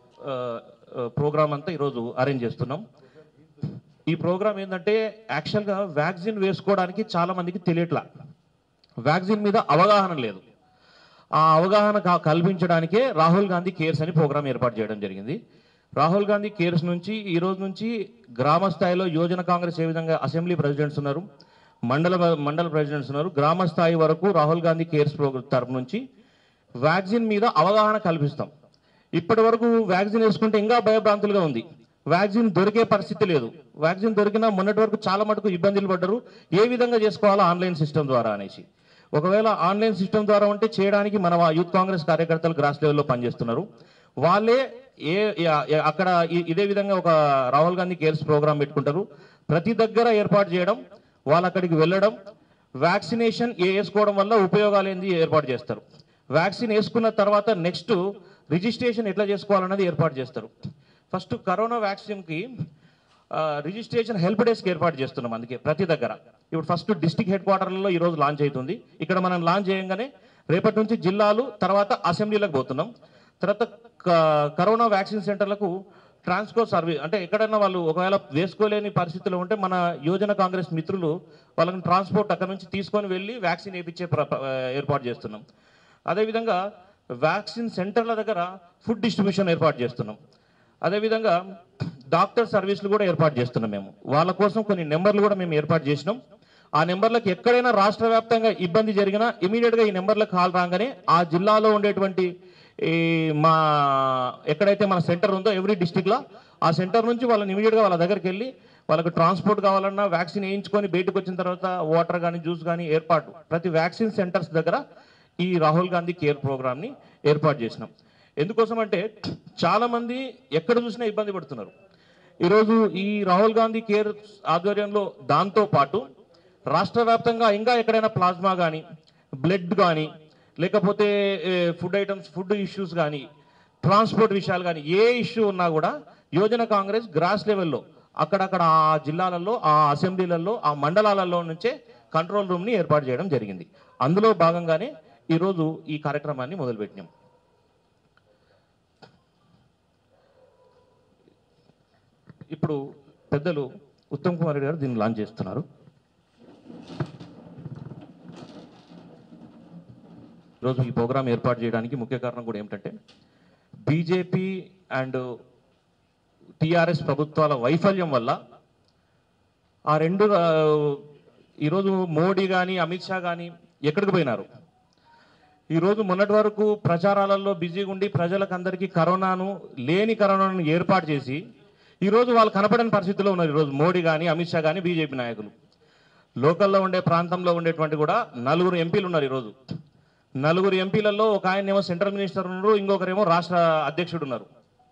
ప్రోగ్రామ్ అంతా ఈరోజు అరేంజ్ చేస్తున్నాం ఈ ప్రోగ్రామ్ ఏంటంటే యాక్చువల్గా వ్యాక్సిన్ వేసుకోవడానికి చాలా మందికి తెలియట్లా వ్యాక్సిన్ మీద అవగాహన లేదు ఆ అవగాహన కా- కల్పించడానికే రాహుల్ గాంధీ కేర్స్ అని ప్రోగ్రామ్ ఏర్పాటు చేయడం జరిగింది రాహుల్ గాంధీ కేర్స్ నుంచి ఈ రోజు నుంచి గ్రామ స్థాయిలో యోజన కాంగ్రెస్ ఏ విధంగా అసెంబ్లీ ప్రెసిడెంట్స్ ఉన్నారు మండల మండల ప్రెసిడెంట్స్ ఉన్నారు గ్రామ స్థాయి వరకు రాహుల్ గాంధీ కేర్స్ ప్రోగ్రామ్ తరపు నుంచి వ్యాక్సిన్ మీద అవగాహన కల్పిస్తాం ఇప్పటి వరకు వ్యాక్సిన్ వేసుకుంటే ఇంకా భయభ్రాంతులుగా ఉంది వ్యాక్సిన్ దొరికే పరిస్థితి లేదు వ్యాక్సిన్ దొరికినా మొన్నటి వరకు చాలా మటుకు ఇబ్బందులు పడ్డారు ఏ విధంగా చేసుకోవాలో ఆన్లైన్ సిస్టమ్ ద్వారా అనేసి ఒకవేళ ఆన్లైన్ సిస్టమ్ ద్వారా ఉంటే చేయడానికి మన వా- యూత్ కాంగ్రెస్ కార్యకర్తలు గ్రాస్ లెవెల్లో పనిచేస్తున్నారు వాళ్ళే ఏ ఏ- ఏ- అక్కడ ఇ- ఇదే విధంగా ఒక రాహుల్ గాంధీ కేర్స్ ప్రోగ్రామ్ పెట్టుకుంటారు ప్రతి దగ్గర ఏర్పాటు చేయడం వాళ్ళు అక్కడికి వెళ్ళడం వ్యాక్సినేషన్ ఏ వేసుకోవడం వల్ల ఉపయోగాలు ఏంది ఏర్పాటు చేస్తారు వ్యాక్సిన్ వేసుకున్న తర్వాత నెక్స్ట్ రిజిస్ట్రేషన్ ఎట్లా చేసుకోవాలన్నది ఏర్పాటు చేస్తారు ఫస్ట్ కరోనా వ్యాక్సిన్కి ఆ, రిజిస్ట్రేషన్ హెల్ప్ డెస్క్ ఏర్పాటు చేస్తున్నాం అందుకే ప్రతి దగ్గర ఇప్పుడు ఫస్ట్ డిస్టిక్ హెడ్ క్వార్టర్లలో ఈరోజు లాంచ్ అవుతుంది ఇక్కడ మనం లాంచ్ చేయగానే రేపటి నుంచి జిల్లాలు తర్వాత అసెంబ్లీలకు పోతున్నాం తర్వాత క- కరోనా వ్యాక్సిన్ సెంటర్లకు ట్రాన్స్పోర్ట్ సర్వీస్ అంటే ఎక్కడైనా వాళ్ళు ఒకవేళ వేసుకోలేని పరిస్థితిలో ఉంటే మన యోజన కాంగ్రెస్ మిత్రులు వాళ్ళని ట్రాన్స్పోర్ట్ అక్కడ నుంచి తీసుకొని వెళ్ళి వ్యాక్సిన్ వేయించే ప్ర- ప్ర- ఏర్పాటు చేస్తున్నాం అదేవిధంగా వ్యాక్సిన్ సెంటర్ల దగ్గర ఫుడ్ డిస్ట్రిబ్యూషన్ ఏర్పాటు చేస్తున్నాం అదేవిధంగా డాక్టర్ సర్వీసులు కూడా ఏర్పాటు చేస్తున్నాం మేము వాళ్ళ కోసం కొన్ని నెంబర్లు కూడా మేము ఏర్పాటు చేసినాం ఆ నెంబర్లకు ఎక్కడైనా రాష్ట్ర వ్యాప్తంగా ఇబ్బంది జరిగినా ఇమీడియట్గా ఈ నెంబర్లకు కాల్ రాగానే ఆ జిల్లాలో ఉండేటువంటి ఈ మా ఎక్కడైతే మన సెంటర్ ఉందో ఎవ్రీ డిస్టిక్లో ఆ సెంటర్ నుంచి వాళ్ళని ఇమీడియట్గా వాళ్ళ దగ్గరికి వెళ్ళి వాళ్ళకి ట్రాన్స్పోర్ట్ కావాలన్నా వ్యాక్సిన్ వేయించుకొని బయటకు వచ్చిన తర్వాత వాటర్ కానీ జ్యూస్ కానీ ఏర్పాటు ప్రతి వ్యాక్సిన్ సెంటర్స్ దగ్గర ఈ రాహుల్ గాంధీ కేర్ ప్రోగ్రామ్ని ఏర్పాటు చేసినాం ఎందుకోసం అంటే చాలా మంది ఎక్కడ చూసినా ఇబ్బంది పడుతున్నారు ఈరోజు ఈ రాహుల్ గాంధీ కేర్ ఆధ్వర్యంలో దాంతో పాటు రాష్ట్ర వ్యాప్తంగా ఇంకా ఎక్కడైనా ప్లాస్మా కానీ బ్లడ్ కానీ లేకపోతే ఫుడ్ ఐటమ్స్ ఫుడ్ ఇష్యూస్ కానీ ట్రాన్స్పోర్ట్ విషయాలు కానీ ఏ ఇష్యూ ఉన్నా కూడా యోజన కాంగ్రెస్ గ్రాస్ లెవెల్లో అక్కడక్కడ ఆ జిల్లాలలో ఆ అసెంబ్లీలలో ఆ మండలాలలో నుంచే కంట్రోల్ రూమ్ని ఏర్పాటు చేయడం జరిగింది అందులో భాగంగానే ఈరోజు ఈ కార్యక్రమాన్ని మొదలుపెట్టినాం ఇప్పుడు పెద్దలు ఉత్తమ్ కుమార్ రెడ్డి గారు దీన్ని లాంచ్ చేస్తున్నారు ఈరోజు ఈ ప్రోగ్రాం ఏర్పాటు చేయడానికి ముఖ్య కారణం కూడా ఏమిటంటే బీజేపీ అండ్ టిఆర్ఎస్ ప్రభుత్వాల వైఫల్యం వల్ల ఆ రెండు ఆ, ఈరోజు మోడీ కానీ అమిత్ షా కానీ ఎక్కడికి పోయినారు ఈరోజు మొన్నటి వరకు ప్రచారాలలో బిజీగా ఉండి ప్రజలకు అందరికీ కరోనాను లేని కరోనాను ఏర్పాటు చేసి ఈరోజు వాళ్ళు కనపడని పరిస్థితిలో ఉన్నారు ఈరోజు మోడీ కానీ అమిత్ షా కానీ బీజేపీ నాయకులు లోకల్లో ఉండే ప్రాంతంలో ఉండేటువంటి కూడా నలుగురు ఎంపీలు ఉన్నారు ఈరోజు నలుగురు ఎంపీలలో ఒక ఆయనేమో సెంట్రల్ మినిస్టర్ ఉన్నారు ఇంకొకరేమో రాష్ట్ర అధ్యక్షుడు ఉన్నారు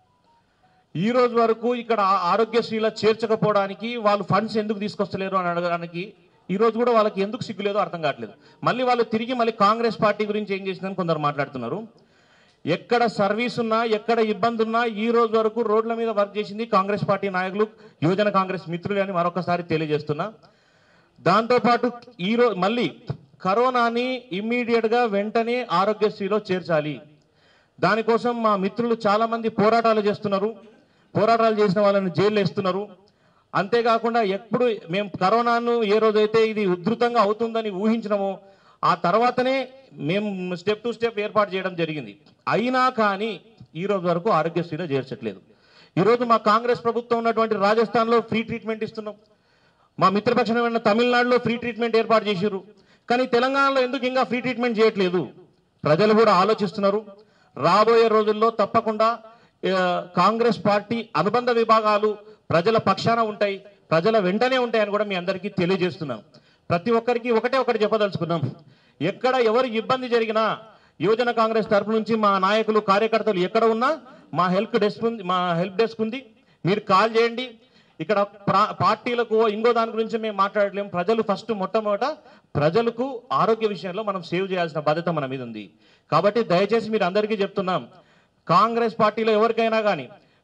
ఈ రోజు వరకు ఇక్కడ ఆ- ఆరోగ్యశ్రీలో చేర్చకపోవడానికి వాళ్ళు ఫండ్స్ ఎందుకు తీసుకొస్తలేరు అని అడగడానికి ఈ రోజు కూడా వాళ్ళకి ఎందుకు సిగ్గులేదో అర్థం కావట్లేదు మళ్ళీ వాళ్ళు తిరిగి మళ్ళీ కాంగ్రెస్ పార్టీ గురించి ఏం చేసిందని కొందరు మాట్లాడుతున్నారు ఎక్కడ సర్వీస్ ఉన్నా ఎక్కడ ఇబ్బంది ఉన్నా ఈ రోజు వరకు రోడ్ల మీద వర్క్ చేసింది కాంగ్రెస్ పార్టీ నాయకులు యువజన కాంగ్రెస్ మిత్రులు అని మరొకసారి తెలియజేస్తున్నా దాంతోపాటు ఈ రోజు మళ్ళీ కరోనాని ఇమ్మీడియట్ గా వెంటనే ఆరోగ్యశ్రీలో చేర్చాలి దానికోసం మా మిత్రులు చాలా మంది పోరాటాలు చేస్తున్నారు పోరాటాలు చేసిన వాళ్ళని జైలు వేస్తున్నారు అంతేకాకుండా ఎప్పుడు మేము కరోనాను ఏ రోజైతే ఇది ఉధృతంగా అవుతుందని ఊహించినామో ఆ తర్వాతనే మేము స్టెప్ టు స్టెప్ ఏర్పాటు చేయడం జరిగింది అయినా కానీ ఈ రోజు వరకు ఆరోగ్యశ్రీలో చేర్చట్లేదు ఈరోజు మా కాంగ్రెస్ ప్రభుత్వం ఉన్నటువంటి రాజస్థాన్లో ఫ్రీ ట్రీట్మెంట్ ఇస్తున్నాం మా మిత్రపక్షమైన తమిళనాడులో ఫ్రీ ట్రీట్మెంట్ ఏర్పాటు చేశారు కానీ తెలంగాణలో ఎందుకు ఇంకా ఫ్రీ ట్రీట్మెంట్ చేయట్లేదు ప్రజలు కూడా ఆలోచిస్తున్నారు రాబోయే రోజుల్లో తప్పకుండా ఆ, కాంగ్రెస్ పార్టీ అనుబంధ విభాగాలు ప్రజల పక్షాన ఉంటాయి ప్రజల వెంటనే ఉంటాయని కూడా మీ అందరికీ తెలియజేస్తున్నాం ప్రతి ఒక్కరికి ఒకటే ఒకటి చెప్పదలుచుకున్నాం ఎక్కడ ఎవరు ఇబ్బంది జరిగినా యువజన కాంగ్రెస్ తరపు నుంచి మా నాయకులు కార్యకర్తలు ఎక్కడ ఉన్నా మా హెల్ప్ డెస్క్ ఉంది మా హెల్ప్ డెస్క్ ఉంది మీరు కాల్ చేయండి ఇక్కడ ప్రా- పార్టీలకు ఇంకో దాని గురించి మేము మాట్లాడలేము ప్రజలు ఫస్ట్ మొట్టమొదట ప్రజలకు ఆరోగ్య విషయంలో మనం సేవ్ చేయాల్సిన బాధ్యత మన మీద ఉంది కాబట్టి దయచేసి మీరు అందరికీ చెప్తున్నాం కాంగ్రెస్ పార్టీలో ఎవరికైనా కానీ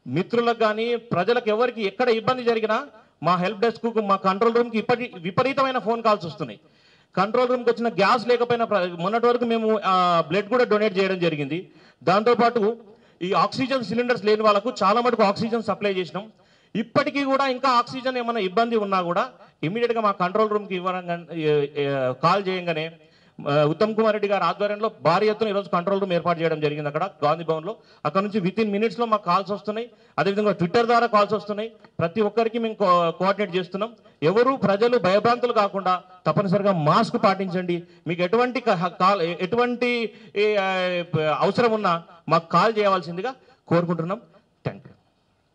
మిత్రులకు కానీ ప్రజలకు ఎవరికి ఎక్కడ ఇబ్బంది జరిగినా మా హెల్ప్ డెస్క్ మా కంట్రోల్ రూమ్కి ఇప్పటి విపరీతమైన ఫోన్ కాల్స్ వస్తున్నాయి కంట్రోల్ రూమ్కి వచ్చిన గ్యాస్ లేకపోయినా ప్ర- మొన్నటి వరకు మేము బ్లడ్ కూడా డొనేట్ చేయడం జరిగింది దాంతోపాటు ఈ ఆక్సిజన్ సిలిండర్స్ లేని వాళ్ళకు చాలా మటుకు ఆక్సిజన్ సప్లై చేసినాం ఇప్పటికీ కూడా ఇంకా ఆక్సిజన్ ఏమైనా ఇబ్బంది ఉన్నా కూడా ఇమీడియట్గా మా కంట్రోల్ రూమ్కి ఇవ్వడంగా కాల్ చేయంగానే ఆ, ఉత్తమ్ కుమార్ రెడ్డి గారి ఆధ్వర్యంలో భారీ ఎత్తున ఈరోజు కంట్రోల్ రూమ్ ఏర్పాటు చేయడం జరిగింది అక్కడ గాంధీ భవన్లో అక్కడ నుంచి విత్ ఇన్ మినిట్స్లో మాకు కాల్స్ వస్తున్నాయి అదేవిధంగా ట్విట్టర్ ద్వారా కాల్స్ వస్తున్నాయి ప్రతి ఒక్కరికి మేము కో- కోఆర్డినేట్ చేస్తున్నాం ఎవరు ప్రజలు భయభ్రాంతులు కాకుండా తప్పనిసరిగా మాస్క్ పాటించండి మీకు ఎటువంటి క- కాల్ ఎటువంటి ఏ, ఆ, అవసరం ఉన్నా మాకు కాల్ చేయవలసిందిగా కోరుకుంటున్నాం థ్యాంక్ యూ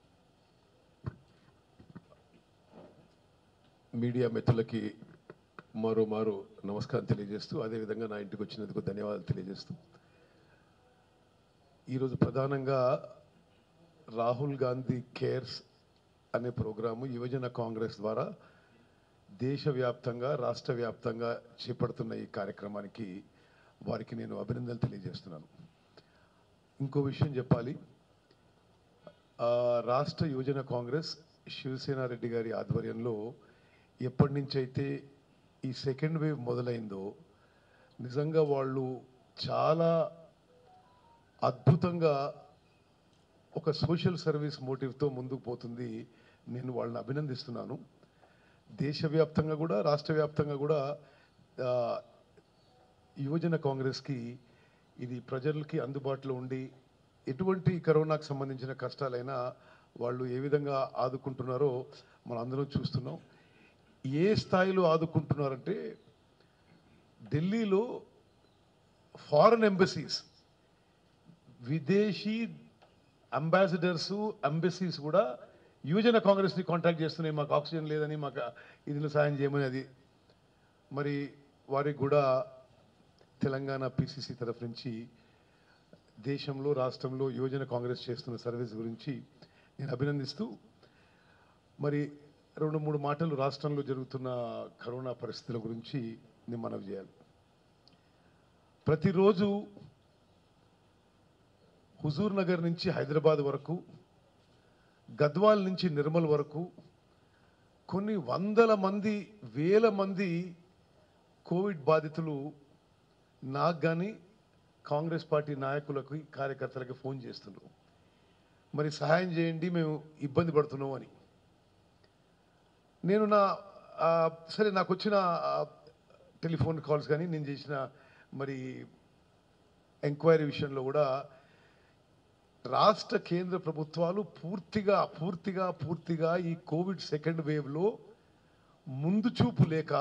మీడియా మిత్రులకి మరో మారు నమస్కారం తెలియజేస్తూ అదేవిధంగా నా ఇంటికి వచ్చినందుకు ధన్యవాదాలు తెలియజేస్తూ ఈరోజు ప్రధానంగా రాహుల్ గాంధీ కేర్స్ అనే ప్రోగ్రాము యువజన కాంగ్రెస్ ద్వారా దేశవ్యాప్తంగా రాష్ట్ర వ్యాప్తంగా చేపడుతున్న ఈ కార్యక్రమానికి వారికి నేను అభినందనలు తెలియజేస్తున్నాను ఇంకో విషయం చెప్పాలి ఆ, రాష్ట్ర యువజన కాంగ్రెస్ శివసేన రెడ్డి గారి ఆధ్వర్యంలో ఎప్పటి నుంచి అయితే ఈ సెకండ్ వేవ్ మొదలైందో నిజంగా వాళ్ళు చాలా అద్భుతంగా ఒక సోషల్ సర్వీస్ మోటివ్తో ముందుకు పోతుంది నేను వాళ్ళని అభినందిస్తున్నాను దేశవ్యాప్తంగా కూడా రాష్ట్ర వ్యాప్తంగా కూడా ఆ, యువజన కాంగ్రెస్కి ఇది ప్రజలకి అందుబాటులో ఉండి ఎటువంటి కరోనాకు సంబంధించిన కష్టాలైనా వాళ్ళు ఏ విధంగా ఆదుకుంటున్నారో మనం అందరం చూస్తున్నాం ఏ స్థాయిలో ఆదుకుంటున్నారంటే ఢిల్లీలో ఫారెన్ ఎంబసీస్ విదేశీ అంబాసిడర్స్ ఎంబసీస్ కూడా యువజన కాంగ్రెస్ని కాంటాక్ట్ చేస్తున్నాయి మాకు ఆక్సిజన్ లేదని మాకు ఇదిలో సాయం చేయమని అది మరి వారికి కూడా తెలంగాణ పిసిసి తరఫు నుంచి దేశంలో రాష్ట్రంలో యువజన కాంగ్రెస్ చేస్తున్న సర్వీస్ గురించి నేను అభినందిస్తూ మరి రెండు మూడు మాటలు రాష్ట్రంలో జరుగుతున్న కరోనా పరిస్థితుల గురించి నేను మనవి చేయాలి ప్రతిరోజు హుజూర్ నగర్ నుంచి హైదరాబాద్ వరకు గద్వాల్ నుంచి నిర్మల్ వరకు కొన్ని వందల మంది వేల మంది కోవిడ్ బాధితులు నాకు కానీ కాంగ్రెస్ పార్టీ నాయకులకు కార్యకర్తలకి ఫోన్ చేస్తున్నారు మరి సహాయం చేయండి మేము ఇబ్బంది పడుతున్నాం అని నేను నా ఆ, సరే నాకు వచ్చిన ఆ, టెలిఫోన్ కాల్స్ కానీ నేను చేసిన మరి ఎంక్వైరీ విషయంలో కూడా రాష్ట్ర కేంద్ర ప్రభుత్వాలు పూర్తిగా పూర్తిగా పూర్తిగా ఈ కోవిడ్ సెకండ్ వేవ్లో ముందు చూపు లేక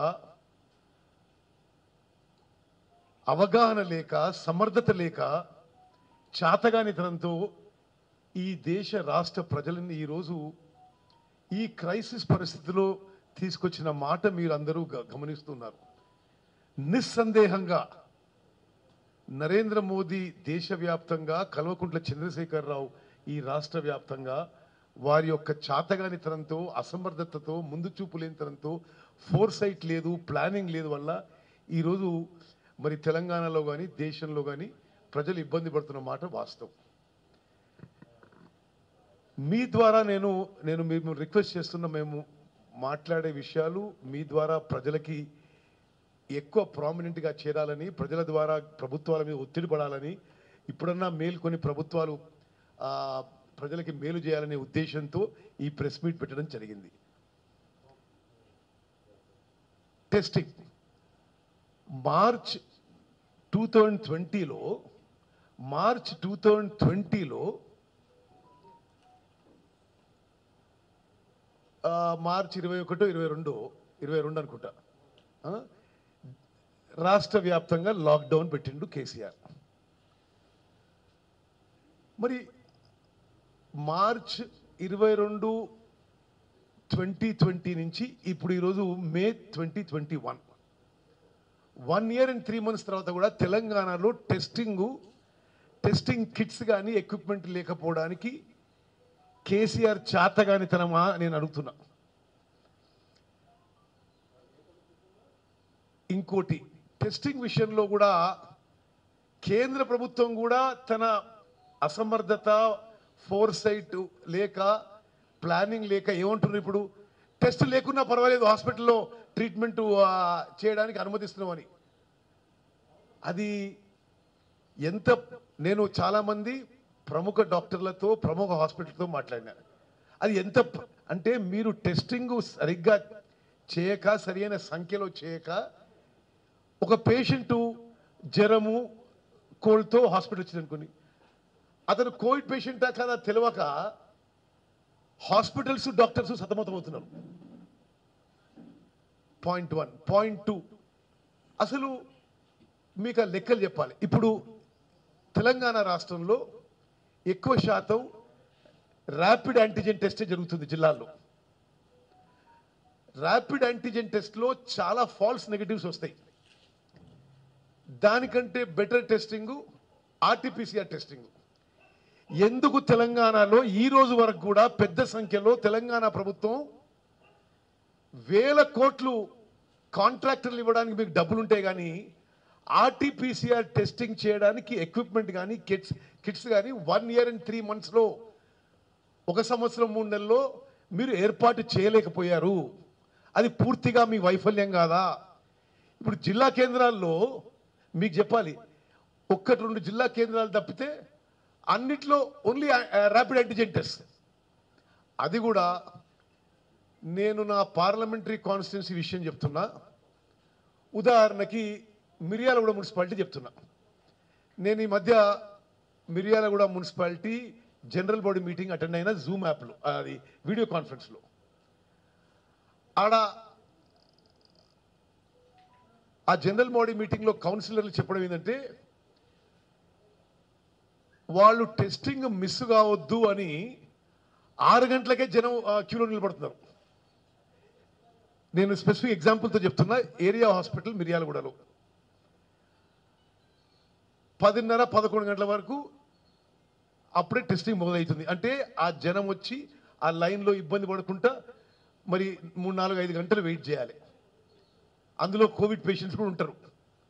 అవగాహన లేక సమర్థత లేక చాతగానితనంతో ఈ దేశ రాష్ట్ర ప్రజలని ఈరోజు ఈ క్రైసిస్ పరిస్థితిలో తీసుకొచ్చిన మాట మీరు అందరూ గ- గమనిస్తున్నారు నిస్సందేహంగా నరేంద్ర మోదీ దేశవ్యాప్తంగా కల్వకుంట్ల చంద్రశేఖరరావు ఈ రాష్ట్ర వ్యాప్తంగా వారి యొక్క చాతగానితనంతో అసమర్థతతో ముందు చూపు లేనితనంతో ఫోర్సైట్ లేదు ప్లానింగ్ లేదు వల్ల ఈరోజు మరి తెలంగాణలో కానీ దేశంలో కానీ ప్రజలు ఇబ్బంది పడుతున్న మాట వాస్తవం మీ ద్వారా నేను నేను మేము రిక్వెస్ట్ చేస్తున్న మేము మాట్లాడే విషయాలు మీ ద్వారా ప్రజలకి ఎక్కువ ప్రామినెంట్గా చేరాలని ప్రజల ద్వారా ప్రభుత్వాల మీద ఒత్తిడి పడాలని ఇప్పుడన్నా మేల్కొని ప్రభుత్వాలు ఆ, ప్రజలకి మేలు చేయాలనే ఉద్దేశంతో ఈ ప్రెస్ మీట్ పెట్టడం జరిగింది టెస్టింగ్ మార్చ్ టూ థౌజండ్ ట్వంటీలో మార్చ్ టూ థౌజండ్ ట్వంటీలో మార్చ్ ఇరవై ఒకటో ఇరవై రెండు ఇరవై రెండు అనుకుంటా ఆ? రాష్ట్ర వ్యాప్తంగా లాక్డౌన్ పెట్టిండు కేసీఆర్ మరి మార్చ్ ఇరవై రెండు ట్వంటీ ట్వంటీ నుంచి ఇప్పుడు ఈరోజు May twenty twenty one one year and three months తర్వాత కూడా తెలంగాణలో టెస్టింగ్ టెస్టింగ్ కిట్స్ కానీ ఎక్విప్మెంట్ లేకపోవడానికి కేసీఆర్ చాతగానితనమా నేను అడుగుతున్నా ఇంకోటి టెస్టింగ్ విషయంలో కూడా కేంద్ర ప్రభుత్వం కూడా తన అసమర్థత ఫోర్ సైట్ లేక ప్లానింగ్ లేక ఏమంటున్నారు ఇప్పుడు టెస్ట్ లేకున్నా పర్వాలేదు హాస్పిటల్లో ట్రీట్మెంట్ చేయడానికి అనుమతిస్తున్నామని అది ఎంత నేను చాలామంది ప్రముఖ డాక్టర్లతో ప్రముఖ హాస్పిటల్తో మాట్లాడినా అది ఎంత ప- అంటే మీరు టెస్టింగ్ సరిగ్గా చేయక సరైన సంఖ్యలో చేయక ఒక పేషెంట్ జ్వరము కోల్డ్తో హాస్పిటల్ వచ్చింది అనుకోని అతను కోవిడ్ పేషెంటా కదా తెలియక హాస్పిటల్స్ డాక్టర్స్ సతమతమవుతున్నారు పాయింట్ వన్ పాయింట్ టూ అసలు మీకు ఆ లెక్కలు చెప్పాలి ఇప్పుడు తెలంగాణ రాష్ట్రంలో ఎక్కువ శాతం ర్యాపిడ్ యాంటీజెన్ టెస్టే జరుగుతుంది జిల్లాల్లో ర్యాపిడ్ యాంటీజెన్ టెస్ట్లో చాలా ఫాల్స్ నెగటివ్స్ వస్తాయి దానికంటే బెటర్ టెస్టింగ్ ఆర్టీపీసీఆర్ టెస్టింగ్ ఎందుకు తెలంగాణలో ఈ రోజు వరకు కూడా పెద్ద సంఖ్యలో తెలంగాణ ప్రభుత్వం వేల కోట్లు కాంట్రాక్టర్లు ఇవ్వడానికి మీకు డబ్బులు ఉంటాయి కానీ ఆర్టీపీసీఆర్ టెస్టింగ్ చేయడానికి ఎక్విప్మెంట్ కానీ కిట్స్ కిట్స్ కానీ వన్ ఇయర్ అండ్ త్రీ మంత్స్లో ఒక సంవత్సరం మూడు నెలల్లో మీరు ఏర్పాటు చేయలేకపోయారు అది పూర్తిగా మీ వైఫల్యం కాదా ఇప్పుడు జిల్లా కేంద్రాల్లో మీకు చెప్పాలి ఒక్కటి రెండు జిల్లా కేంద్రాలు తప్పితే అన్నిట్లో ఓన్లీ ర్యాపిడ్ యాంటిజెన్ టెస్ట్ అది కూడా నేను నా పార్లమెంటరీ కాన్స్టిట్యున్సీ విషయం చెప్తున్నా ఉదాహరణకి మిర్యాలగూడ మున్సిపాలిటీ చెప్తున్నా నేను ఈ మధ్య Miryalaguda municipality general body meeting attend అయిన జూమ్ యాప్లో అది వీడియో కాన్ఫరెన్స్లో ఆడ ఆ జనరల్ బాడీ మీటింగ్లో కౌన్సిలర్లు చెప్పడం ఏంటంటే వాళ్ళు టెస్టింగ్ మిస్ కావద్దు అని ఆరు గంటలకే జనం ఆ, క్యూలో నిలబడుతున్నారు నేను స్పెసిఫిక్ ఎగ్జాంపుల్తో చెప్తున్నా ఏరియా హాస్పిటల్ మిర్యాలగూడలో పదిన్నర పదకొండు గంటల వరకు అప్పుడే టెస్టింగ్ మొదలవుతుంది అంటే ఆ జనం వచ్చి ఆ లైన్లో ఇబ్బంది పడకుండా మరి మూడు నాలుగు ఐదు గంటలు వెయిట్ చేయాలి అందులో కోవిడ్ పేషెంట్స్ కూడా ఉంటారు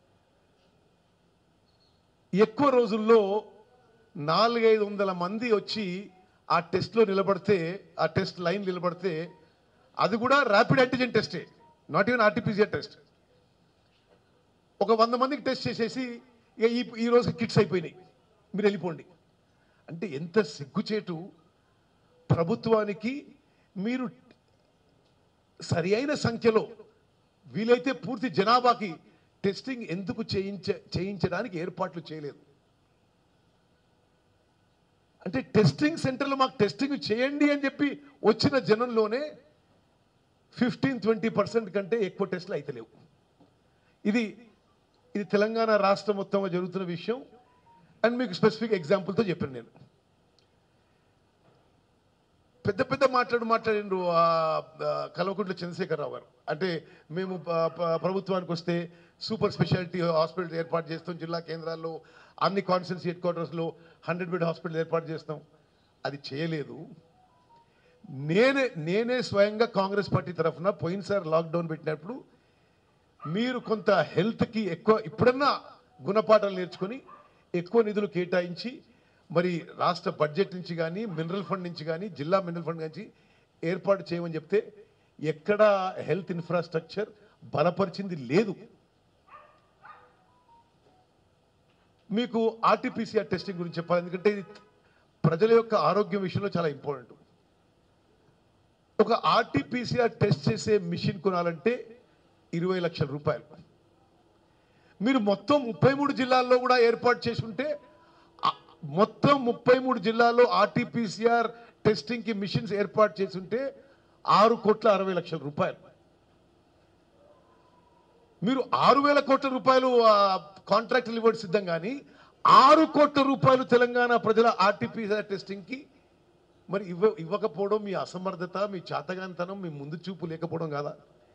ఎక్కువ రోజుల్లో నాలుగైదు వందల మంది వచ్చి ఆ టెస్ట్లో నిలబడితే ఆ టెస్ట్ లైన్ నిలబడితే అది కూడా ర్యాపిడ్ యాంటిజెన్ టెస్టే నాట్ ఈవెన్ ఆర్టీపీసీఆర్ టెస్ట్ ఒక వంద మందికి టెస్ట్ చేసేసి ఇక ఈ ఈ రోజు కిట్స్ అయిపోయినాయి మీరు వెళ్ళిపోండి అంటే ఎంత సిగ్గుచేటు ప్రభుత్వానికి మీరు సరి అయిన సంఖ్యలో వీలైతే పూర్తి జనాభాకి టెస్టింగ్ ఎందుకు చేయించ చేయించడానికి ఏర్పాట్లు చేయలేదు అంటే టెస్టింగ్ సెంటర్లో మాకు టెస్టింగ్ చేయండి అని చెప్పి వచ్చిన జనంలోనే ఫిఫ్టీన్ ట్వంటీ పర్సెంట్ కంటే ఎక్కువ టెస్టులు అయితే లేవు ఇది ఇది తెలంగాణ రాష్ట్రం మొత్తంగా జరుగుతున్న విషయం అండ్ మీకు స్పెసిఫిక్ ఎగ్జాంపుల్తో చెప్పాను నేను పెద్ద పెద్ద మాట్లాడు మాట్లాడిండ్రు ఆ, ఆ, కల్వకుంట్ల చంద్రశేఖరరావు గారు అంటే మేము ప- ప- ప్రభుత్వానికి వస్తే సూపర్ స్పెషాలిటీ హాస్పిటల్ ఏర్పాటు చేస్తాం జిల్లా కేంద్రాల్లో అన్ని కాన్స్టిట్యున్సీ హెడ్ క్వార్టర్స్లో హండ్రెడ్ బెడ్ హాస్పిటల్ ఏర్పాటు చేస్తాం అది చేయలేదు నేనే నేనే స్వయంగా కాంగ్రెస్ పార్టీ తరఫున పోయినసారి లాక్డౌన్ పెట్టినప్పుడు మీరు కొంత హెల్త్కి ఎక్కువ ఇప్పుడన్నా గుణపాఠాలు నేర్చుకొని ఎక్కువ నిధులు కేటాయించి మరి రాష్ట్ర బడ్జెట్ నుంచి కానీ మినరల్ ఫండ్ నుంచి కానీ జిల్లా మినరల్ ఫండ్ నుంచి ఏర్పాటు చేయమని చెప్తే ఎక్కడ హెల్త్ ఇన్ఫ్రాస్ట్రక్చర్ బలపరిచింది లేదు మీకు ఆర్టీపీసీఆర్ టెస్టింగ్ గురించి చెప్పాలి ఎందుకంటే ఇది ప్రజల యొక్క ఆరోగ్యం విషయంలో చాలా ఇంపార్టెంట్ ఒక ఆర్టీపీసీఆర్ టెస్ట్ చేసే మిషన్ కొనాలంటే ఇరవై లక్షల రూపాయలు మీరు మొత్తం ముప్పై మూడు జిల్లాల్లో కూడా ఏర్పాటు చేసి ఉంటే ఆ- మొత్తం ముప్పై మూడు జిల్లాల్లో ఆర్టీపీసీఆర్ టెస్టింగ్కి మిషన్స్ ఏర్పాటు చేసి ఉంటే ఆరు కోట్ల అరవై లక్షల రూపాయలు మీరు ఆరు వేల కోట్ల రూపాయలు కాంట్రాక్టులు ఇవ్వడం సిద్ధం కానీ ఆరు కోట్ల రూపాయలు తెలంగాణ ప్రజల ఆర్టీపీసీఆర్ టెస్టింగ్కి మరి ఇవ్వ ఇవ్వకపోవడం మీ అసమర్థత మీ చాతగాంతనం మీ ముందు చూపు లేకపోవడం కాదా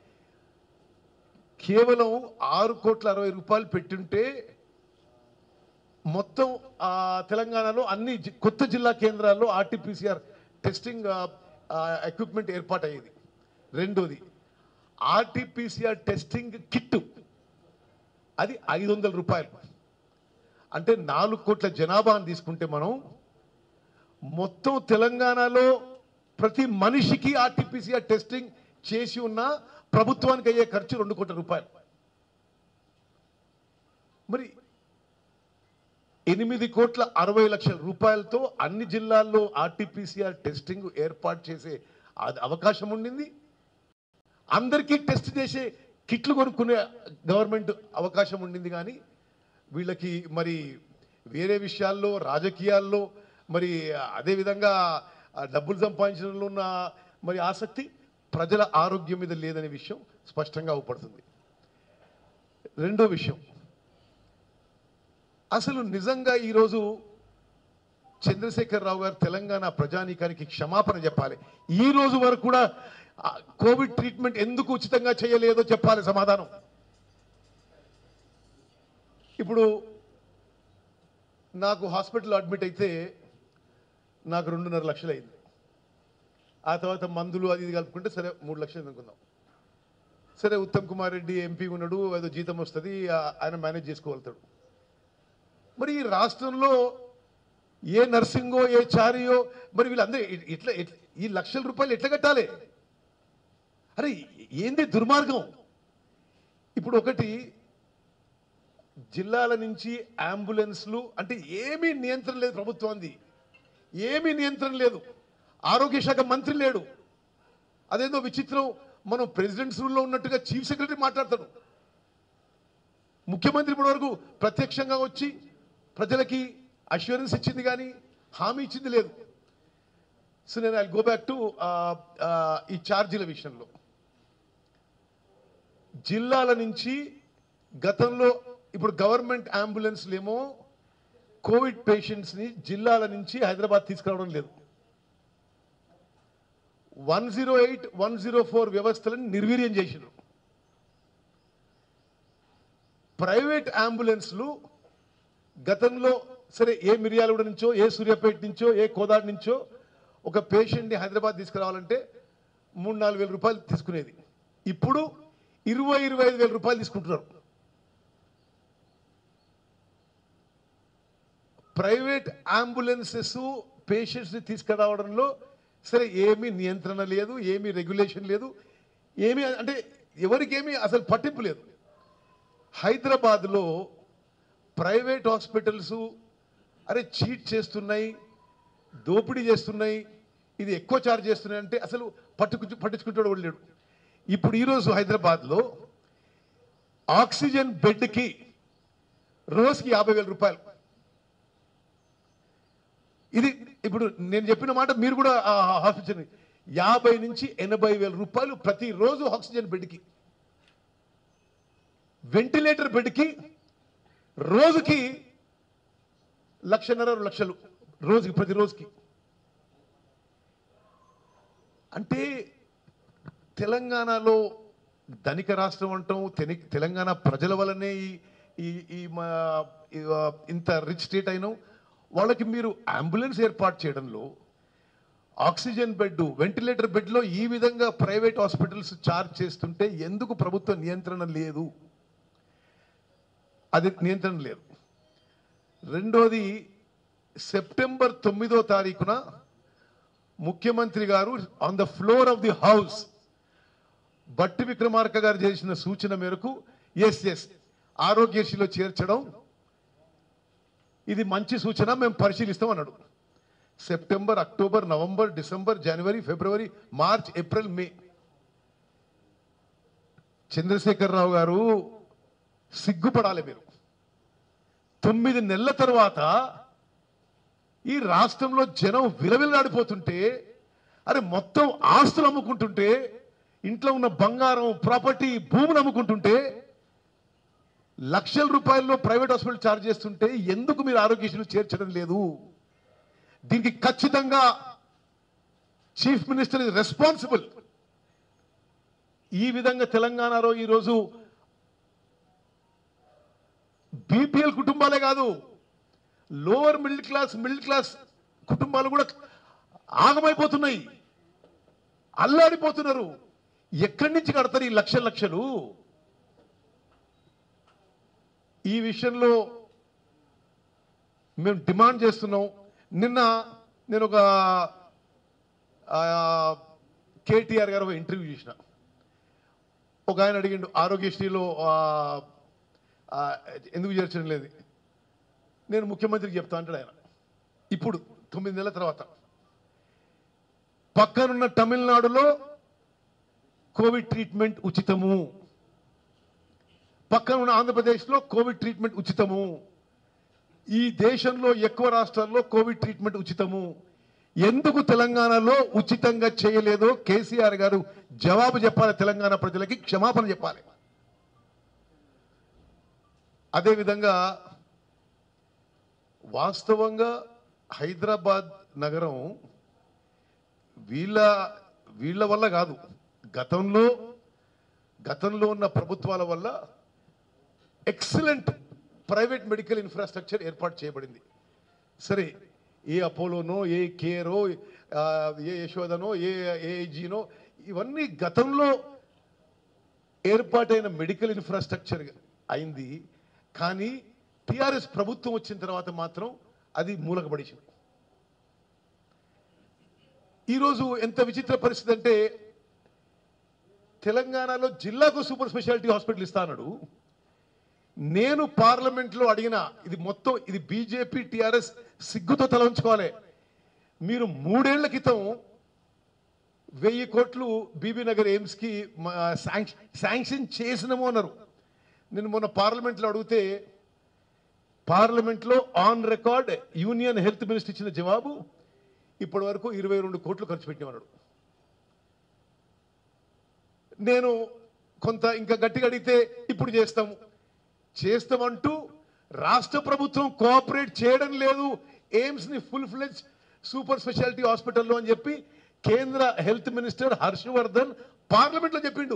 కేవలం ఆరు కోట్ల అరవై రూపాయలు పెట్టుంటే మొత్తం ఆ, తెలంగాణలో అన్ని జి- కొత్త జిల్లా కేంద్రాల్లో ఆర్టీపీసీఆర్ టెస్టింగ్ ఎక్విప్మెంట్ ఏర్పాటు అయ్యేది రెండోది ఆర్టీపీసీఆర్ టెస్టింగ్ కిట్ అది ఐదు వందల రూపాయలు అంటే నాలుగు కోట్ల జనాభాను తీసుకుంటే మనం మొత్తం తెలంగాణలో ప్రతి మనిషికి ఆర్టీపీసీఆర్ టెస్టింగ్ చేసి ఉన్న ప్రభుత్వానికి అయ్యే ఖర్చు రెండు కోట్ల రూపాయలు మరి ఎనిమిది కోట్ల అరవై లక్షల రూపాయలతో అన్ని జిల్లాల్లో ఆర్టీపీసీఆర్ టెస్టింగ్ ఏర్పాటు చేసే అది అవకాశం ఉండింది అందరికీ టెస్ట్ చేసే కిట్లు కొనుక్కునే గవర్నమెంట్ అవకాశం ఉండింది కానీ వీళ్ళకి మరి వేరే విషయాల్లో రాజకీయాల్లో మరి అదేవిధంగా ఆ డబ్బులు సంపాదించడంలో ఉన్న మరి ఆసక్తి ప్రజల ఆరోగ్యం మీద లేదనే విషయం స్పష్టంగా అవుపడుతుంది రెండో విషయం అసలు నిజంగా ఈరోజు చంద్రశేఖర్ రావు గారు తెలంగాణ ప్రజానీకానికి క్షమాపణ చెప్పాలి ఈ రోజు వరకు కూడా ఆ, కోవిడ్ ట్రీట్మెంట్ ఎందుకు ఉచితంగా చేయలేదో చెప్పాలి సమాధానం ఇప్పుడు నాకు హాస్పిటల్ అడ్మిట్ అయితే నాకు రెండున్నర లక్షలు అయింది ఆ తర్వాత మందులు అది ఇది కలుపుకుంటే సరే మూడు లక్షలు అనుకుందాం సరే ఉత్తమ్ కుమార్ రెడ్డి ఎంపీ ఉన్నాడు ఏదో జీతం వస్తుంది ఆ- ఆయన మేనేజ్ చేసుకోగలుగుతాడు మరి ఈ రాష్ట్రంలో ఏ నర్సింగో ఏ చారియో మరి వీళ్ళందరూ ఇ- ఇట్లా ఇట్లా- ఈ లక్షల రూపాయలు ఎట్లా కట్టాలి అరే ఏంది దుర్మార్గం ఇప్పుడు ఒకటి జిల్లాల నుంచి అంబులెన్స్లు అంటే ఏమీ నియంత్రణ లేదు ప్రభుత్వానికి ఏమీ నియంత్రణ లేదు ఆరోగ్య శాఖ మంత్రి లేడు అదేదో విచిత్రం మనం ప్రెసిడెంట్స్ రూల్లో ఉన్నట్టుగా చీఫ్ సెక్రటరీ మాట్లాడతాడు ముఖ్యమంత్రి ఇప్పటి వరకు ప్రత్యక్షంగా వచ్చి ప్రజలకి అష్యూరెన్స్ ఇచ్చింది కానీ హామీ ఇచ్చింది లేదు సో నేను ఐ గో బ్యాక్ టు ఈ ఛార్జీల విషయంలో జిల్లాల నుంచి గతంలో ఇప్పుడు గవర్నమెంట్ అంబులెన్స్లు ఏమో కోవిడ్ పేషెంట్స్ని జిల్లాల నుంచి హైదరాబాద్ తీసుకురావడం లేదు one zero eight one zero four వ్యవస్థలను నిర్వీర్యం చేసినారు ప్రైవేట్ అంబులెన్స్లు గతంలో సరే ఏ మిర్యాలగూడ నుంచో ఏ సూర్యాపేట నుంచో ఏ కోదాడ నుంచో ఒక పేషెంట్ని హైదరాబాద్ తీసుకురావాలంటే మూడు నాలుగు వేల రూపాయలు తీసుకునేది ఇప్పుడు ఇరవై ఇరవై ఐదు వేల రూపాయలు తీసుకుంటున్నారు ప్రైవేట్ అంబులెన్సెస్ పేషెంట్స్ని తీసుకురావడంలో సరే ఏమీ నియంత్రణ లేదు ఏమీ రెగ్యులేషన్ లేదు ఏమీ అంటే ఎవరికేమీ అసలు పట్టింపు లేదు హైదరాబాద్లో ప్రైవేట్ హాస్పిటల్స్ అరే చీట్ చేస్తున్నాయి దోపిడీ చేస్తున్నాయి ఇది ఎక్కువ ఛార్జ్ చేస్తున్నాయి అంటే అసలు పట్టుకు పట్టించుకుంటాడు కూడా లేడు ఇప్పుడు ఈరోజు హైదరాబాద్లో ఆక్సిజన్ బెడ్కి రోజుకి యాభై వేల రూపాయలు ఇది ఇప్పుడు నేను చెప్పిన మాట మీరు కూడా ఆ హాస్పిటల్ యాభై నుంచి ఎనభై వేల రూపాయలు ప్రతిరోజు ఆక్సిజన్ బెడ్కి వెంటిలేటర్ బెడ్కి రోజుకి లక్షన్నర రెండు లక్షలు రోజుకి ప్రతి రోజుకి అంటే తెలంగాణలో ధనిక రాష్ట్రం అంటాం తెని- తెలంగాణ ప్రజల వల్లనే ఈ- ఈ ఈ మా ఈ, ఆ, ఇంత రిచ్ స్టేట్ అయినాం వాళ్ళకి మీరు అంబులెన్స్ ఏర్పాటు చేయడంలో ఆక్సిజన్ బెడ్ వెంటిలేటర్ బెడ్లో ఈ విధంగా ప్రైవేట్ హాస్పిటల్స్ చార్జ్ చేస్తుంటే ఎందుకు ప్రభుత్వ నియంత్రణ లేదు అది నియంత్రణ లేదు రెండోది సెప్టెంబర్ తొమ్మిదో తారీఖున ముఖ్యమంత్రి గారు on the floor of the house Bhatti Vikramarka గారు చేసిన సూచన మేరకు ఎస్ ఎస్ ఆరోగ్యశ్రీలో చేర్చడం ఇది మంచి సూచన మేము పరిశీలిస్తాం అన్నాడు సెప్టెంబర్ అక్టోబర్ నవంబర్ డిసెంబర్ జనవరి ఫిబ్రవరి March April May Chandrashekar Rao garu సిగ్గుపడాలి మీరు తొమ్మిది నెలల తర్వాత ఈ రాష్ట్రంలో జనం విలవిల్లాడిపోతుంటే అరే మొత్తం ఆస్తులు అమ్ముకుంటుంటే ఇంట్లో ఉన్న బంగారం ప్రాపర్టీ భూములు అమ్ముకుంటుంటే లక్షల రూపాయల్లో ప్రైవేట్ హాస్పిటల్ ఛార్జ్ చేస్తుంటే ఎందుకు మీరు ఆరోగ్యశ్రీలు చేర్చడం లేదు దీనికి ఖచ్చితంగా చీఫ్ మినిస్టర్ ఇస్ రెస్పాన్సిబుల్ ఈ విధంగా తెలంగాణలో ఈరోజు బీపీఎల్ కుటుంబాలే కాదు lower middle class middle class కుటుంబాలు కూడా ఆగమైపోతున్నాయి అల్లాడిపోతున్నారు ఎక్కడి నుంచి కడతారు ఈ లక్షల లక్షలు ఈ విషయంలో మేము డిమాండ్ చేస్తున్నాం నిన్న నేను ఒక ఆ, కేటీఆర్ గారు ఒక ఇంటర్వ్యూ చేసిన ఒక ఆయన అడిగిండు ఆరోగ్యశ్రీలో ఆ, ఆ, ఎందుకు చేర్చడం లేదు నేను ముఖ్యమంత్రికి చెప్తా అంటాడు ఆయన ఇప్పుడు తొమ్మిది నెలల తర్వాత పక్కనున్న తమిళనాడులో కోవిడ్ ట్రీట్మెంట్ ఉచితము పక్కన ఉన్న ఆంధ్రప్రదేశ్లో కోవిడ్ ట్రీట్మెంట్ ఉచితము ఈ దేశంలో ఎక్కువ రాష్ట్రాల్లో కోవిడ్ ట్రీట్మెంట్ ఉచితము ఎందుకు తెలంగాణలో ఉచితంగా చేయలేదో కేసీఆర్ గారు జవాబు చెప్పాలి తెలంగాణ ప్రజలకి క్షమాపణ చెప్పాలి అదేవిధంగా వాస్తవంగా హైదరాబాద్ నగరం వీళ్ళ వీళ్ళ వల్ల కాదు గతంలో గతంలో ఉన్న ప్రభుత్వాల వల్ల ఎక్సలెంట్ ప్రైవేట్ మెడికల్ ఇన్ఫ్రాస్ట్రక్చర్ ఏర్పాటు చేయబడింది సరే ఏ అపోలోనో ఏ కేరో ఆ, ఏ యశోదనో ఏ ఏఐజీనో ఇవన్నీ గతంలో ఏర్పాటైన మెడికల్ ఇన్ఫ్రాస్ట్రక్చర్ అయింది కానీ టిఆర్ఎస్ ప్రభుత్వం వచ్చిన తర్వాత మాత్రం అది మూలకపడిచింది ఈరోజు ఎంత విచిత్ర పరిస్థితి అంటే తెలంగాణలో జిల్లాకు సూపర్ స్పెషాలిటీ హాస్పిటల్ ఇస్తా అన్నాడు నేను పార్లమెంట్లో అడిగిన ఇది మొత్తం ఇది బీజేపీ టిఆర్ఎస్ సిగ్గుతో తల ఉంచుకోవాలి మీరు మూడేళ్ల క్రితం వెయ్యి కోట్లు బీబీ నగర్ ఎయిమ్స్కి మ- శాంక్ష- శాంక్షన్ చేసినాము అన్నారు నేను మొన్న పార్లమెంట్లో అడిగితే పార్లమెంట్లో on record union health minister ఇచ్చిన జవాబు ఇప్పటి వరకు ఇరవై రెండు కోట్లు ఖర్చు పెట్టినామన్నాడు నేను కొంత ఇంకా గట్టిగా అడిగితే ఇప్పుడు చేస్తాము చేస్తామంటూ రాష్ట్ర ప్రభుత్వం కోఆపరేట్ చేయడం లేదు ఎయిమ్స్ ని ఫుల్ ఫ్లెజ్ సూపర్ స్పెషాలిటీ హాస్పిటల్లో అని చెప్పి కేంద్ర హెల్త్ మినిస్టర్ హర్షవర్ధన్ పార్లమెంట్లో చెప్పిండు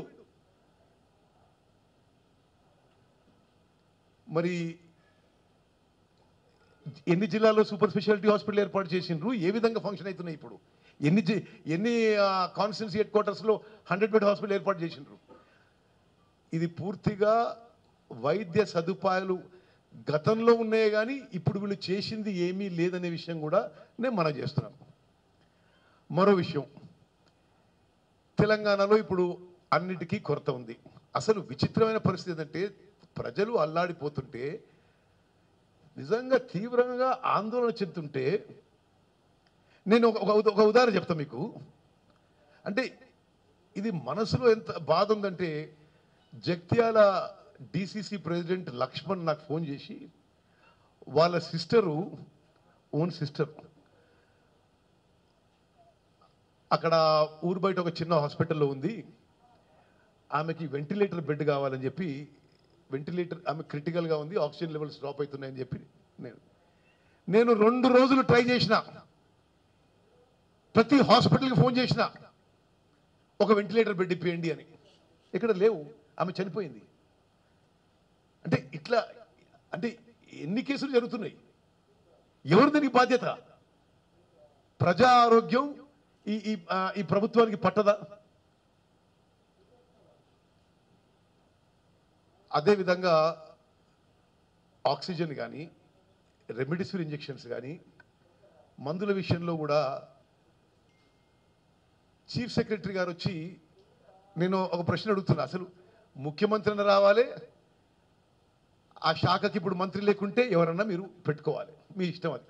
మరి ఎన్ని జిల్లాల్లో సూపర్ స్పెషాలిటీ హాస్పిటల్ ఏర్పాటు చేసిండ్రు ఏ విధంగా ఫంక్షన్ అవుతున్నాయి ఇప్పుడు ఎన్ని జి- ఎన్ని కాన్స్టిట్యున్సీ హెడ్ క్వార్టర్స్లో హండ్రెడ్ బెడ్ హాస్పిటల్ ఏర్పాటు చేసిండ్రు ఇది పూర్తిగా వైద్య సదుపాయాలు గతంలో ఉన్నాయే కానీ ఇప్పుడు వీళ్ళు చేసింది ఏమీ లేదనే విషయం కూడా నేను మనం చేస్తున్నాను మరో విషయం తెలంగాణలో ఇప్పుడు అన్నిటికీ కొరత ఉంది అసలు విచిత్రమైన పరిస్థితి ఏంటంటే ప్రజలు అల్లాడిపోతుంటే నిజంగా తీవ్రంగా ఆందోళన చెందుతుంటే నేను ఒక ఒక- ఒక ఉదాహరణ చెప్తా మీకు అంటే ఇది మనసులో ఎంత బాధ ఉందంటే జగిత్యాల డిసిసి ప్రెసిడెంట్ లక్ష్మణ్ నాకు ఫోన్ చేసి వాళ్ళ సిస్టరు ఓన్ సిస్టర్ అక్కడ ఊరు బయట ఒక చిన్న హాస్పిటల్లో ఉంది ఆమెకి వెంటిలేటర్ బెడ్ కావాలని చెప్పి వెంటిలేటర్ ఆమె క్రిటికల్గా ఉంది ఆక్సిజన్ లెవెల్స్ డ్రాప్ అవుతున్నాయని చెప్పి నేను నేను రెండు రోజులు ట్రై చేసిన ప్రతి హాస్పిటల్కి ఫోన్ చేసిన ఒక వెంటిలేటర్ బెడ్ ఇప్పియండి అని ఇక్కడ లేవు ఆమె చనిపోయింది అంటే ఇట్లా అంటే ఎన్ని కేసులు జరుగుతున్నాయి ఎవరు దీనికి బాధ్యత ప్రజా ఆరోగ్యం ఈ ఈ ఆ, ఈ ప్రభుత్వానికి పట్టదా అదేవిధంగా ఆక్సిజన్ కానీ రెమిడిసివిర్ ఇంజెక్షన్స్ కానీ మందుల విషయంలో కూడా చీఫ్ సెక్రటరీ గారు వచ్చి నేను ఒక ప్రశ్న అడుగుతున్నా అసలు ముఖ్యమంత్రిని రావాలి ఆ శాఖకి ఇప్పుడు మంత్రి లేకుంటే ఎవరన్నా మీరు పెట్టుకోవాలి మీ ఇష్టం అది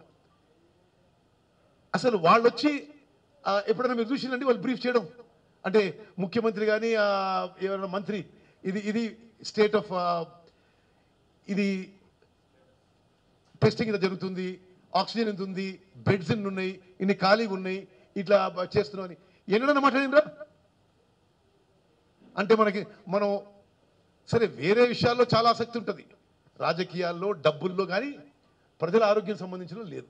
అసలు వాళ్ళు వచ్చి ఆ, ఎప్పుడైనా మీరు చూసిందండి వాళ్ళు బ్రీఫ్ చేయడం అంటే ముఖ్యమంత్రి కానీ ఎవరైనా మంత్రి ఇది ఇది స్టేట్ ఆఫ్ ఇది టెస్టింగ్ ఇంత జరుగుతుంది ఆక్సిజన్ ఎంత ఉంది బెడ్స్ ఎన్ని ఉన్నాయి ఇన్ని ఖాళీగా ఉన్నాయి ఇట్లా బ- చేస్తున్నాం అని ఎన్నడన్నా మాట్లాడిండ్రా అంటే మనకి మనం సరే వేరే విషయాల్లో చాలా ఆసక్తి ఉంటుంది రాజకీయాల్లో డబ్బుల్లో కానీ ప్రజల ఆరోగ్యం సంబంధించిన లేదు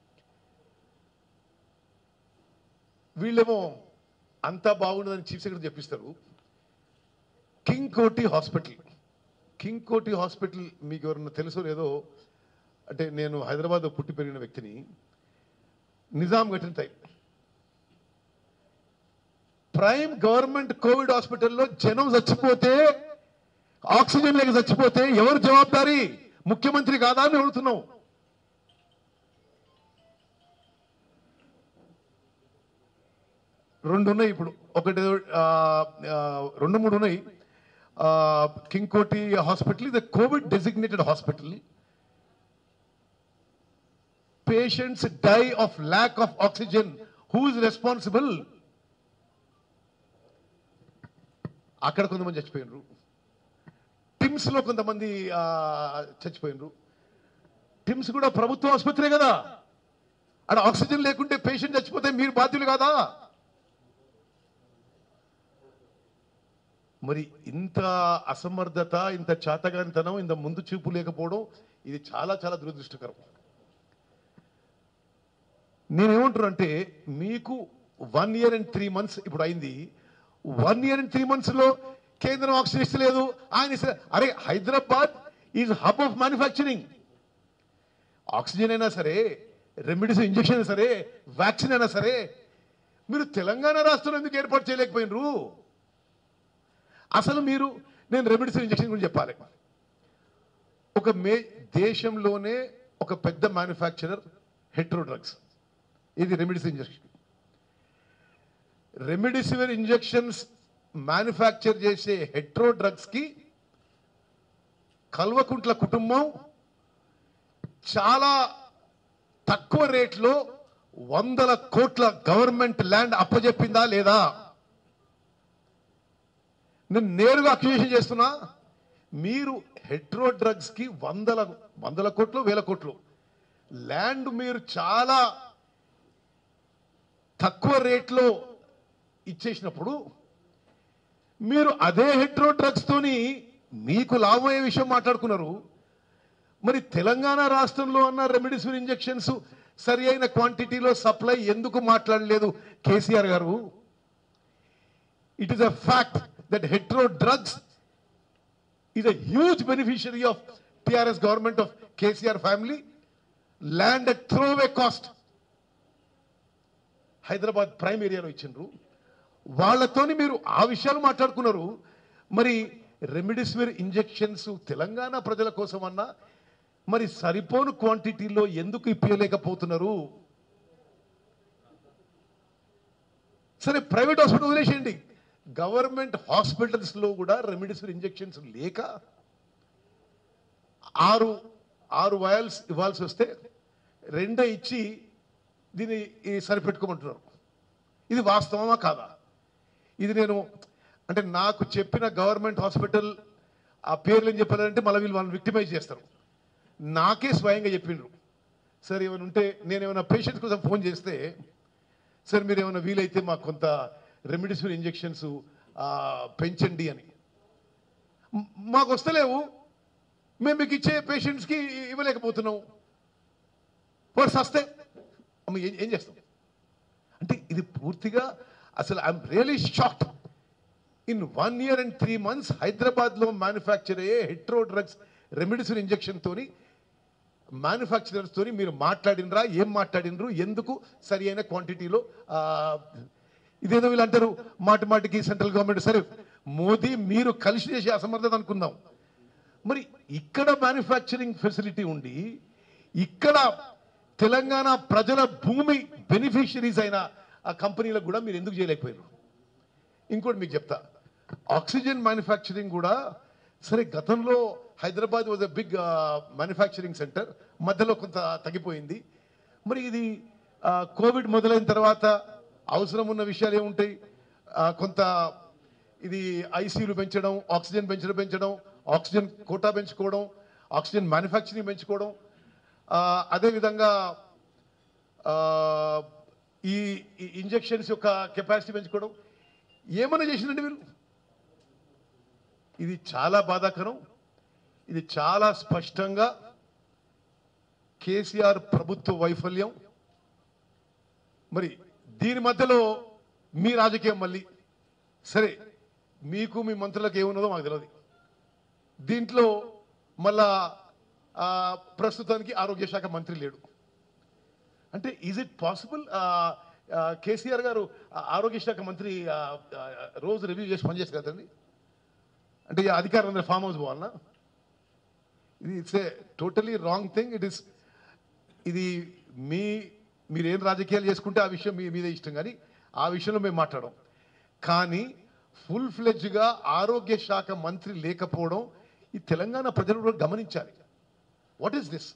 వీళ్ళేమో అంతా బాగుండదని చీఫ్ సెక్రటరీ చెప్పిస్తారు King Koti hospital King Koti hospital మీకు ఎవరన్నా తెలుసో లేదో అంటే నేను హైదరాబాద్ పుట్టి పెరిగిన వ్యక్తిని నిజాం కట్టిన టైం ప్రైమ్ గవర్నమెంట్ కోవిడ్ హాస్పిటల్లో జనం చచ్చిపోతే ఆక్సిజన్ లేక చచ్చిపోతే ఎవరు జవాబారి ముఖ్యమంత్రి కాదా అని అడుగుతున్నావు రెండు ఉన్నాయి ఇప్పుడు ఒకటి ఆ, ఆ, రెండు మూడు ఉన్నాయి ఆ, కింగ్ కోటి హాస్పిటల్ ఇది Covid designated hospital patients die of lack of oxygen who is responsible అక్కడ కొంతమంది చచ్చిపోయినరు టిమ్స్ లో కొంతమంది ఆ, చచ్చిపోయినరు టిమ్స్ కూడా ప్రభుత్వ ఆసుపత్రే కదా అక్కడ ఆక్సిజన్ లేకుంటే పేషెంట్ చచ్చిపోతే మీరు బాధ్యులు కాదా మరి ఇంత అసమర్థత ఇంత చాతగానితనం ఇంత ముందు చూపు లేకపోవడం ఇది చాలా చాలా దురదృష్టకరం నేనేమంటున్నా అంటే మీకు one year and three months ఇప్పుడు అయింది one year and three months లో కేంద్రం ఆక్సిజన్ ఇస్తలేదు ఆయన ఇస్తే అరే Hyderabad is hub of manufacturing oxygen అయినా సరే రెమెడీస్ ఇంజక్షన్ అయినా సరే వ్యాక్సిన్ అయినా సరే మీరు తెలంగాణ రాష్ట్రంలో ఎందుకు ఏర్పాటు చేయలేకపోయినరు అసలు మీరు నేను రెమెడీస్ ఇంజక్షన్ గురించి చెప్పాలి ఒక మే దేశంలోనే ఒక పెద్ద మ్యానుఫ్యాక్చరర్ హెట్రో డ్రగ్స్ ఇది remedies injection remdesivir injections manufacture చేసే హెట్రో డ్రగ్స్ కి కల్వకుంట్ల కుటుంబం చాలా తక్కువ రేట్లో వందల కోట్ల గవర్నమెంట్ ల్యాండ్ అప్పజెప్పిందా లేదా నేను నేరుగా అక్యూజేషన్ చేస్తున్నా మీరు హెట్రో డ్రగ్స్ కి వందల వందల కోట్లు వేల కోట్లు ల్యాండ్ మీరు చాలా తక్కువ రేట్లో ఇచ్చేసినప్పుడు మీరు అదే హెట్రో డ్రగ్స్ తోని మీకు లాభం అయ్యే విషయం మాట్లాడుకున్నారు మరి తెలంగాణ రాష్ట్రంలో అన్న రెమిడిసివిర్ ఇంజెక్షన్స్ సరి అయిన క్వాంటిటీలో సప్లై ఎందుకు మాట్లాడలేదు కేసీఆర్ గారు it is a fact that Hetero drugs is a huge beneficiary of TRS government of KCR family. Land at throwaway cost. Hyderabad prime ఏరియాలో ఇచ్చిండ్రు వాళ్ళతోని మీరు ఆ విషయాలు మాట్లాడుకున్నారు మరి రెమిడిసివిర్ ఇంజెక్షన్స్ తెలంగాణ ప్రజల కోసమన్నా మరి సరిపోను క్వాంటిటీలో ఎందుకు ఇప్పించలేకపోతున్నారు సరే ప్రైవేట్ హాస్పిటల్ వదిలేసేయండి గవర్నమెంట్ హాస్పిటల్స్ లో కూడా రెమిడిసివిర్ ఇంజెక్షన్స్ లేక ఆరు ఆరు వయల్స్ ఇవ్వాల్సి వస్తే రెండే ఇచ్చి దీన్ని ఈ సరిపెట్టుకోమంటున్నారు ఇది వాస్తవమా కాదా ఇది నేను అంటే నాకు చెప్పిన గవర్నమెంట్ హాస్పిటల్ ఆ పేర్లు ఏం చెప్పారంటే మళ్ళీ వీళ్ళు వాళ్ళని విక్టిమైజ్ చేస్తారు నాకే స్వయంగా చెప్పిండ్రు సార్ ఏమైనా ఉంటే నేను ఏమైనా పేషెంట్స్ కోసం ఫోన్ చేస్తే సార్ మీరు ఏమైనా వీలైతే మాకు కొంత రెమిడిసివిర్ ఇంజెక్షన్స్ పెంచండి అని మ్- మాకు వస్తలేవు మేము మీకు ఇచ్చే పేషెంట్స్కి ఇవ్వలేకపోతున్నాం వాడు సస్తే అమ్మ ఏం ఏం చేస్తాం అంటే ఇది పూర్తిగా అసలు I'm really shocked in one year and three months హైదరాబాద్లో మ్యానుఫ్యాక్చర్ అయ్యే హెట్రో డ్రగ్స్ రెమిడిసివిర్ ఇంజెక్షన్ తోని మ్యానుఫ్యాక్చరర్స్ తోని మీరు మాట్లాడినరా ఏం మాట్లాడినరు ఎందుకు సరి అయిన క్వాంటిటీలో ఆ, ఇదేదో వీళ్ళు అంటారు మాటి మాటికి సెంట్రల్ గవర్నమెంట్ సరే మోదీ మీరు కలిసి చేసే అసమర్థత అనుకుందాం మరి ఇక్కడ మ్యానుఫ్యాక్చరింగ్ ఫెసిలిటీ ఉండి ఇక్కడ తెలంగాణ ప్రజల భూమి బెనిఫిషరీస్ అయిన ఆ కంపెనీలకు కూడా మీరు ఎందుకు చేయలేకపోయారు ఇంకోటి మీకు చెప్తా ఆక్సిజన్ మ్యానుఫ్యాక్చరింగ్ కూడా సరే గతంలో Hyderabad was a big manufacturing centre మధ్యలో కొంత తగ్గిపోయింది మరి ఇది కోవిడ్ మొదలైన తర్వాత అవసరం ఉన్న విషయాలు ఏముంటాయి ఆ, కొంత ఇది ఐసీయూలు పెంచడం ఆక్సిజన్ పెంచడం పెంచడం ఆక్సిజన్ కోటా పెంచుకోవడం ఆక్సిజన్ మ్యానుఫ్యాక్చరింగ్ పెంచుకోవడం ఆ, అదేవిధంగా ఆ, ఈ ఇంజెక్షన్స్ యొక్క కెపాసిటీ పెంచుకోవడం ఏమన్నా చేసిందండి మీరు ఇది చాలా బాధాకరం ఇది చాలా స్పష్టంగా కేసీఆర్ ప్రభుత్వ వైఫల్యం మరి దీని మధ్యలో మీ రాజకీయం మళ్ళీ సరే మీకు మీ మంత్రులకు ఏమున్నదో మాకు తెలియదు దీంట్లో మళ్ళా ఆ, ప్రస్తుతానికి ఆరోగ్య శాఖ మంత్రి లేడు అంటే ఈజ్ ఇట్ పాసిబుల్ కేసీఆర్ గారు ఆ, ఆరోగ్య శాఖ మంత్రి ఆ, ఆ, రోజు రివ్యూ చేసి పనిచేస్తారు కదండి అంటే ఈ అధికారం అందరూ ఫామ్ హౌస్ పోవాలనా ఇది it's a totally wrong thing it is ఇది మీ మీరు ఏం రాజకీయాలు చేసుకుంటే ఆ విషయం మీ మీదే ఇష్టం కానీ ఆ విషయంలో మేము మాట్లాడడం కానీ ఫుల్ ఫ్లెడ్జ్గా ఆరోగ్య శాఖ మంత్రి లేకపోవడం ఈ తెలంగాణ ప్రజలు కూడా గమనించాలి వాట్ ఈస్ దిస్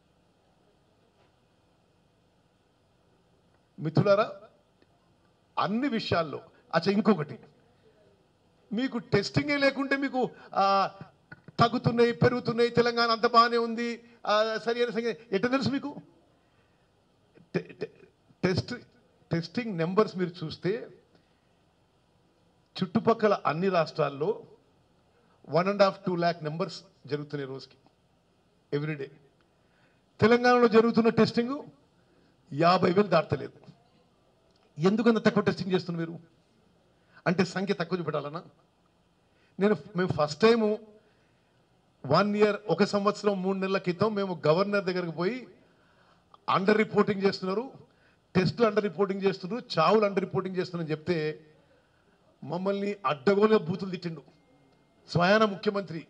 మిత్రులారా అన్ని విషయాల్లో అచ్చా ఇంకొకటి మీకు టెస్టింగే లేకుంటే మీకు ఆ, తగ్గుతున్నాయి పెరుగుతున్నాయి తెలంగాణ అంత బాగానే ఉంది ఆ, సరి అయిన సంగతి ఎట్లా తెలుసు మీకు టె- టె- టెస్ట్ టెస్టింగ్ నెంబర్స్ మీరు చూస్తే చుట్టుపక్కల అన్ని రాష్ట్రాల్లో one and half two lakh numbers జరుగుతున్నాయి రోజుకి ఎవ్రీడే తెలంగాణలో జరుగుతున్న టెస్టింగ్ యాభై వేలు దాటలేదు ఎందుకంత తక్కువ టెస్టింగ్ చేస్తున్నారు మీరు అంటే సంఖ్య తక్కువ చూపెట్టాలన్నా నేను మేము ఫస్ట్ టైము వన్ ఇయర్ ఒక సంవత్సరం మూడు నెలల క్రితం మేము గవర్నర్ దగ్గరికి పోయి అండర్ రిపోర్టింగ్ చేస్తున్నారు టెస్టులు అండర్ రిపోర్టింగ్ చేస్తున్నారు చావులు అండర్ రిపోర్టింగ్ చేస్తున్నారని చెప్తే మమ్మల్ని అడ్డగోలుగా బూతులు తిట్టిండు స్వయాన ముఖ్యమంత్రి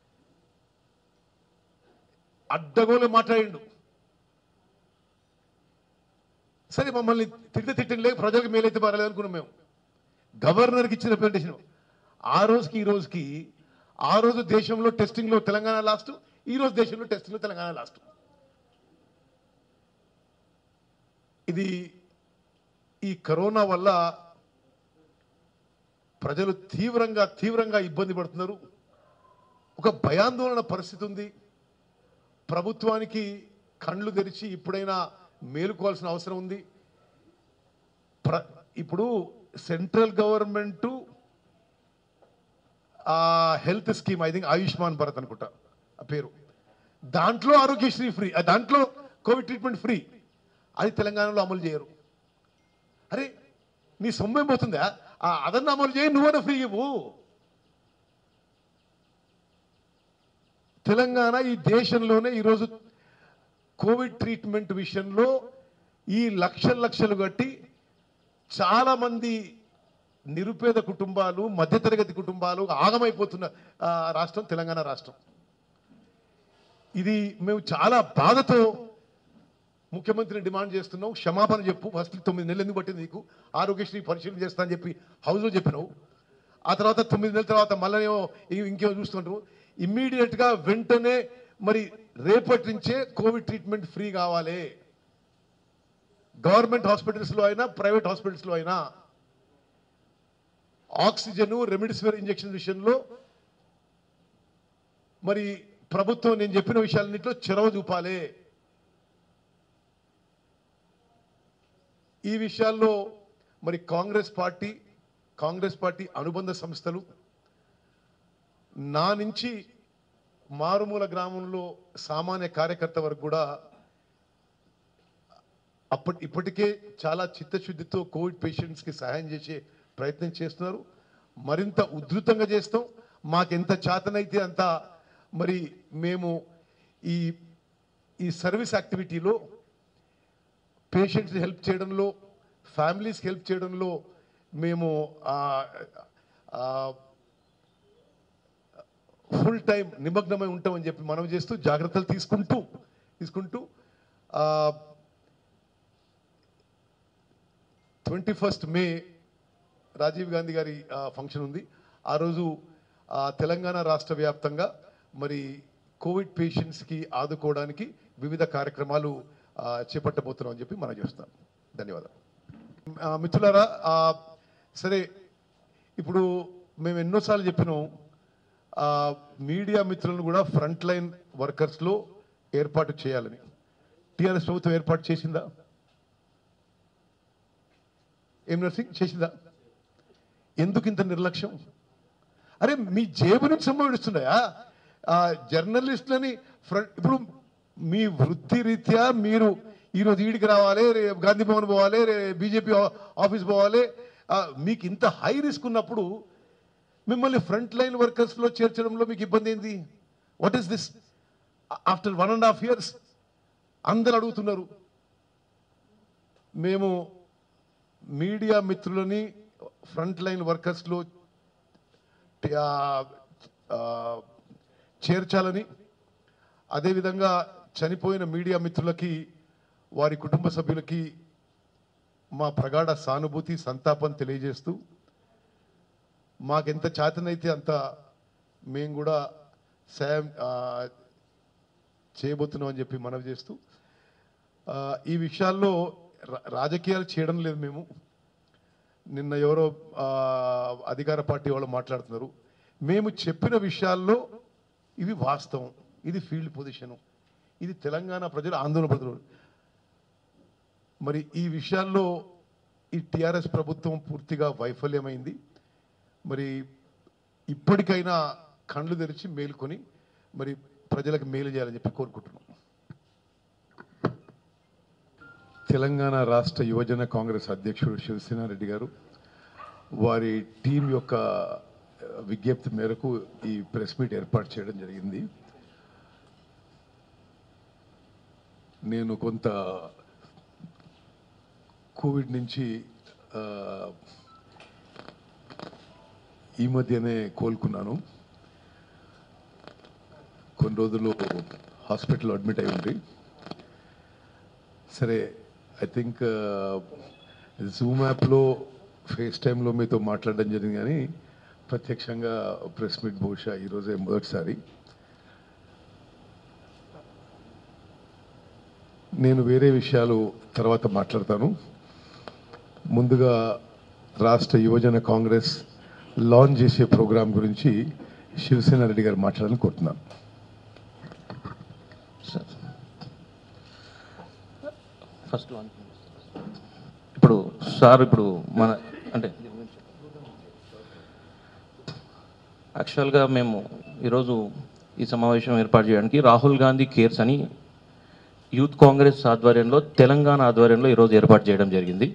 అడ్డగోలు మాట్లాడిండు సరే మమ్మల్ని తిడితే తిట్టండి లేక ప్రజలకు మేలైతే పర్లేదు అనుకున్నాం మేము గవర్నర్కి ఇచ్చిన రిప్రజెంటేషన్ ఆ రోజుకి ఈ రోజుకి ఆ రోజు దేశంలో టెస్టింగ్లో తెలంగాణ లాస్ట్ ఈ రోజు దేశంలో టెస్టింగ్లో తెలంగాణ లాస్ట్ ఇది ఈ కరోనా వల్ల ప్రజలు తీవ్రంగా తీవ్రంగా ఇబ్బంది పడుతున్నారు ఒక భయాందోళన పరిస్థితి ఉంది ప్రభుత్వానికి కళ్ళు తెరిచి ఇప్పుడైనా మేలుకోవాల్సిన అవసరం ఉంది ప్ర ఇప్పుడు central government health scheme I think Ayushman Bharat అనుకుంటా ఆ పేరు దాంట్లో ఆరోగ్యశ్రీ ఫ్రీ ఆ దాంట్లో కోవిడ్ ట్రీట్మెంట్ ఫ్రీ అది తెలంగాణలో అమలు చేయరు అరే నీ సొమ్మేం పోతుందా ఆ అదన్న అమలు చేయి నువ్వన్నా ఫ్రీ ఇవ్వు తెలంగాణ ఈ దేశంలోనే ఈరోజు కోవిడ్ ట్రీట్మెంట్ విషయంలో ఈ లక్షల లక్షలు కట్టి చాలా మంది నిరుపేద కుటుంబాలు మధ్యతరగతి కుటుంబాలు ఆగమైపోతున్న ఆ, రాష్ట్రం తెలంగాణ రాష్ట్రం ఇది మేము చాలా బాధతో ముఖ్యమంత్రిని డిమాండ్ చేస్తున్నావు క్షమాపణ చెప్పు ఫస్ట్ తొమ్మిది నెలలు ఎందుకు పట్టింది నీకు ఆరోగ్యశ్రీ పరిశీలన చేస్తా అని చెప్పి హౌస్లో చెప్పినావు ఆ తర్వాత తొమ్మిది నెలల తర్వాత మళ్ళీ ఇంకేమో చూస్తుంటారు ఇమ్మీడియట్గా వెంటనే మరి రేపటి నుంచే కోవిడ్ ట్రీట్మెంట్ ఫ్రీ కావాలి గవర్నమెంట్ హాస్పిటల్స్లో అయినా ప్రైవేట్ హాస్పిటల్స్లో అయినా ఆక్సిజన్ రెమిడిసివిర్ ఇంజెక్షన్ విషయంలో మరి ప్రభుత్వం నేను చెప్పిన విషయాలన్నింటిలో చొరవ చూపాలి ఈ విషయాల్లో మరి కాంగ్రెస్ పార్టీ కాంగ్రెస్ పార్టీ అనుబంధ సంస్థలు నా నుంచి మారుమూల గ్రామంలో సామాన్య కార్యకర్త వరకు కూడా అప్పటి ఇప్పటికే చాలా చిత్తశుద్ధితో కోవిడ్ పేషెంట్స్కి సహాయం చేసే ప్రయత్నం చేస్తున్నారు మరింత ఉధృతంగా చేస్తాం మాకెంత చేతనైతే అంత మరి మేము ఈ ఈ సర్వీస్ యాక్టివిటీలో పేషెంట్స్ హెల్ప్ చేయడంలో ఫ్యామిలీస్కి హెల్ప్ చేయడంలో మేము ఫుల్ టైం నిమగ్నమై ఉంటామని చెప్పి మనం చేస్తూ జాగ్రత్తలు తీసుకుంటూ తీసుకుంటూ twenty first May Rajiv Gandhi గారి ఫంక్షన్ ఉంది ఆ రోజు ఆ, తెలంగాణ రాష్ట్ర వ్యాప్తంగా మరి కోవిడ్ పేషెంట్స్కి ఆదుకోవడానికి వివిధ కార్యక్రమాలు ఆ, చేపట్టబోతున్నాం అని చెప్పి మనం చేస్తాం ధన్యవాదాలు ఆ, మిత్రులారా ఆ, సరే ఇప్పుడు మేము ఎన్నోసార్లు చెప్పినాం ఆ, మీడియా మిత్రులను కూడా ఫ్రంట్ లైన్ వర్కర్స్లో ఏర్పాటు చేయాలని టీఆర్ఎస్ ప్రభుత్వం ఏర్పాటు చేసిందా ఏం నర్సింగ్ చేసిందా ఎందుకు ఇంత నిర్లక్ష్యం అరే మీ జేబు నుంచి సంభవిస్తున్నాయా జర్నలిస్టులని ఫ్రంట్ ఇప్పుడు మీ వృత్తి రీత్యా మీరు ఈరోజు ఈడికి రావాలి రేపు గాంధీ భవన్ పోవాలి రే బీజేపీ ఆఫీస్ పోవాలి ఆ, మీకు ఇంత హై రిస్క్ ఉన్నప్పుడు మిమ్మల్ని ఫ్రంట్ లైన్ వర్కర్స్లో చేర్చడంలో మీకు ఇబ్బంది ఏంది what is this after one and half years అందరు అడుగుతున్నారు మేము మీడియా మిత్రులని ఫ్రంట్ లైన్ వర్కర్స్లో ఆ, ఆ, చేర్చాలని అదేవిధంగా చనిపోయిన మీడియా మిత్రులకి వారి కుటుంబ సభ్యులకి మా ప్రగాఢ సానుభూతి సంతాపం తెలియజేస్తూ మాకెంత చేతనైతే అంత మేము కూడా సాయం ఆ, చేయబోతున్నాం అని చెప్పి మనవి చేస్తూ ఆ, ఈ విషయాల్లో రా- రాజకీయాలు చేయడం లేదు మేము నిన్న ఎవరో ఆ, అధికార పార్టీ వాళ్ళు మాట్లాడుతున్నారు మేము చెప్పిన విషయాల్లో ఇవి వాస్తవం ఇది ఫీల్డ్ పొజిషను ఇది తెలంగాణ ప్రజలు ఆందోళన పడుతున్నారు మరి ఈ విషయాల్లో ఈ టిఆర్ఎస్ ప్రభుత్వం పూర్తిగా వైఫల్యమైంది మరి ఇప్పటికైనా కళ్ళు తెరిచి మేలుకొని మరి ప్రజలకు మేలు చేయాలని చెప్పి కోరుకుంటున్నాం తెలంగాణ రాష్ట్ర యువజన కాంగ్రెస్ అధ్యక్షుడు శివసేనారెడ్డి గారు వారి టీం యొక్క ఆ, విజ్ఞప్తి మేరకు ఈ ప్రెస్ మీట్ ఏర్పాటు చేయడం జరిగింది నేను కొంత కోవిడ్ నుంచి ఆ, ఈ మధ్యనే కోలుకున్నాను కొన్ని రోజులు హాస్పిటల్లో అడ్మిట్ అయి ఉంది సరే ఐ థింక్ జూమ్ యాప్లో ఫేస్ టైంలో మీతో మాట్లాడడం జరిగింది కానీ ప్రత్యక్షంగా ప్రెస్ మీట్ బహుశా ఈరోజే మొదటిసారి నేను వేరే విషయాలు తర్వాత మాట్లాడతాను ముందుగా రాష్ట్ర యువజన కాంగ్రెస్ లాంచ్ చేసే ప్రోగ్రాం గురించి శివసేన రెడ్డి గారు మాట్లాడాలని కోరుతున్నాను ఫస్ట్ ఇప్పుడు సార్ ఇప్పుడు మన అంటే యాక్చువల్గా మేము ఈరోజు ఈ సమావేశం ఏర్పాటు చేయడానికి రాహుల్ గాంధీ కేర్స్ అని యూత్ కాంగ్రెస్ ఆధ్వర్యంలో తెలంగాణ ఆధ్వర్యంలో ఈరోజు ఏర్పాటు చేయడం జరిగింది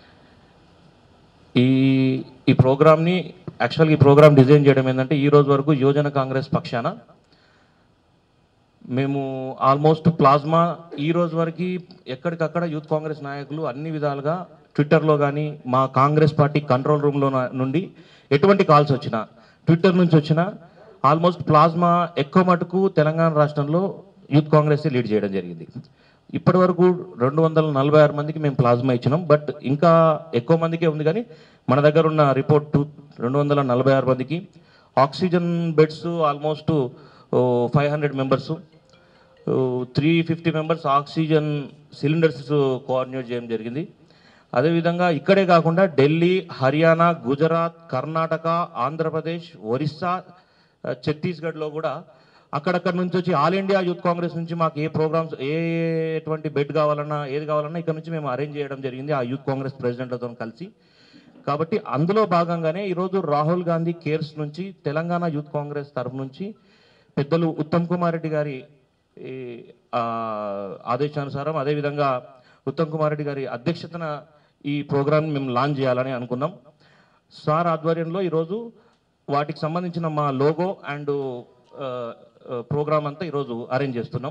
ఈ ఈ ప్రోగ్రామ్ని యాక్చువల్గా ఈ ప్రోగ్రామ్ డిజైన్ చేయడం ఏంటంటే ఈ రోజు వరకు యువజన కాంగ్రెస్ పక్షాన మేము ఆల్మోస్ట్ ప్లాజ్మా ఈ రోజు వరకు ఎక్కడికక్కడ యూత్ కాంగ్రెస్ నాయకులు అన్ని విధాలుగా ట్విట్టర్లో కానీ మా కాంగ్రెస్ పార్టీ కంట్రోల్ రూమ్లో నుండి ఎటువంటి కాల్స్ వచ్చినా ట్విట్టర్ నుంచి వచ్చినా ఆల్మోస్ట్ ప్లాజ్మా ఎక్కువ మటుకు తెలంగాణ రాష్ట్రంలో యూత్ కాంగ్రెస్ లీడ్ చేయడం జరిగింది ఇప్పటి వరకు రెండు వందల నలభై ఆరు మందికి మేము ప్లాజ్మా ఇచ్చినాం బట్ ఇంకా ఎక్కువ మందికే ఉంది కానీ మన దగ్గర ఉన్న రిపోర్ట్ టూ రెండు వందల నలభై ఆరు మందికి oxygen beds almost five hundred members three fifty members oxygen cylinders coordinate చేయడం జరిగింది అదేవిధంగా ఇక్కడే కాకుండా ఢిల్లీ హర్యానా గుజరాత్ కర్ణాటక ఆంధ్రప్రదేశ్ ఒరిస్సా ఆ, ఛత్తీస్గఢ్లో కూడా అక్కడక్కడ నుంచి వచ్చి ఆల్ ఇండియా యూత్ కాంగ్రెస్ నుంచి మాకు ఏ ప్రోగ్రామ్స్ ఏ ఎటువంటి బెడ్ కావాలన్నా ఏది కావాలన్నా ఇక్కడ నుంచి మేము అరేంజ్ చేయడం జరిగింది ఆ యూత్ కాంగ్రెస్ ప్రెసిడెంట్లతో కలిసి కాబట్టి అందులో భాగంగానే ఈరోజు రాహుల్ గాంధీ కేర్స్ నుంచి తెలంగాణ యూత్ కాంగ్రెస్ తరఫు నుంచి పెద్దలు ఉత్తమ్ కుమార్ రెడ్డి గారి ఈ, ఆ, ఆదేశానుసారం అదేవిధంగా ఉత్తమ్ కుమార్ రెడ్డి గారి అధ్యక్షతన ఈ ప్రోగ్రామ్ మేము లాంచ్ చేయాలని అనుకున్నాం సార్ ఆధ్వర్యంలో ఈరోజు వాటికి సంబంధించిన మా లోగో అండ్ ప్రోగ్రామ్ అంతా ఈరోజు అరేంజ్ చేస్తున్నాం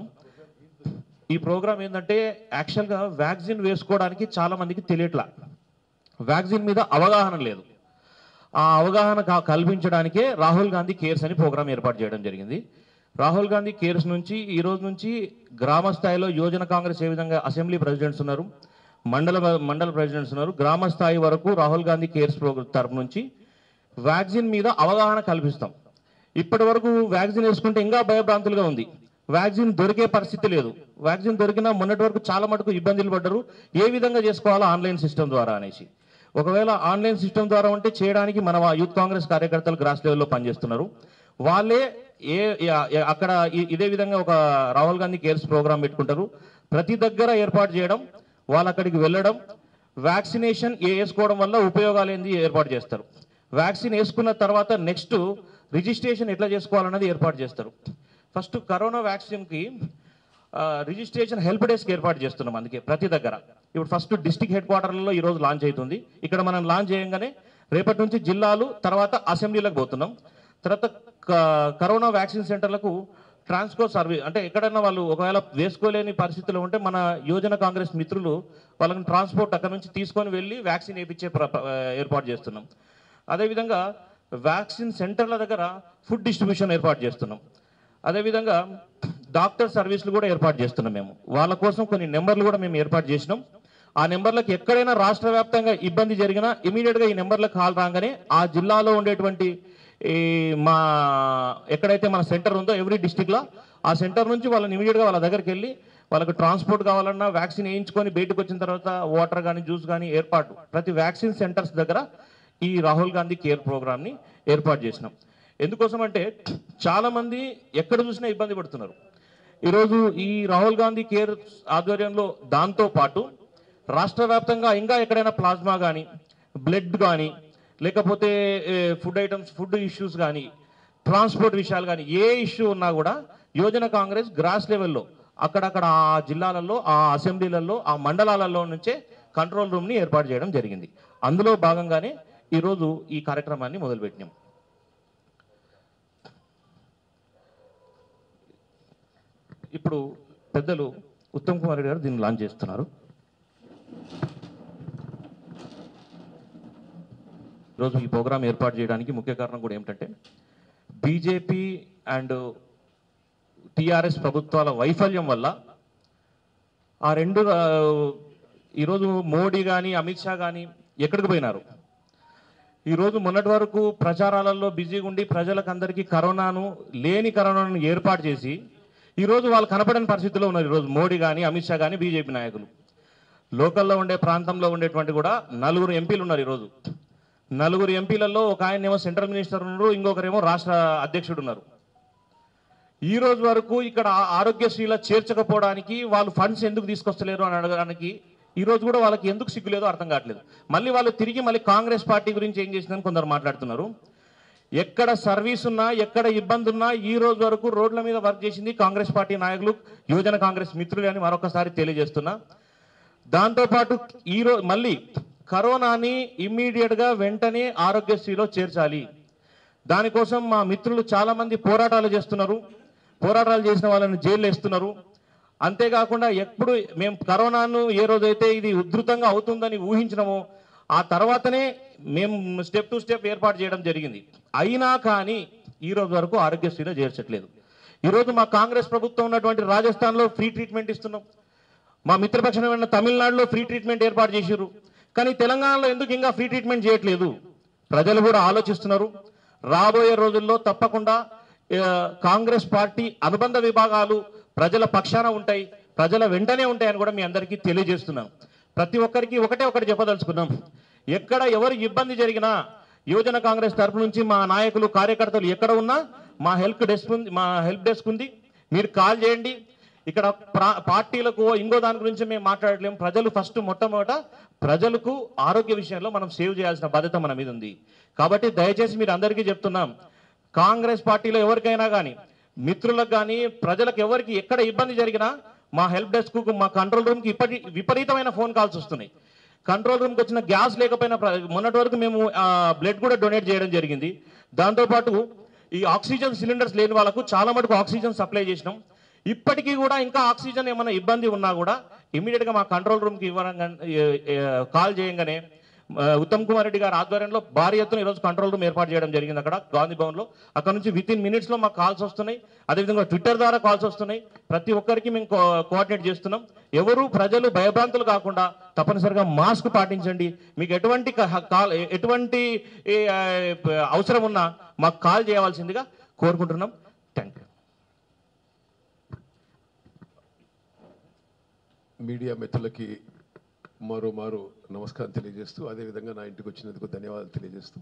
ఈ ప్రోగ్రామ్ ఏంటంటే యాక్చువల్గా వ్యాక్సిన్ వేసుకోవడానికి చాలా మందికి తెలియట్లా వ్యాక్సిన్ మీద అవగాహన లేదు ఆ అవగాహన కా- కల్పించడానికే రాహుల్ గాంధీ కేర్స్ అని ప్రోగ్రామ్ ఏర్పాటు చేయడం జరిగింది రాహుల్ గాంధీ కేర్స్ నుంచి ఈ రోజు నుంచి గ్రామ స్థాయిలో యోజన కాంగ్రెస్ ఏ విధంగా అసెంబ్లీ ప్రెసిడెంట్స్ ఉన్నారు మండల మండల ప్రెసిడెంట్స్ ఉన్నారు గ్రామ స్థాయి వరకు రాహుల్ గాంధీ కేర్స్ ప్రోగ్రామ్ తరపు నుంచి వ్యాక్సిన్ మీద అవగాహన కల్పిస్తాం ఇప్పటి వరకు వ్యాక్సిన్ వేసుకుంటే ఇంకా భయభ్రాంతులుగా ఉంది వ్యాక్సిన్ దొరికే పరిస్థితి లేదు వ్యాక్సిన్ దొరికినా మొన్నటి వరకు చాలా మటుకు ఇబ్బందులు పడ్డారు ఏ విధంగా చేసుకోవాలో ఆన్లైన్ సిస్టమ్ ద్వారా అనేసి ఒకవేళ ఆన్లైన్ సిస్టమ్ ద్వారా ఉంటే చేయడానికి మన వా- యూత్ కాంగ్రెస్ కార్యకర్తలు గ్రాస్ లెవెల్లో పనిచేస్తున్నారు వాళ్ళే ఏ ఏ- ఏ- అక్కడ ఇ- ఇదే విధంగా ఒక రాహుల్ గాంధీ కేర్స్ ప్రోగ్రామ్ పెట్టుకుంటారు ప్రతి దగ్గర ఏర్పాటు చేయడం వాళ్ళు అక్కడికి వెళ్ళడం వ్యాక్సినేషన్ ఏ వేసుకోవడం వల్ల ఉపయోగాలు ఏంది ఏర్పాటు చేస్తారు వ్యాక్సిన్ వేసుకున్న తర్వాత నెక్స్ట్ రిజిస్ట్రేషన్ ఎట్లా చేసుకోవాలన్నది ఏర్పాటు చేస్తారు ఫస్ట్ కరోనా వ్యాక్సిన్కి ఆ, రిజిస్ట్రేషన్ హెల్ప్ డెస్క్ ఏర్పాటు చేస్తున్నాం అందుకే ప్రతి దగ్గర ఇప్పుడు ఫస్ట్ డిస్టిక్ హెడ్ క్వార్టర్లలో ఈ రోజు లాంచ్ అవుతుంది ఇక్కడ మనం లాంచ్ చేయగానే రేపటి నుంచి జిల్లాలు తర్వాత అసెంబ్లీలకు పోతున్నాం తర్వాత క- కరోనా వ్యాక్సిన్ సెంటర్లకు ట్రాన్స్కో సర్వీస్ అంటే ఎక్కడైనా వాళ్ళు ఒకవేళ వేసుకోలేని పరిస్థితిలో ఉంటే మన యోజన కాంగ్రెస్ మిత్రులు వాళ్ళని ట్రాన్స్పోర్ట్ అక్కడ నుంచి తీసుకొని వెళ్ళి వ్యాక్సిన్ వేయించే ప్ర- ప్ర- ఏర్పాటు చేస్తున్నాం అదేవిధంగా వ్యాక్సిన్ సెంటర్ల దగ్గర ఫుడ్ డిస్ట్రిబ్యూషన్ ఏర్పాటు చేస్తున్నాం అదేవిధంగా డాక్టర్ సర్వీసులు కూడా ఏర్పాటు చేస్తున్నాం మేము వాళ్ళ కోసం కొన్ని నెంబర్లు కూడా మేము ఏర్పాటు చేసినాం ఆ నెంబర్లకు ఎక్కడైనా రాష్ట్ర వ్యాప్తంగా ఇబ్బంది జరిగినా ఇమీడియట్గా ఈ నెంబర్లకు కాల్ రాగానే ఆ జిల్లాలో ఉండేటువంటి ఈ మా ఎక్కడైతే మన సెంటర్ ఉందో ఎవ్రీ డిస్టిక్లో ఆ సెంటర్ నుంచి వాళ్ళని ఇమీడియట్గా వాళ్ళ దగ్గరికి వెళ్ళి వాళ్ళకి ట్రాన్స్పోర్ట్ కావాలన్నా వ్యాక్సిన్ వేయించుకొని బయటకు వచ్చిన తర్వాత వాటర్ కానీ జ్యూస్ కానీ ఏర్పాటు ప్రతి వ్యాక్సిన్ సెంటర్స్ దగ్గర ఈ రాహుల్ గాంధీ కేర్ ప్రోగ్రామ్ని ఏర్పాటు చేసినాం ఎందుకోసం అంటే చాలామంది ఎక్కడ చూసినా ఇబ్బంది పడుతున్నారు ఈరోజు ఈ రాహుల్ గాంధీ కేర్ ఆధ్వర్యంలో దాంతో పాటు రాష్ట్ర వ్యాప్తంగా ఇంకా ఎక్కడైనా ప్లాస్మా కానీ బ్లడ్ కానీ లేకపోతే ఫుడ్ ఐటమ్స్ ఫుడ్ ఇష్యూస్ కానీ ట్రాన్స్పోర్ట్ విషయాలు కానీ ఏ ఇష్యూ ఉన్నా కూడా యోజన కాంగ్రెస్ గ్రాస్ లెవెల్లో అక్కడక్కడ ఆ జిల్లాలలో ఆ అసెంబ్లీలలో ఆ మండలాలలో నుంచే కంట్రోల్ రూమ్ని ఏర్పాటు చేయడం జరిగింది అందులో భాగంగానే ఈరోజు ఈ కార్యక్రమాన్ని మొదలుపెట్టినాం ఇప్పుడు పెద్దలు ఉత్తమ్ కుమార్ రెడ్డి గారు దీన్ని లాంచ్ చేస్తున్నారు ఈరోజు ఈ ప్రోగ్రాం ఏర్పాటు చేయడానికి ముఖ్య కారణం కూడా ఏమిటంటే బీజేపీ అండ్ టిఆర్ఎస్ ప్రభుత్వాల వైఫల్యం వల్ల ఆ రెండు ఆ, ఈరోజు మోడీ కానీ అమిత్ షా కానీ ఎక్కడికి పోయినారు ఈరోజు మొన్నటి వరకు ప్రచారాలలో బిజీగా ఉండి ప్రజలకు అందరికీ కరోనాను లేని కరోనాను ఏర్పాటు చేసి ఈరోజు వాళ్ళు కనపడని పరిస్థితిలో ఉన్నారు ఈరోజు మోడీ కానీ అమిత్ షా కానీ బీజేపీ నాయకులు లోకల్లో ఉండే ప్రాంతంలో ఉండేటువంటి కూడా నలుగురు ఎంపీలు ఉన్నారు ఈరోజు నలుగురు ఎంపీలలో ఒక ఆయన ఏమో సెంట్రల్ మినిస్టర్ ఉన్నారు ఇంకొకరేమో రాష్ట్ర అధ్యక్షుడు ఉన్నారు ఈ రోజు వరకు ఇక్కడ ఆ- ఆరోగ్యశ్రీలో చేర్చకపోవడానికి వాళ్ళు ఫండ్స్ ఎందుకు తీసుకొస్తలేరు అని అడగడానికి ఈ రోజు కూడా వాళ్ళకి ఎందుకు సిగ్గులేదో అర్థం కావట్లేదు మళ్ళీ వాళ్ళు తిరిగి మళ్ళీ కాంగ్రెస్ పార్టీ గురించి ఏం చేసిందని కొందరు మాట్లాడుతున్నారు ఎక్కడ సర్వీస్ ఉన్నా ఎక్కడ ఇబ్బంది ఉన్నా ఈ రోజు వరకు రోడ్ల మీద వర్క్ చేసింది కాంగ్రెస్ పార్టీ నాయకులు యువజన కాంగ్రెస్ మిత్రులు అని మరొకసారి తెలియజేస్తున్నా దాంతోపాటు ఈరోజు మళ్ళీ కరోనాని ఇమ్మీడియట్గా వెంటనే ఆరోగ్యశ్రీలో చేర్చాలి దానికోసం మా మిత్రులు చాలా మంది పోరాటాలు చేస్తున్నారు పోరాటాలు చేసిన వాళ్ళని జైలు వేస్తున్నారు అంతేకాకుండా ఎప్పుడు మేము కరోనాను ఏ రోజైతే ఇది ఉధృతంగా అవుతుందని ఊహించినామో ఆ తర్వాతనే మేము స్టెప్ టు స్టెప్ ఏర్పాటు చేయడం జరిగింది అయినా కానీ ఈ రోజు వరకు ఆరోగ్యశ్రీలో చేర్చట్లేదు ఈరోజు మా కాంగ్రెస్ ప్రభుత్వం ఉన్నటువంటి రాజస్థాన్లో ఫ్రీ ట్రీట్మెంట్ ఇస్తున్నాం మా మిత్రపక్షమైన తమిళనాడులో ఫ్రీ ట్రీట్మెంట్ ఏర్పాటు చేశారు కానీ తెలంగాణలో ఎందుకు ఇంకా ఫ్రీ ట్రీట్మెంట్ చేయట్లేదు ప్రజలు కూడా ఆలోచిస్తున్నారు రాబోయే రోజుల్లో తప్పకుండా ఆ, కాంగ్రెస్ పార్టీ అనుబంధ విభాగాలు ప్రజల పక్షాన ఉంటాయి ప్రజల వెంటనే ఉంటాయని కూడా మీ అందరికీ తెలియజేస్తున్నాం ప్రతి ఒక్కరికి ఒకటే ఒకటి చెప్పదలుచుకున్నాం ఎక్కడ ఎవరు ఇబ్బంది జరిగినా యువజన కాంగ్రెస్ తరపు నుంచి మా నాయకులు కార్యకర్తలు ఎక్కడ ఉన్నా మా హెల్ప్ డెస్క్ ఉంది మా హెల్ప్ డెస్క్ ఉంది మీరు కాల్ చేయండి ఇక్కడ ప్రా- పార్టీలకు ఇంకో దాని గురించి మేము మాట్లాడలేము ప్రజలు ఫస్ట్ మొట్టమొదట ప్రజలకు ఆరోగ్య విషయంలో మనం సేవ్ చేయాల్సిన బాధ్యత మన మీద ఉంది కాబట్టి దయచేసి మీరు అందరికీ చెప్తున్నాం కాంగ్రెస్ పార్టీలో ఎవరికైనా కానీ మిత్రులకు కానీ ప్రజలకు ఎవరికి ఎక్కడ ఇబ్బంది జరిగినా మా హెల్ప్ డెస్క్ మా కంట్రోల్ రూమ్కి ఇప్పటి విపరీతమైన ఫోన్ కాల్స్ వస్తున్నాయి కంట్రోల్ రూమ్కి వచ్చిన గ్యాస్ లేకపోయినా ప్ర- మొన్నటి వరకు మేము బ్లడ్ కూడా డొనేట్ చేయడం జరిగింది దాంతోపాటు ఈ ఆక్సిజన్ సిలిండర్స్ లేని వాళ్ళకు చాలా మటుకు ఆక్సిజన్ సప్లై చేసినాం ఇప్పటికీ కూడా ఇంకా ఆక్సిజన్ ఏమైనా ఇబ్బంది ఉన్నా కూడా ఇమీడియట్గా మా కంట్రోల్ రూమ్కి ఇవ్వడంగా కాల్ చేయంగానే ఆ, ఉత్తమ్ కుమార్ రెడ్డి గారి ఆధ్వర్యంలో భారీ ఎత్తున ఈరోజు కంట్రోల్ రూమ్ ఏర్పాటు చేయడం జరిగింది అక్కడ గాంధీ భవన్లో అక్కడ నుంచి విత్ ఇన్ మినిట్స్లో మాకు కాల్స్ వస్తున్నాయి అదేవిధంగా ట్విట్టర్ ద్వారా కాల్స్ వస్తున్నాయి ప్రతి ఒక్కరికి మేము కో- కోఆర్డినేట్ చేస్తున్నాం ఎవరు ప్రజలు భయభ్రాంతులు కాకుండా తప్పనిసరిగా మాస్క్ పాటించండి మీకు ఎటువంటి క- కాల్ ఎటువంటి ఏ, ఆ, అవసరం ఉన్నా మాకు కాల్ చేయవలసిందిగా కోరుకుంటున్నాం థ్యాంక్ యూ మీడియా మిత్రులకి మరో మారు నమస్కారం తెలియజేస్తూ అదేవిధంగా నా ఇంటికి వచ్చినందుకు ధన్యవాదాలు తెలియజేస్తూ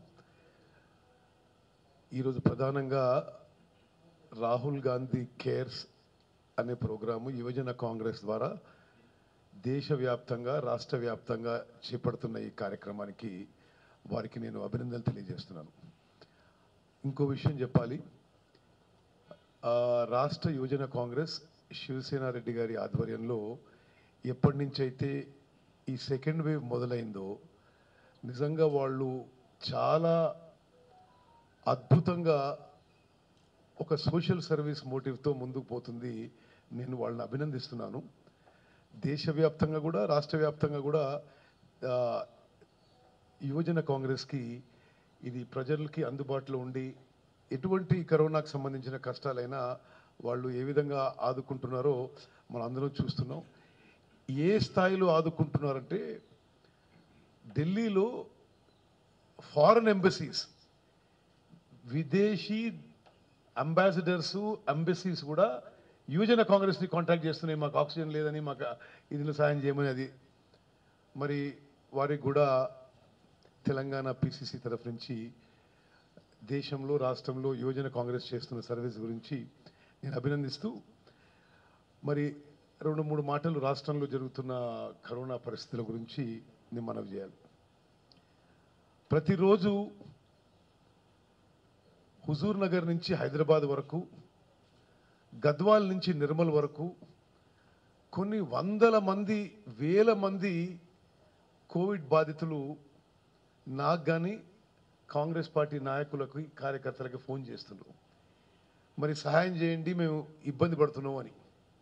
ఈరోజు ప్రధానంగా రాహుల్ గాంధీ కేర్స్ అనే ప్రోగ్రాము యువజన కాంగ్రెస్ ద్వారా దేశవ్యాప్తంగా రాష్ట్ర వ్యాప్తంగా చేపడుతున్న ఈ కార్యక్రమానికి వారికి నేను అభినందనలు తెలియజేస్తున్నాను ఇంకో విషయం చెప్పాలి ఆ, రాష్ట్ర యువజన కాంగ్రెస్ శివసేన రెడ్డి గారి ఆధ్వర్యంలో ఎప్పటి నుంచి అయితే ఈ సెకండ్ వేవ్ మొదలైందో నిజంగా వాళ్ళు చాలా అద్భుతంగా ఒక సోషల్ సర్వీస్ మోటివ్తో ముందుకు పోతుంది నేను వాళ్ళని అభినందిస్తున్నాను దేశవ్యాప్తంగా కూడా రాష్ట్ర వ్యాప్తంగా కూడా ఆ, యువజన కాంగ్రెస్కి ఇది ప్రజలకి అందుబాటులో ఉండి ఎటువంటి కరోనాకు సంబంధించిన కష్టాలైనా వాళ్ళు ఏ విధంగా ఆదుకుంటున్నారో మనం అందరం చూస్తున్నాం ఏ స్థాయిలో ఆదుకుంటున్నారంటే ఢిల్లీలో ఫారెన్ ఎంబసీస్ విదేశీ అంబాసిడర్స్ ఎంబసీస్ కూడా యువజన కాంగ్రెస్ని కాంటాక్ట్ చేస్తున్నాయి మాకు ఆక్సిజన్ లేదని మాకు ఇదిలో సాయం చేయమని అది మరి వారికి కూడా తెలంగాణ పిసిసి తరఫు నుంచి దేశంలో రాష్ట్రంలో యువజన కాంగ్రెస్ చేస్తున్న సర్వీస్ గురించి నేను అభినందిస్తూ మరి రెండు మూడు మాటలు రాష్ట్రంలో జరుగుతున్న కరోనా పరిస్థితుల గురించి నేను మనవి చేయాలి ప్రతిరోజు హుజూర్ నగర్ నుంచి హైదరాబాద్ వరకు గద్వాల్ నుంచి నిర్మల్ వరకు కొన్ని వందల మంది వేల మంది కోవిడ్ బాధితులు నాకు కానీ కాంగ్రెస్ పార్టీ నాయకులకు కార్యకర్తలకి ఫోన్ చేస్తున్నారు మరి సహాయం చేయండి మేము ఇబ్బంది పడుతున్నాం అని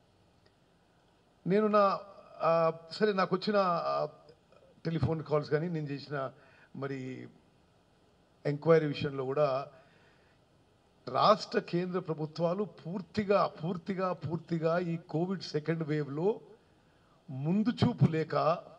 నేను నా ఆ, సరే నాకు వచ్చిన ఆ, టెలిఫోన్ కాల్స్ కానీ నేను చేసిన మరి ఎంక్వైరీ విషయంలో కూడా రాష్ట్ర కేంద్ర ప్రభుత్వాలు పూర్తిగా పూర్తిగా పూర్తిగా ఈ కోవిడ్ సెకండ్ వేవ్లో ముందు చూపు లేక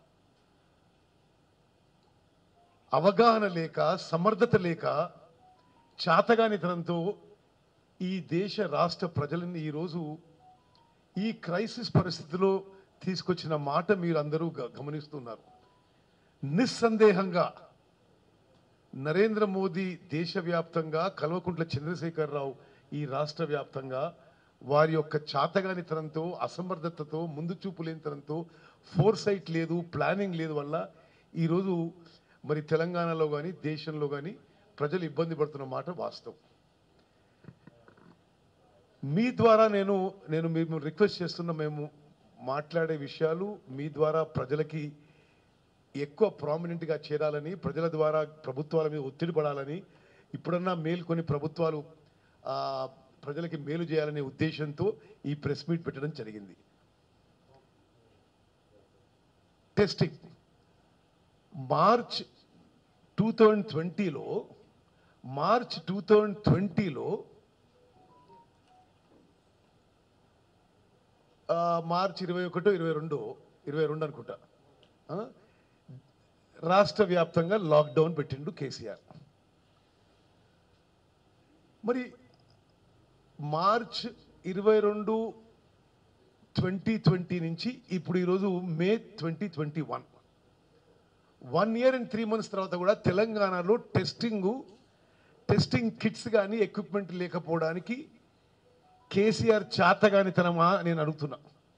అవగాహన లేక సమర్థత లేక చాతగానితనంతో ఈ దేశ రాష్ట్ర ప్రజలని ఈరోజు ఈ క్రైసిస్ పరిస్థితిలో తీసుకొచ్చిన మాట మీరు అందరూ గ- గమనిస్తున్నారు నిస్సందేహంగా నరేంద్ర మోదీ దేశవ్యాప్తంగా కల్వకుంట్ల చంద్రశేఖరరావు ఈ రాష్ట్ర వ్యాప్తంగా వారి యొక్క చాతగానితనంతో అసమర్థతతో ముందు చూపు లేనితనంతో ఫోర్సైట్ లేదు ప్లానింగ్ లేదు వల్ల ఈరోజు మరి తెలంగాణలో కానీ దేశంలో కానీ ప్రజలు ఇబ్బంది పడుతున్న మాట వాస్తవం మీ ద్వారా నేను నేను మేము రిక్వెస్ట్ చేస్తున్న మేము మాట్లాడే విషయాలు మీ ద్వారా ప్రజలకి ఎక్కువ ప్రామినెంట్గా చేరాలని ప్రజల ద్వారా ప్రభుత్వాల మీద ఒత్తిడి పడాలని ఇప్పుడన్నా మేల్కొని ప్రభుత్వాలు ఆ, ప్రజలకి మేలు చేయాలనే ఉద్దేశంతో ఈ ప్రెస్ మీట్ పెట్టడం జరిగింది టెస్టింగ్ మార్చ్ టూ థౌజండ్ ట్వంటీలో మార్చ్ టూ థౌజండ్ ట్వంటీలో మార్చ్ ఇరవై ఒకటో ఇరవై రెండు ఇరవై రెండు అనుకుంటా ఆ? రాష్ట్ర వ్యాప్తంగా లాక్డౌన్ పెట్టిండు కేసీఆర్ మరి మార్చ్ ఇరవై రెండు ట్వంటీ ట్వంటీ నుంచి ఇప్పుడు ఈరోజు May twenty twenty one one year and three months తర్వాత కూడా తెలంగాణలో టెస్టింగ్ టెస్టింగ్ కిట్స్ కానీ ఎక్విప్మెంట్ లేకపోవడానికి కేసీఆర్ చాతగానితనమా నేను అడుగుతున్నా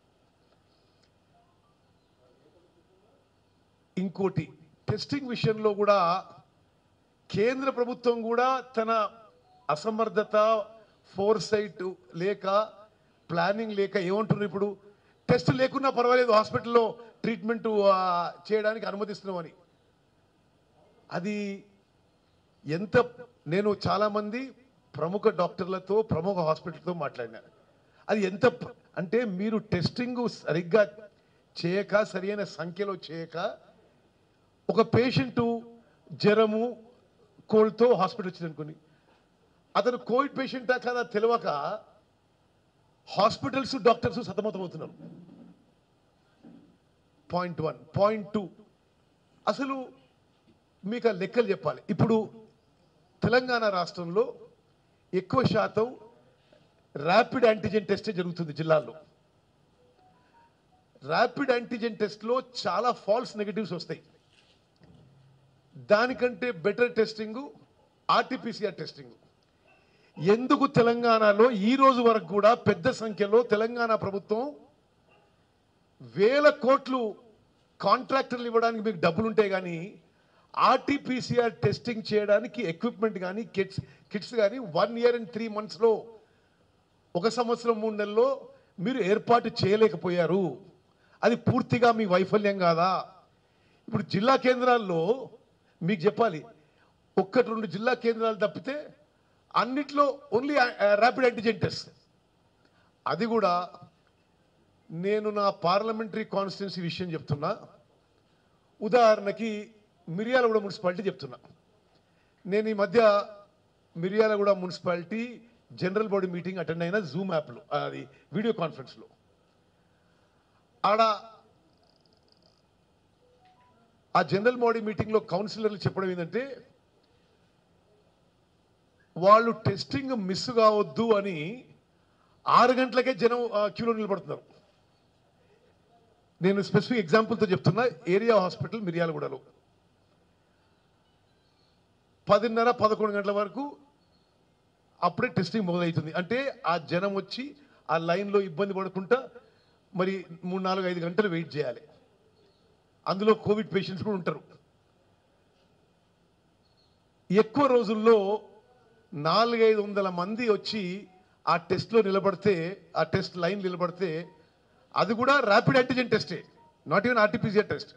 ఇంకోటి టెస్టింగ్ విషయంలో కూడా కేంద్ర ప్రభుత్వం కూడా తన అసమర్థత ఫోర్సైట్ లేక ప్లానింగ్ లేక ఏమంటున్నారు ఇప్పుడు టెస్ట్ లేకున్నా పర్వాలేదు హాస్పిటల్లో ట్రీట్మెంట్ చేయడానికి అనుమతిస్తున్నామని అది ఎంత నేను చాలామంది ప్రముఖ డాక్టర్లతో ప్రముఖ హాస్పిటల్తో మాట్లాడినా అది ఎంత ప్ర- అంటే మీరు టెస్టింగ్ సరిగ్గా చేయక సరైన సంఖ్యలో చేయక ఒక పేషెంట్ జ్వరము కోల్డ్తో హాస్పిటల్ వచ్చింది అనుకోని అతను కోవిడ్ పేషెంటా కదా తెలియక హాస్పిటల్స్ డాక్టర్స్ సతమతమవుతున్నారు పాయింట్ వన్ పాయింట్ టూ అసలు మీకు ఆ లెక్కలు చెప్పాలి ఇప్పుడు తెలంగాణ రాష్ట్రంలో ఎక్కువ శాతం ర్యాపిడ్ యాంటీజెన్ టెస్టే జరుగుతుంది జిల్లాల్లో ర్యాపిడ్ యాంటీజెన్ టెస్ట్లో చాలా ఫాల్స్ నెగటివ్స్ వస్తాయి దానికంటే బెటర్ టెస్టింగ్ ఆర్టీపీసీఆర్ టెస్టింగ్ ఎందుకు తెలంగాణలో ఈ రోజు వరకు కూడా పెద్ద సంఖ్యలో తెలంగాణ ప్రభుత్వం వేల కోట్లు కాంట్రాక్టర్లు ఇవ్వడానికి మీకు డబ్బులు ఉంటాయి కానీ ఆర్టీపీసీఆర్ టెస్టింగ్ చేయడానికి ఎక్విప్మెంట్ కానీ కిట్స్ కిట్స్ కానీ వన్ ఇయర్ అండ్ త్రీ మంత్స్లో ఒక సంవత్సరం మూడు నెలల్లో మీరు ఏర్పాటు చేయలేకపోయారు అది పూర్తిగా మీ వైఫల్యం కాదా ఇప్పుడు జిల్లా కేంద్రాల్లో మీకు చెప్పాలి ఒక్కటి రెండు జిల్లా కేంద్రాలు తప్పితే అన్నిట్లో ఓన్లీ ర్యాపిడ్ యాంటిజెన్ టెస్ట్ అది కూడా నేను నా పార్లమెంటరీ కాన్స్టిట్యున్సీ విషయం చెప్తున్నా ఉదాహరణకి మిర్యాలగూడ మున్సిపాలిటీ చెప్తున్నా నేను ఈ మధ్య Miryalaguda municipality general body meeting attend అయిన జూమ్ యాప్లో అది వీడియో కాన్ఫరెన్స్లో ఆడ ఆ జనరల్ బాడీ మీటింగ్లో కౌన్సిలర్లు చెప్పడం ఏంటంటే వాళ్ళు టెస్టింగ్ మిస్ కావద్దు అని ఆరు గంటలకే జనం ఆ, క్యూలో నిలబడుతున్నారు నేను స్పెసిఫిక్ ఎగ్జాంపుల్తో చెప్తున్నా ఏరియా హాస్పిటల్ మిర్యాలగూడలో పదిన్నర పదకొండు గంటల వరకు అప్పుడే టెస్టింగ్ మొదలవుతుంది అంటే ఆ జనం వచ్చి ఆ లైన్లో ఇబ్బంది పడకుండా మరి మూడు నాలుగు ఐదు గంటలు వెయిట్ చేయాలి అందులో కోవిడ్ పేషెంట్స్ కూడా ఉంటారు ఎక్కువ రోజుల్లో నాలుగైదు వందల మంది వచ్చి ఆ టెస్ట్లో నిలబడితే ఆ టెస్ట్ లైన్ నిలబడితే అది కూడా ర్యాపిడ్ యాంటిజెన్ టెస్టే నాట్ ఈవెన్ ఆర్టీపీసీఆర్ టెస్ట్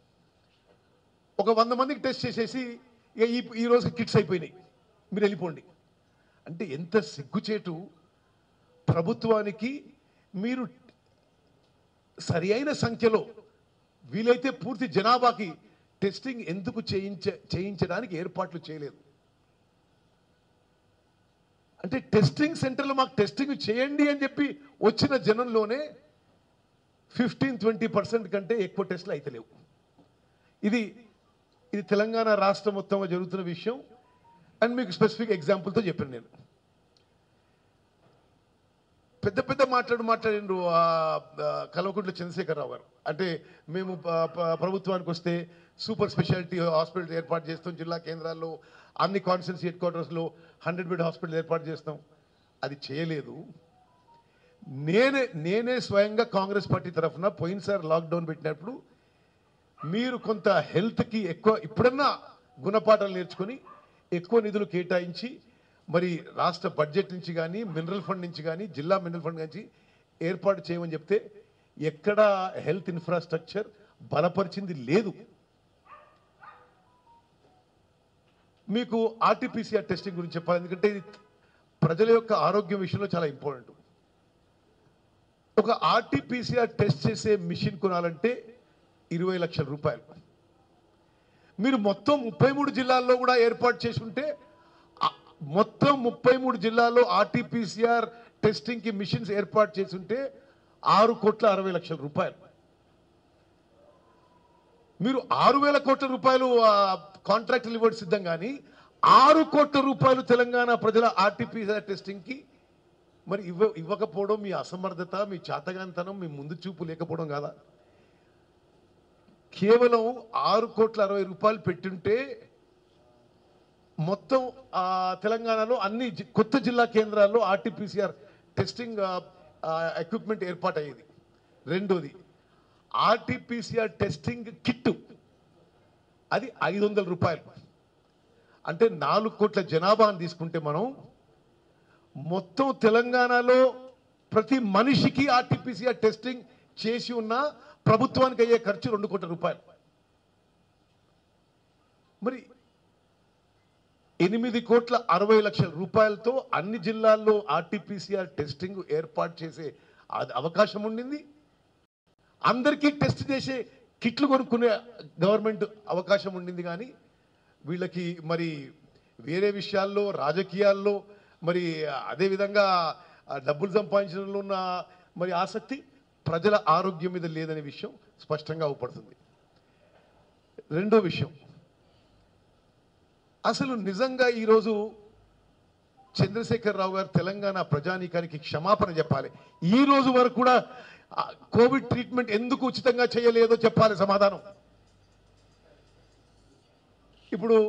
ఒక వంద మందికి టెస్ట్ చేసేసి ఇక ఈ ఈ రోజు కిట్స్ అయిపోయినాయి మీరు వెళ్ళిపోండి అంటే ఎంత సిగ్గుచేటు ప్రభుత్వానికి మీరు సరి అయిన సంఖ్యలో వీలైతే పూర్తి జనాభాకి టెస్టింగ్ ఎందుకు చేయించ చేయించడానికి ఏర్పాట్లు చేయలేదు అంటే టెస్టింగ్ సెంటర్లో మాకు టెస్టింగ్ చేయండి అని చెప్పి వచ్చిన జనంలోనే ఫిఫ్టీన్ ట్వంటీ పర్సెంట్ కంటే ఎక్కువ టెస్టులు అయితే లేవు ఇది ఇది తెలంగాణ రాష్ట్రం మొత్తంగా జరుగుతున్న విషయం అండ్ మీకు స్పెసిఫిక్ ఎగ్జాంపుల్తో చెప్పాను నేను పెద్ద పెద్ద మాట్లాడు మాట్లాడిండ్రు ఆ, ఆ, కల్వకుంట్ల చంద్రశేఖరరావు గారు అంటే మేము ప- ప- ప్రభుత్వానికి వస్తే సూపర్ స్పెషాలిటీ హాస్పిటల్ ఏర్పాటు చేస్తాం జిల్లా కేంద్రాల్లో అన్ని కాన్స్టిట్యూన్సీ హెడ్ క్వార్టర్స్లో హండ్రెడ్ బెడ్ హాస్పిటల్ ఏర్పాటు చేస్తాం అది చేయలేదు నేనే నేనే స్వయంగా కాంగ్రెస్ పార్టీ తరఫున పోయినసారి లాక్డౌన్ పెట్టినప్పుడు మీరు కొంత హెల్త్కి ఎక్కువ ఇప్పుడన్నా గుణపాఠాలు నేర్చుకొని ఎక్కువ నిధులు కేటాయించి మరి రాష్ట్ర బడ్జెట్ నుంచి కానీ మినరల్ ఫండ్ నుంచి కానీ జిల్లా మినరల్ ఫండ్ నుంచి ఏర్పాటు చేయమని చెప్తే ఎక్కడ హెల్త్ ఇన్ఫ్రాస్ట్రక్చర్ బలపరిచింది లేదు మీకు ఆర్టీపీసీఆర్ టెస్టింగ్ గురించి చెప్పాలి ఎందుకంటే ఇది ప్రజల యొక్క ఆరోగ్యం విషయంలో చాలా ఇంపార్టెంట్ ఒక ఆర్టీపీసీఆర్ టెస్ట్ చేసే మిషన్ కొనాలంటే ఇరవై లక్షల రూపాయలు మీరు మొత్తం ముప్పై మూడు జిల్లాల్లో కూడా ఏర్పాటు చేసి ఉంటే ఆ- మొత్తం ముప్పై మూడు జిల్లాల్లో ఆర్టీపీసీఆర్ టెస్టింగ్కి మిషన్స్ ఏర్పాటు చేసి ఉంటే ఆరు కోట్ల అరవై లక్షల రూపాయలు మీరు ఆరు వేల కోట్ల రూపాయలు కాంట్రాక్ట్ ఇవ్వడం సిద్ధం కానీ ఆరు కోట్ల రూపాయలు తెలంగాణ ప్రజల ఆర్టీపీసీఆర్ టెస్టింగ్కి మరి ఇవ్వ ఇవ్వకపోవడం మీ అసమర్థత మీ చాతగాంతనం మీ ముందు చూపు లేకపోవడం కాదా కేవలం ఆరు కోట్ల అరవై రూపాయలు పెట్టుంటే మొత్తం ఆ, తెలంగాణలో అన్ని జి- కొత్త జిల్లా కేంద్రాల్లో ఆర్టీపీసీఆర్ టెస్టింగ్ ఎక్విప్మెంట్ ఏర్పాటు అయ్యేది రెండోది ఆర్టీపీసీఆర్ టెస్టింగ్ కిట్ అది ఐదు వందల రూపాయలు అంటే నాలుగు కోట్ల జనాభాను తీసుకుంటే మనం మొత్తం తెలంగాణలో ప్రతి మనిషికి ఆర్టీపీసీఆర్ టెస్టింగ్ చేసి ఉన్న ప్రభుత్వానికి అయ్యే ఖర్చు రెండు కోట్ల రూపాయలు మరి ఎనిమిది కోట్ల అరవై లక్షల రూపాయలతో అన్ని జిల్లాల్లో ఆర్టీపీసీఆర్ టెస్టింగ్ ఏర్పాటు చేసే అది అవకాశం ఉండింది అందరికీ టెస్ట్ చేసే కిట్లు కొనుక్కునే గవర్నమెంట్ అవకాశం ఉండింది కానీ వీళ్ళకి మరి వేరే విషయాల్లో రాజకీయాల్లో మరి అదేవిధంగా ఆ డబ్బులు సంపాదించడంలో ఉన్న మరి ఆసక్తి ప్రజల ఆరోగ్యం మీద లేదనే విషయం స్పష్టంగా అవుపడుతుంది రెండో విషయం అసలు నిజంగా ఈరోజు చంద్రశేఖర్ రావు గారు తెలంగాణ ప్రజానీకానికి క్షమాపణ చెప్పాలి ఈ రోజు వరకు కూడా ఆ, కోవిడ్ ట్రీట్మెంట్ ఎందుకు ఉచితంగా చేయలేదో చెప్పాలి సమాధానం ఇప్పుడు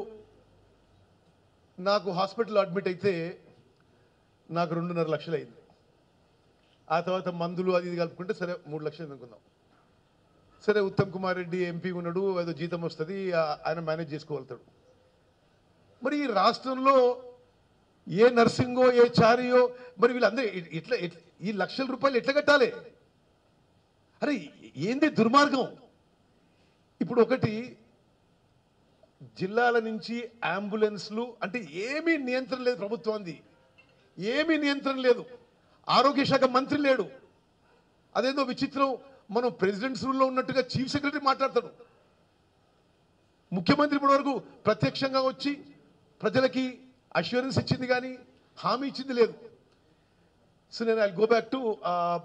నాకు హాస్పిటల్లో అడ్మిట్ అయితే నాకు రెండున్నర లక్షలు అయింది ఆ తర్వాత మందులు అది ఇది కలుపుకుంటే సరే మూడు లక్షలు అనుకుందాం సరే ఉత్తమ్ కుమార్ రెడ్డి ఎంపీ ఉన్నాడు ఏదో జీతం వస్తుంది ఆ- ఆయన మేనేజ్ చేసుకోగలుగుతాడు మరి ఈ రాష్ట్రంలో ఏ నర్సింగో ఏ చారియో మరి వీళ్ళందరూ ఇ- ఇట్లా ఇట్లా- ఈ లక్షల రూపాయలు ఎట్లా కట్టాలి అరే ఏంది దుర్మార్గం ఇప్పుడు ఒకటి జిల్లాల నుంచి అంబులెన్స్లు అంటే ఏమీ నియంత్రణ లేదు ప్రభుత్వానికి ఏమీ నియంత్రణ లేదు ఆరోగ్య శాఖ మంత్రి లేడు అదేదో విచిత్రం మనం ప్రెసిడెంట్స్ రూల్లో ఉన్నట్టుగా చీఫ్ సెక్రటరీ మాట్లాడతాడు ముఖ్యమంత్రి ఇప్పటి వరకు ప్రత్యక్షంగా వచ్చి ప్రజలకి అష్యూరెన్స్ ఇచ్చింది కానీ హామీ ఇచ్చింది లేదు సో నేను ఐ గో బ్యాక్ టు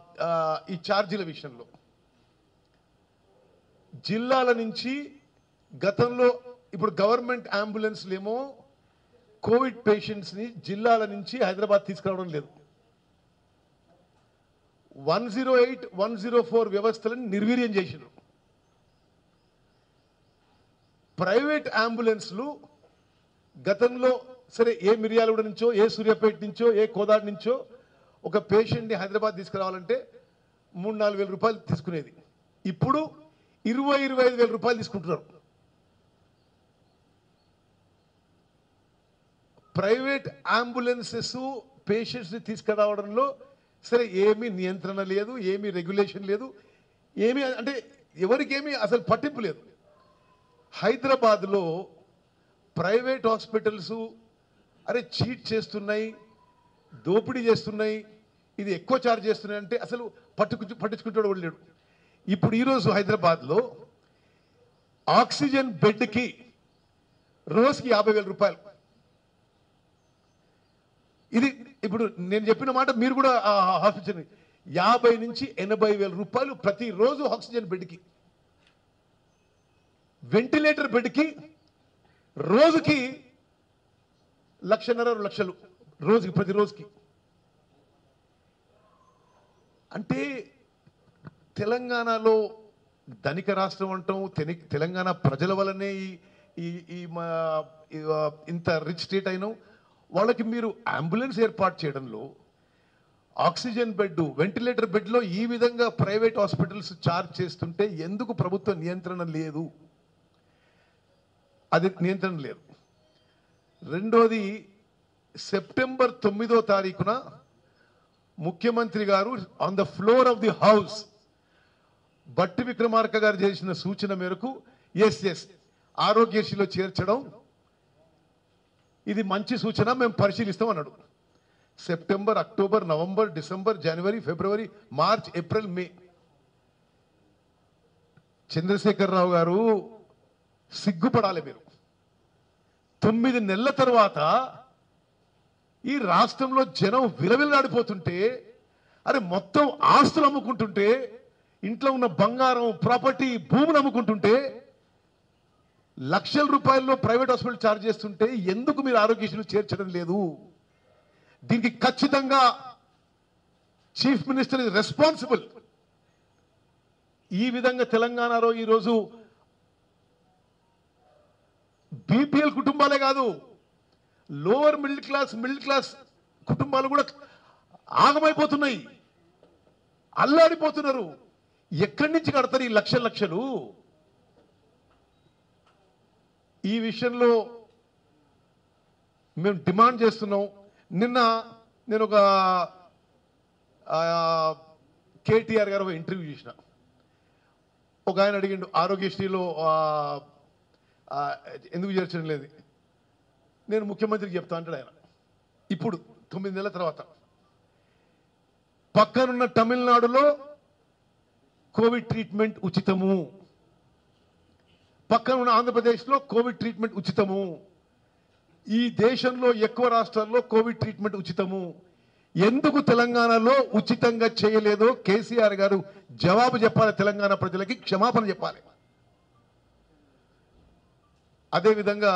ఈ ఛార్జీల విషయంలో జిల్లాల నుంచి గతంలో ఇప్పుడు గవర్నమెంట్ అంబులెన్స్లు ఏమో కోవిడ్ పేషెంట్స్ని జిల్లాల నుంచి హైదరాబాద్ తీసుకురావడం లేదు one zero eight one zero four వ్యవస్థలను నిర్వీర్యం చేసినారు ప్రైవేట్ అంబులెన్స్లు గతంలో సరే ఏ మిర్యాలగూడ నుంచో ఏ సూర్యాపేట నుంచో ఏ కోదాడు నుంచో ఒక పేషెంట్ని హైదరాబాద్ తీసుకురావాలంటే మూడు నాలుగు వేల రూపాయలు తీసుకునేది ఇప్పుడు ఇరవై ఇరవై ఐదు వేల రూపాయలు తీసుకుంటున్నారు ప్రైవేట్ అంబులెన్సెస్ పేషెంట్స్ని తీసుకురావడంలో సరే ఏమీ నియంత్రణ లేదు ఏమీ రెగ్యులేషన్ లేదు ఏమీ అంటే ఎవరికేమీ అసలు పట్టింపు లేదు హైదరాబాద్లో ప్రైవేట్ హాస్పిటల్స్ అరే చీట్ చేస్తున్నాయి దోపిడీ చేస్తున్నాయి ఇది ఎక్కువ ఛార్జ్ చేస్తున్నాయి అంటే అసలు పట్టుకు పట్టించుకుంటాడు కూడా లేడు ఇప్పుడు ఈరోజు హైదరాబాద్లో ఆక్సిజన్ బెడ్కి రోజుకి యాభై వేల రూపాయలు ఇది ఇప్పుడు నేను చెప్పిన మాట మీరు కూడా ఆ హాస్పిటల్ యాభై నుంచి ఎనభై వేల రూపాయలు ప్రతిరోజు ఆక్సిజన్ బెడ్కి వెంటిలేటర్ బెడ్కి రోజుకి లక్షన్నర రెండు లక్షలు రోజుకి ప్రతి రోజుకి అంటే తెలంగాణలో ధనిక రాష్ట్రం అంటాం తెని- తెలంగాణ ప్రజల వల్లనే ఈ- ఈ ఈ మా ఈ, ఆ, ఇంత రిచ్ స్టేట్ అయినాం వాళ్ళకి మీరు అంబులెన్స్ ఏర్పాటు చేయడంలో ఆక్సిజన్ బెడ్ వెంటిలేటర్ బెడ్లో ఈ విధంగా ప్రైవేట్ హాస్పిటల్స్ చార్జ్ చేస్తుంటే ఎందుకు ప్రభుత్వ నియంత్రణ లేదు అది నియంత్రణ లేదు రెండోది సెప్టెంబర్ తొమ్మిదో తారీఖున ముఖ్యమంత్రి గారు on the floor of the house Bhatti Vikramarka గారు చేసిన సూచన మేరకు ఎస్ ఎస్ ఆరోగ్యశ్రీలో చేర్చడం ఇది మంచి సూచన మేము పరిశీలిస్తాం అన్నాడు సెప్టెంబర్ అక్టోబర్ నవంబర్ డిసెంబర్ జనవరి ఫిబ్రవరి March April May Chandrashekar Rao garu సిగ్గుపడాలి మీరు తొమ్మిది నెలల తర్వాత ఈ రాష్ట్రంలో జనం విలవిల్లాడిపోతుంటే అరే మొత్తం ఆస్తులు అమ్ముకుంటుంటే ఇంట్లో ఉన్న బంగారం ప్రాపర్టీ భూములు అమ్ముకుంటుంటే లక్షల రూపాయల్లో ప్రైవేట్ హాస్పిటల్ ఛార్జ్ చేస్తుంటే ఎందుకు మీరు ఆరోగ్యశ్రీలు చేర్చడం లేదు దీనికి ఖచ్చితంగా చీఫ్ మినిస్టర్ ఇస్ రెస్పాన్సిబుల్ ఈ విధంగా తెలంగాణలో ఈరోజు బీపీఎల్ కుటుంబాలే కాదు lower middle class middle class కుటుంబాలు కూడా ఆగమైపోతున్నాయి అల్లాడిపోతున్నారు ఎక్కడి నుంచి కడతారు ఈ లక్షల లక్షలు ఈ విషయంలో మేము డిమాండ్ చేస్తున్నాం నిన్న నేను ఒక ఆ, కేటీఆర్ గారు ఒక ఇంటర్వ్యూ చేసిన ఒక ఆయన అడిగిండు ఆరోగ్యశ్రీలో ఆ, ఆ, ఎందుకు చేర్చడం లేదు నేను ముఖ్యమంత్రికి చెప్తా అంటాడు ఆయన ఇప్పుడు తొమ్మిది నెలల తర్వాత పక్కనున్న తమిళనాడులో కోవిడ్ ట్రీట్మెంట్ ఉచితము పక్కన ఉన్న ఆంధ్రప్రదేశ్లో కోవిడ్ ట్రీట్మెంట్ ఉచితము ఈ దేశంలో ఎక్కువ రాష్ట్రాల్లో కోవిడ్ ట్రీట్మెంట్ ఉచితము ఎందుకు తెలంగాణలో ఉచితంగా చేయలేదో కేసీఆర్ గారు జవాబు చెప్పాలి తెలంగాణ ప్రజలకి క్షమాపణ చెప్పాలి అదేవిధంగా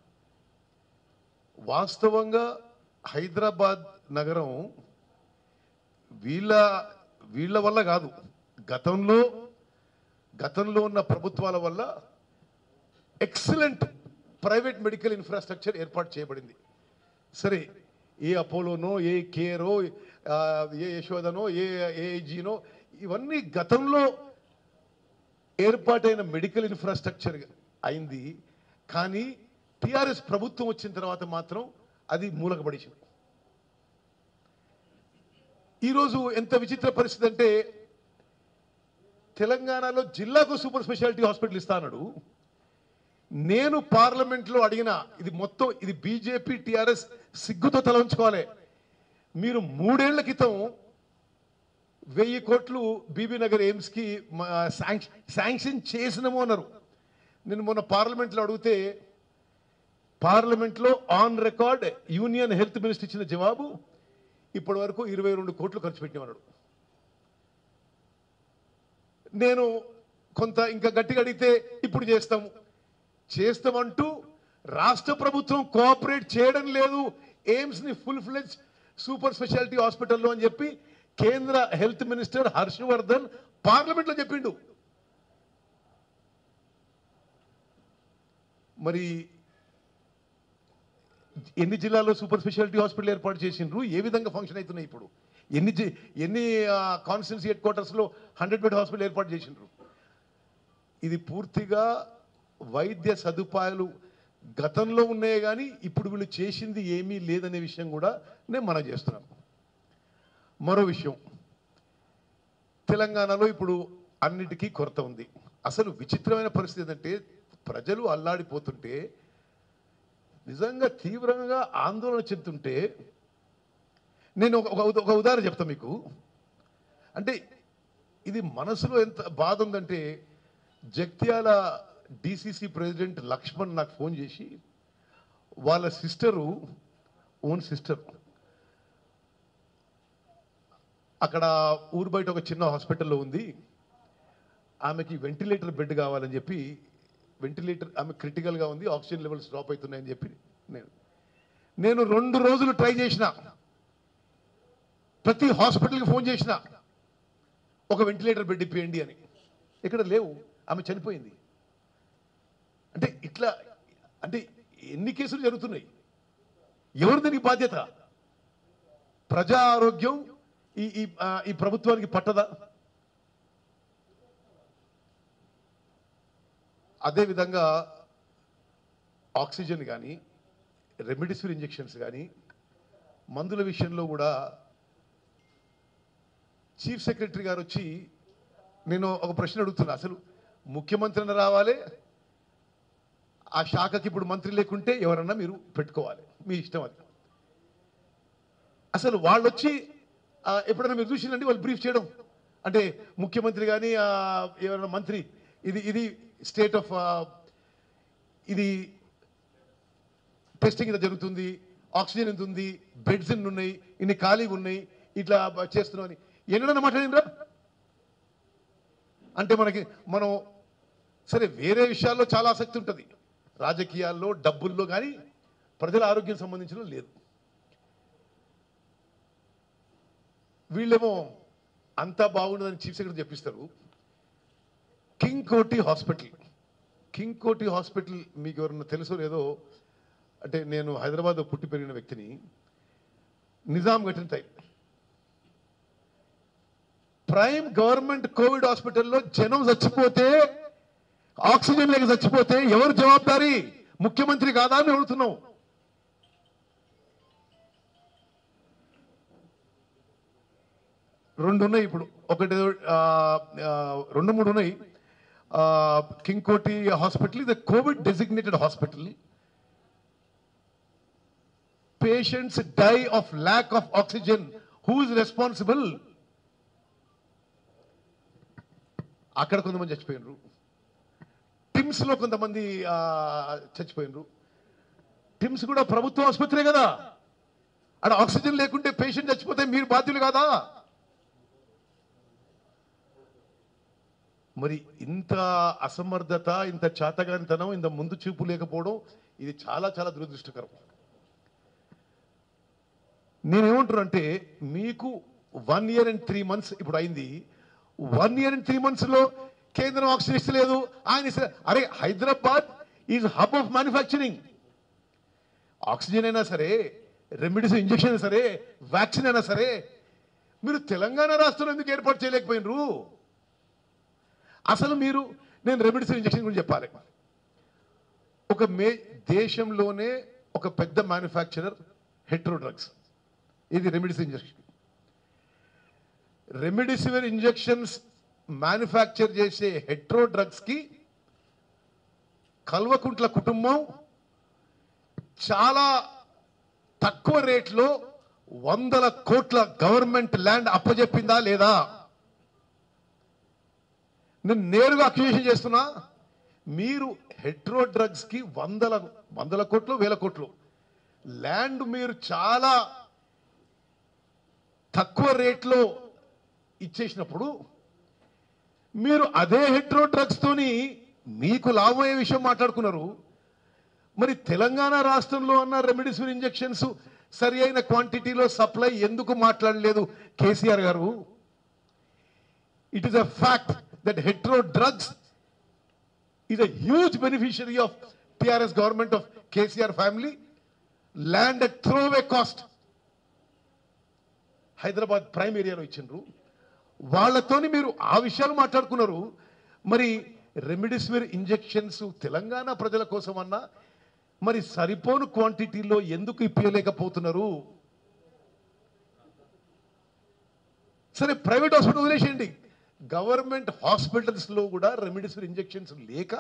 వాస్తవంగా హైదరాబాద్ నగరం వీళ్ళ వీళ్ళ వల్ల కాదు గతంలో గతంలో ఉన్న ప్రభుత్వాల వల్ల ఎక్సలెంట్ ప్రైవేట్ మెడికల్ ఇన్ఫ్రాస్ట్రక్చర్ ఏర్పాటు చేయబడింది సరే ఏ అపోలోనో ఏ కేరో ఆ, ఏ యశోదనో ఏ ఏజీనో ఇవన్నీ గతంలో ఏర్పాటైన మెడికల్ ఇన్ఫ్రాస్ట్రక్చర్ అయింది కానీ టిఆర్ఎస్ ప్రభుత్వం వచ్చిన తర్వాత మాత్రం అది మూలకబడిచింది ఈరోజు ఎంత విచిత్ర పరిస్థితి అంటే తెలంగాణలో జిల్లాకు సూపర్ స్పెషాలిటీ హాస్పిటల్ ఇస్తా అన్నాడు నేను పార్లమెంట్లో అడిగిన ఇది మొత్తం ఇది బీజేపీ టిఆర్ఎస్ సిగ్గుతో తల ఉంచుకోవాలి మీరు మూడేళ్ల క్రితం వెయ్యి కోట్లు బీబీ నగర్ ఎయిమ్స్కి మ- శాంక్ష- శాంక్షన్ చేసినాము అన్నారు నేను మొన్న పార్లమెంట్లో అడిగితే పార్లమెంట్లో on record union health minister ఇచ్చిన జవాబు ఇప్పటి వరకు ఇరవై రెండు కోట్లు ఖర్చు పెట్టినామన్నాడు నేను కొంత ఇంకా గట్టిగా అడిగితే ఇప్పుడు చేస్తాము చేస్తామంటూ రాష్ట్ర ప్రభుత్వం కోఆపరేట్ చేయడం లేదు ఎయిమ్స్ ని ఫుల్ ఫ్లెజ్ సూపర్ స్పెషాలిటీ హాస్పిటల్లో అని చెప్పి కేంద్ర హెల్త్ మినిస్టర్ హర్షవర్ధన్ పార్లమెంట్లో చెప్పిండు మరి ఎన్ని జిల్లాల్లో సూపర్ స్పెషాలిటీ హాస్పిటల్ ఏర్పాటు చేసిండ్రు ఏ విధంగా ఫంక్షన్ అవుతున్నాయి ఇప్పుడు ఎన్ని జి- ఎన్ని కాన్స్టిట్యున్సీ హెడ్ క్వార్టర్స్లో హండ్రెడ్ బెడ్ హాస్పిటల్ ఏర్పాటు చేసిండ్రు ఇది పూర్తిగా వైద్య సదుపాయాలు గతంలో ఉన్నాయే కానీ ఇప్పుడు వీళ్ళు చేసింది ఏమీ లేదనే విషయం కూడా నేను మనం చేస్తున్నాను మరో విషయం తెలంగాణలో ఇప్పుడు అన్నిటికీ కొరత ఉంది అసలు విచిత్రమైన పరిస్థితి ఏంటంటే ప్రజలు అల్లాడిపోతుంటే నిజంగా తీవ్రంగా ఆందోళన చెందుతుంటే నేను ఒక ఒక- ఒక ఉదాహరణ చెప్తా మీకు అంటే ఇది మనసులో ఎంత బాధ ఉందంటే జగిత్యాల డిసిసి ప్రెసిడెంట్ లక్ష్మణ్ నాకు ఫోన్ చేసి వాళ్ళ సిస్టరు ఓన్ సిస్టర్ అక్కడ ఊరు బయట ఒక చిన్న హాస్పిటల్లో ఉంది ఆమెకి వెంటిలేటర్ బెడ్ కావాలని చెప్పి వెంటిలేటర్ ఆమె క్రిటికల్గా ఉంది ఆక్సిజన్ లెవెల్స్ డ్రాప్ అవుతున్నాయని చెప్పి నేను నేను రెండు రోజులు ట్రై చేసిన ప్రతి హాస్పిటల్కి ఫోన్ చేసిన ఒక వెంటిలేటర్ బెడ్ ఇప్పియండి అని ఇక్కడ లేవు ఆమె చనిపోయింది అంటే ఇట్లా అంటే ఎన్ని కేసులు జరుగుతున్నాయి ఎవరు దీనికి బాధ్యత ప్రజా ఆరోగ్యం ఈ ఈ ఆ, ఈ ప్రభుత్వానికి పట్టదా అదేవిధంగా ఆక్సిజన్ కానీ రెమిడిసివిర్ ఇంజెక్షన్స్ కానీ మందుల విషయంలో కూడా చీఫ్ సెక్రటరీ గారు వచ్చి నేను ఒక ప్రశ్న అడుగుతున్నా అసలు ముఖ్యమంత్రిని రావాలి ఆ శాఖకి ఇప్పుడు మంత్రి లేకుంటే ఎవరన్నా మీరు పెట్టుకోవాలి మీ ఇష్టం అది అసలు వాళ్ళు వచ్చి ఆ, ఎప్పుడైనా మీరు చూసిందండి వాళ్ళు బ్రీఫ్ చేయడం అంటే ముఖ్యమంత్రి కానీ ఎవరైనా మంత్రి ఇది ఇది స్టేట్ ఆఫ్ ఇది టెస్టింగ్ ఇంత జరుగుతుంది ఆక్సిజన్ ఎంత ఉంది బెడ్స్ ఎన్ని ఉన్నాయి ఇన్ని ఖాళీగా ఉన్నాయి ఇట్లా బ- చేస్తున్నాం అని ఎన్నడన్నా మాట్లాడిండ్రా అంటే మనకి మనం సరే వేరే విషయాల్లో చాలా ఆసక్తి ఉంటుంది రాజకీయాల్లో డబ్బుల్లో కానీ ప్రజల ఆరోగ్యం సంబంధించిన లేదు వీళ్ళేమో అంతా బాగుండదని చీఫ్ సెక్రటరీ చెప్పిస్తారు King Koti hospital King Koti hospital మీకు ఎవరన్నా తెలుసో లేదో అంటే నేను హైదరాబాద్ పుట్టి పెరిగిన వ్యక్తిని నిజాం కట్టిన టైం ప్రైమ్ గవర్నమెంట్ కోవిడ్ హాస్పిటల్లో జనం చచ్చిపోతే ఆక్సిజన్ లేక చచ్చిపోతే ఎవరు జవాబారి ముఖ్యమంత్రి కాదా అని అడుగుతున్నాం రెండు ఉన్నాయి ఇప్పుడు ఒకటి ఆ, ఆ, రెండు మూడు ఉన్నాయి ఆ, కింగ్ కోటి హాస్పిటల్ ఇది Covid designated hospital patients die of lack of oxygen who is responsible అక్కడ కొంతమంది చచ్చిపోయినరు టిమ్స్ లో కొంతమంది ఆ, చచ్చిపోయినరు టిమ్స్ కూడా ప్రభుత్వ ఆసుపత్రే కదా అక్కడ ఆక్సిజన్ లేకుంటే పేషెంట్ చచ్చిపోతే మీరు బాధ్యులు కాదా మరి ఇంత అసమర్థత ఇంత చాతగానితనం ఇంత ముందు చూపు లేకపోవడం ఇది చాలా చాలా దురదృష్టకరం నేనేమంటున్నా అంటే మీకు one year and three months ఇప్పుడు అయింది one year and three months లో కేంద్రం ఆక్సిజన్ ఇస్తలేదు ఆయన ఇస్తలే అరే Hyderabad is hub of manufacturing oxygen అయినా సరే రెమిడీస్ ఇంజెక్షన్ అయినా సరే వ్యాక్సిన్ అయినా సరే మీరు తెలంగాణ రాష్ట్రంలో ఎందుకు ఏర్పాటు చేయలేకపోయినరు అసలు మీరు నేను రెమిడీస్ ఇంజెక్షన్ గురించి చెప్పాలి ఒక మే దేశంలోనే ఒక పెద్ద మ్యానుఫ్యాక్చరర్ హెట్రో డ్రగ్స్ ఇది remdesivir injection remdesivir injections manufacture చేసే హెట్రో డ్రగ్స్ కి కల్వకుంట్ల కుటుంబం చాలా తక్కువ రేట్లో వందల కోట్ల గవర్నమెంట్ ల్యాండ్ అప్పజెప్పిందా లేదా నేను నేరుగా అక్యూజేషన్ చేస్తున్నా మీరు హెట్రో డ్రగ్స్ కి వందల వందల కోట్లు వేల కోట్లు ల్యాండ్ మీరు చాలా తక్కువ రేట్లో ఇచ్చేసినప్పుడు మీరు అదే హెట్రో డ్రగ్స్ తోని మీకు లాభమయ్యే విషయం మాట్లాడుకున్నారు మరి తెలంగాణ రాష్ట్రంలో ఉన్న రెమిడిసివిర్ ఇంజెక్షన్స్ సరి అయిన క్వాంటిటీలో సప్లై ఎందుకు మాట్లాడలేదు కేసీఆర్ గారు it is a fact that Hetero drugs is a huge beneficiary of TRS government of KCR family. Land at throwaway cost. Hyderabad prime ఏరియాలో ఇచ్చిండ్రు వాళ్ళతోని మీరు ఆ విషయాలు మాట్లాడుకున్నారు మరి రెమిడిసివిర్ ఇంజెక్షన్స్ తెలంగాణ ప్రజల కోసమన్నా మరి సరిపోను క్వాంటిటీలో ఎందుకు ఇప్పించలేకపోతున్నారు సరే ప్రైవేట్ హాస్పిటల్ వదిలేసేయండి గవర్నమెంట్ హాస్పిటల్స్లో కూడా రెమిడిసివిర్ ఇంజెక్షన్స్ లేక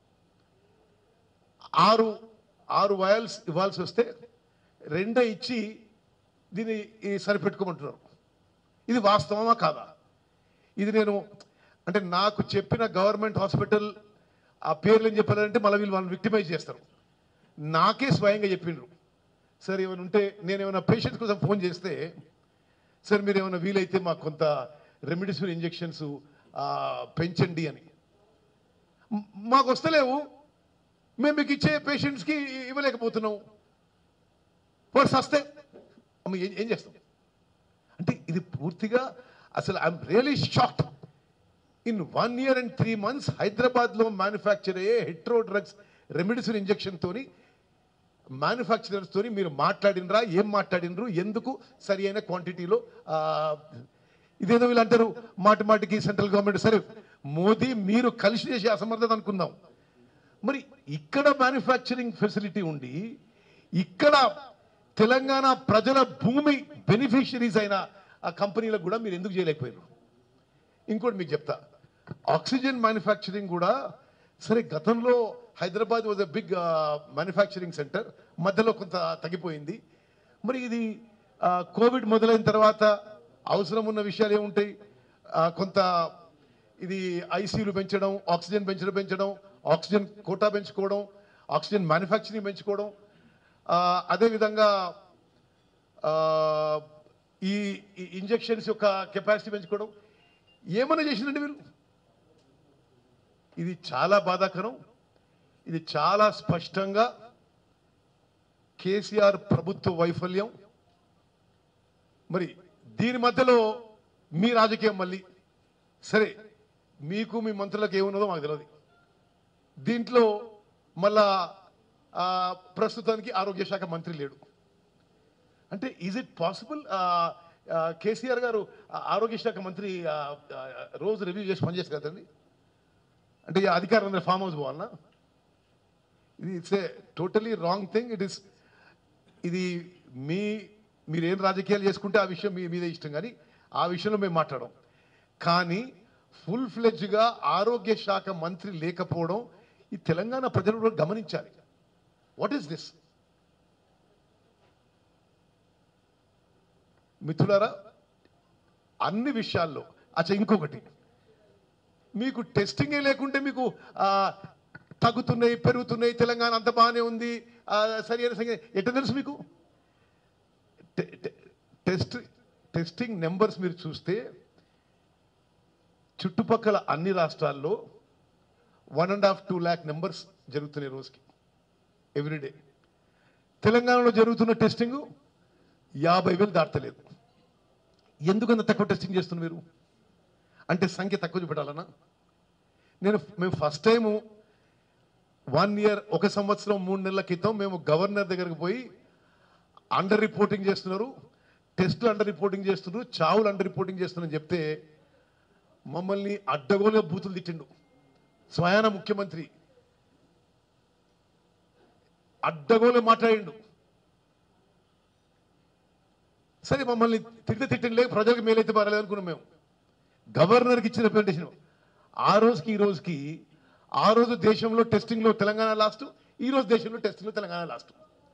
ఆరు ఆరు వయల్స్ ఇవ్వాల్సి వస్తే రెండే ఇచ్చి దీన్ని ఈ సరిపెట్టుకోమంటున్నారు ఇది వాస్తవమా కాదా ఇది నేను అంటే నాకు చెప్పిన గవర్నమెంట్ హాస్పిటల్ ఆ పేర్లు ఏం చెప్పారంటే మళ్ళీ వీళ్ళు వాళ్ళని విక్టిమైజ్ చేస్తారు నాకే స్వయంగా చెప్పిండ్రు సరే ఏమైనా ఉంటే నేను ఏమైనా పేషెంట్స్ కోసం ఫోన్ చేస్తే సార్ మీరు ఏమైనా వీలైతే మాకు కొంత రెమిడిసివిర్ ఇంజెక్షన్స్ పెంచండి అని మ్- మాకు వస్తలేవు మేము మీకు ఇచ్చే పేషెంట్స్కి ఇవ్వలేకపోతున్నాం వాడు సస్తే అమ్మ ఏం ఏం చేస్తాం అంటే ఇది పూర్తిగా అసలు I'm really shocked in one year and three months హైదరాబాద్లో మ్యానుఫ్యాక్చర్ అయ్యే హెట్రో డ్రగ్స్ రెమిడిసివిర్ ఇంజెక్షన్తోని మ్యానుఫ్యాక్చరర్స్ తోని మీరు మాట్లాడినరా ఏం మాట్లాడినరు ఎందుకు సరి అయిన క్వాంటిటీలో ఆ, ఇదేదో వీళ్ళు అంటారు మాటి మాటికి సెంట్రల్ గవర్నమెంట్ సరే మోదీ మీరు కలిసి చేసే అసమర్థత అనుకుందాం మరి ఇక్కడ మ్యానుఫ్యాక్చరింగ్ ఫెసిలిటీ ఉండి ఇక్కడ తెలంగాణ ప్రజల భూమి బెనిఫిషరీస్ అయిన ఆ కంపెనీలకు కూడా మీరు ఎందుకు చేయలేకపోయారు ఇంకోటి మీకు చెప్తా ఆక్సిజన్ మ్యానుఫ్యాక్చరింగ్ కూడా సరే గతంలో Hyderabad was a big manufacturing centre మధ్యలో కొంత తగ్గిపోయింది మరి ఇది కోవిడ్ మొదలైన తర్వాత అవసరం ఉన్న విషయాలు ఏముంటాయి ఆ, కొంత ఇది ఐసీయూలు పెంచడం ఆక్సిజన్ పెంచడం పెంచడం ఆక్సిజన్ కోటా పెంచుకోవడం ఆక్సిజన్ మ్యానుఫ్యాక్చరింగ్ పెంచుకోవడం ఆ, అదేవిధంగా ఆ, ఈ ఇంజెక్షన్స్ యొక్క కెపాసిటీ పెంచుకోవడం ఏమన్నా చేసిందండి వీళ్ళు ఇది చాలా బాధాకరం ఇది చాలా స్పష్టంగా కేసీఆర్ ప్రభుత్వ వైఫల్యం మరి దీని మధ్యలో మీ రాజకీయం మళ్ళీ సరే మీకు మీ మంత్రులకు ఏమున్నదో మాకు తెలియదు దీంట్లో మళ్ళా ఆ, ప్రస్తుతానికి ఆరోగ్య శాఖ మంత్రి లేడు అంటే ఈజ్ ఇట్ పాసిబుల్ కేసీఆర్ గారు ఆ, ఆరోగ్య శాఖ మంత్రి ఆ, ఆ, రోజు రివ్యూ చేసి పనిచేస్తారు కదండి అంటే ఈ అధికారం అందరూ ఫామ్ హౌస్ పోవాలన్నా ఇది it's a totally wrong thing it is ఇది మీ మీరు ఏం రాజకీయాలు చేసుకుంటే ఆ విషయం మీ మీదే ఇష్టం కానీ ఆ విషయంలో మేము మాట్లాడం కానీ ఫుల్ ఫ్లెడ్జ్గా ఆరోగ్య శాఖ మంత్రి లేకపోవడం ఈ తెలంగాణ ప్రజలు కూడా గమనించాలి వాట్ ఈస్ దిస్ మిత్రులారా అన్ని విషయాల్లో అచ్చా ఇంకొకటి మీకు టెస్టింగే లేకుంటే మీకు ఆ, తగ్గుతున్నాయి పెరుగుతున్నాయి తెలంగాణ అంత బాగానే ఉంది ఆ, సరి అయిన సంగతి ఎట్లా తెలుసు మీకు టె- టె- టెస్ట్ టెస్టింగ్ నెంబర్స్ మీరు చూస్తే చుట్టుపక్కల అన్ని రాష్ట్రాల్లో one and half two lakh numbers జరుగుతున్నాయి రోజుకి ఎవ్రీడే తెలంగాణలో జరుగుతున్న టెస్టింగ్ యాభై వేలు దాటలేదు ఎందుకంత తక్కువ టెస్టింగ్ చేస్తున్నారు మీరు అంటే సంఖ్య తక్కువ చూపెట్టాలన్నా నేను మేము ఫస్ట్ టైము వన్ ఇయర్ ఒక సంవత్సరం మూడు నెలల క్రితం మేము గవర్నర్ దగ్గరికి పోయి అండర్ రిపోర్టింగ్ చేస్తున్నారు టెస్టులు అండర్ రిపోర్టింగ్ చేస్తున్నారు చావులు అండర్ రిపోర్టింగ్ చేస్తున్నారని చెప్తే మమ్మల్ని అడ్డగోలుగా బూతులు తిట్టిండు స్వయాన ముఖ్యమంత్రి అడ్డగోలు మాట్లాడిండు సరే మమ్మల్ని తిట్టి తిట్టండి లేక ప్రజలకు మేలైతే పర్లేదు అనుకున్నాం మేము గవర్నర్కి ఇచ్చిన రిప్రజెంటేషన్ ఆ రోజుకి ఈ రోజుకి ఆ రోజు దేశంలో టెస్టింగ్లో తెలంగాణ లాస్ట్ ఈ రోజు దేశంలో టెస్టింగ్లో తెలంగాణ లాస్ట్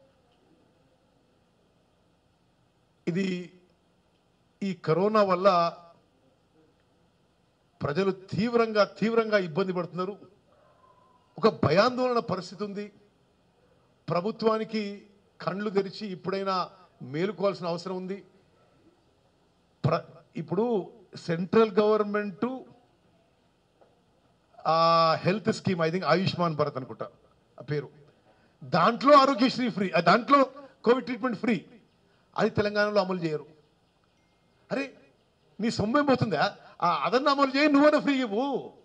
ఇది ఈ కరోనా వల్ల ప్రజలు తీవ్రంగా తీవ్రంగా ఇబ్బంది పడుతున్నారు ఒక భయాందోళన పరిస్థితి ఉంది ప్రభుత్వానికి కళ్ళు తెరిచి ఇప్పుడైనా మేలుకోవాల్సిన అవసరం ఉంది ప్ర ఇప్పుడు central government health scheme I think Ayushman Bharat అనుకుంటా ఆ పేరు దాంట్లో ఆరోగ్యశ్రీ ఫ్రీ ఆ దాంట్లో కోవిడ్ ట్రీట్మెంట్ ఫ్రీ అది తెలంగాణలో అమలు చేయరు అరే నీ సొమ్మేం పోతుందా ఆ అదన్న అమలు చేయి నువ్వన్నా ఫ్రీ ఇవ్వు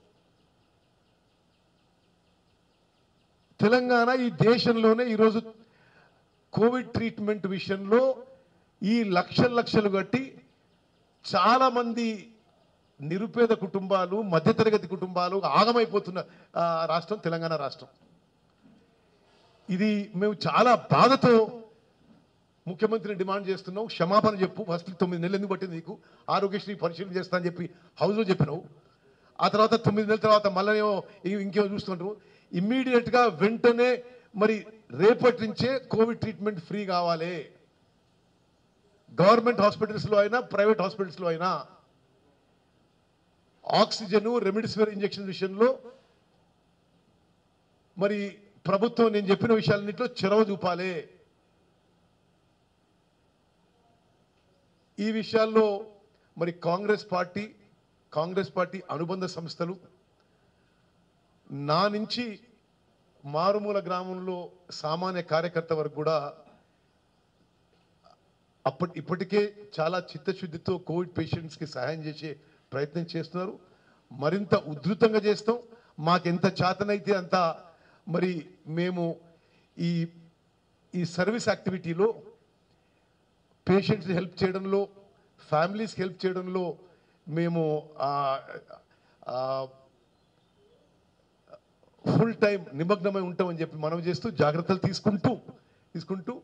తెలంగాణ ఈ దేశంలోనే ఈరోజు కోవిడ్ ట్రీట్మెంట్ విషయంలో ఈ లక్షలు లక్షలు కట్టి చాలా మంది నిరుపేద కుటుంబాలు మధ్యతరగతి కుటుంబాలు ఆగమైపోతున్న ఆ, రాష్ట్రం తెలంగాణ రాష్ట్రం ఇది మేము చాలా బాధతో ముఖ్యమంత్రిని డిమాండ్ చేస్తున్నావు క్షమాపణ చెప్పు ఫస్ట్ తొమ్మిది నెలలు ఎందుకు పట్టింది నీకు ఆరోగ్యశ్రీ పరిశీలన చేస్తా అని చెప్పి హౌస్లో చెప్పినావు ఆ తర్వాత తొమ్మిది నెలల తర్వాత మళ్ళీ ఇంకేమో చూస్తుంటారు ఇమ్మీడియట్గా వెంటనే మరి రేపటి నుంచే కోవిడ్ ట్రీట్మెంట్ ఫ్రీ కావాలి గవర్నమెంట్ హాస్పిటల్స్లో అయినా ప్రైవేట్ హాస్పిటల్స్లో అయినా ఆక్సిజన్ రెమిడిసివిర్ ఇంజెక్షన్ విషయంలో మరి ప్రభుత్వం నేను చెప్పిన విషయాలన్నింటిలో చొరవ చూపాలి ఈ విషయాల్లో మరి కాంగ్రెస్ పార్టీ కాంగ్రెస్ పార్టీ అనుబంధ సంస్థలు నా నుంచి మారుమూల గ్రామంలో సామాన్య కార్యకర్త వరకు కూడా అప్పటి ఇప్పటికే చాలా చిత్తశుద్ధితో కోవిడ్ పేషెంట్స్కి సహాయం చేసే ప్రయత్నం చేస్తున్నారు మరింత ఉధృతంగా చేస్తాం మాకెంత చేతనైతే అంత మరి మేము ఈ ఈ సర్వీస్ యాక్టివిటీలో పేషెంట్స్ హెల్ప్ చేయడంలో ఫ్యామిలీస్కి హెల్ప్ చేయడంలో మేము ఫుల్ టైం నిమగ్నమై ఉంటామని చెప్పి మనం చేస్తూ జాగ్రత్తలు తీసుకుంటూ తీసుకుంటూ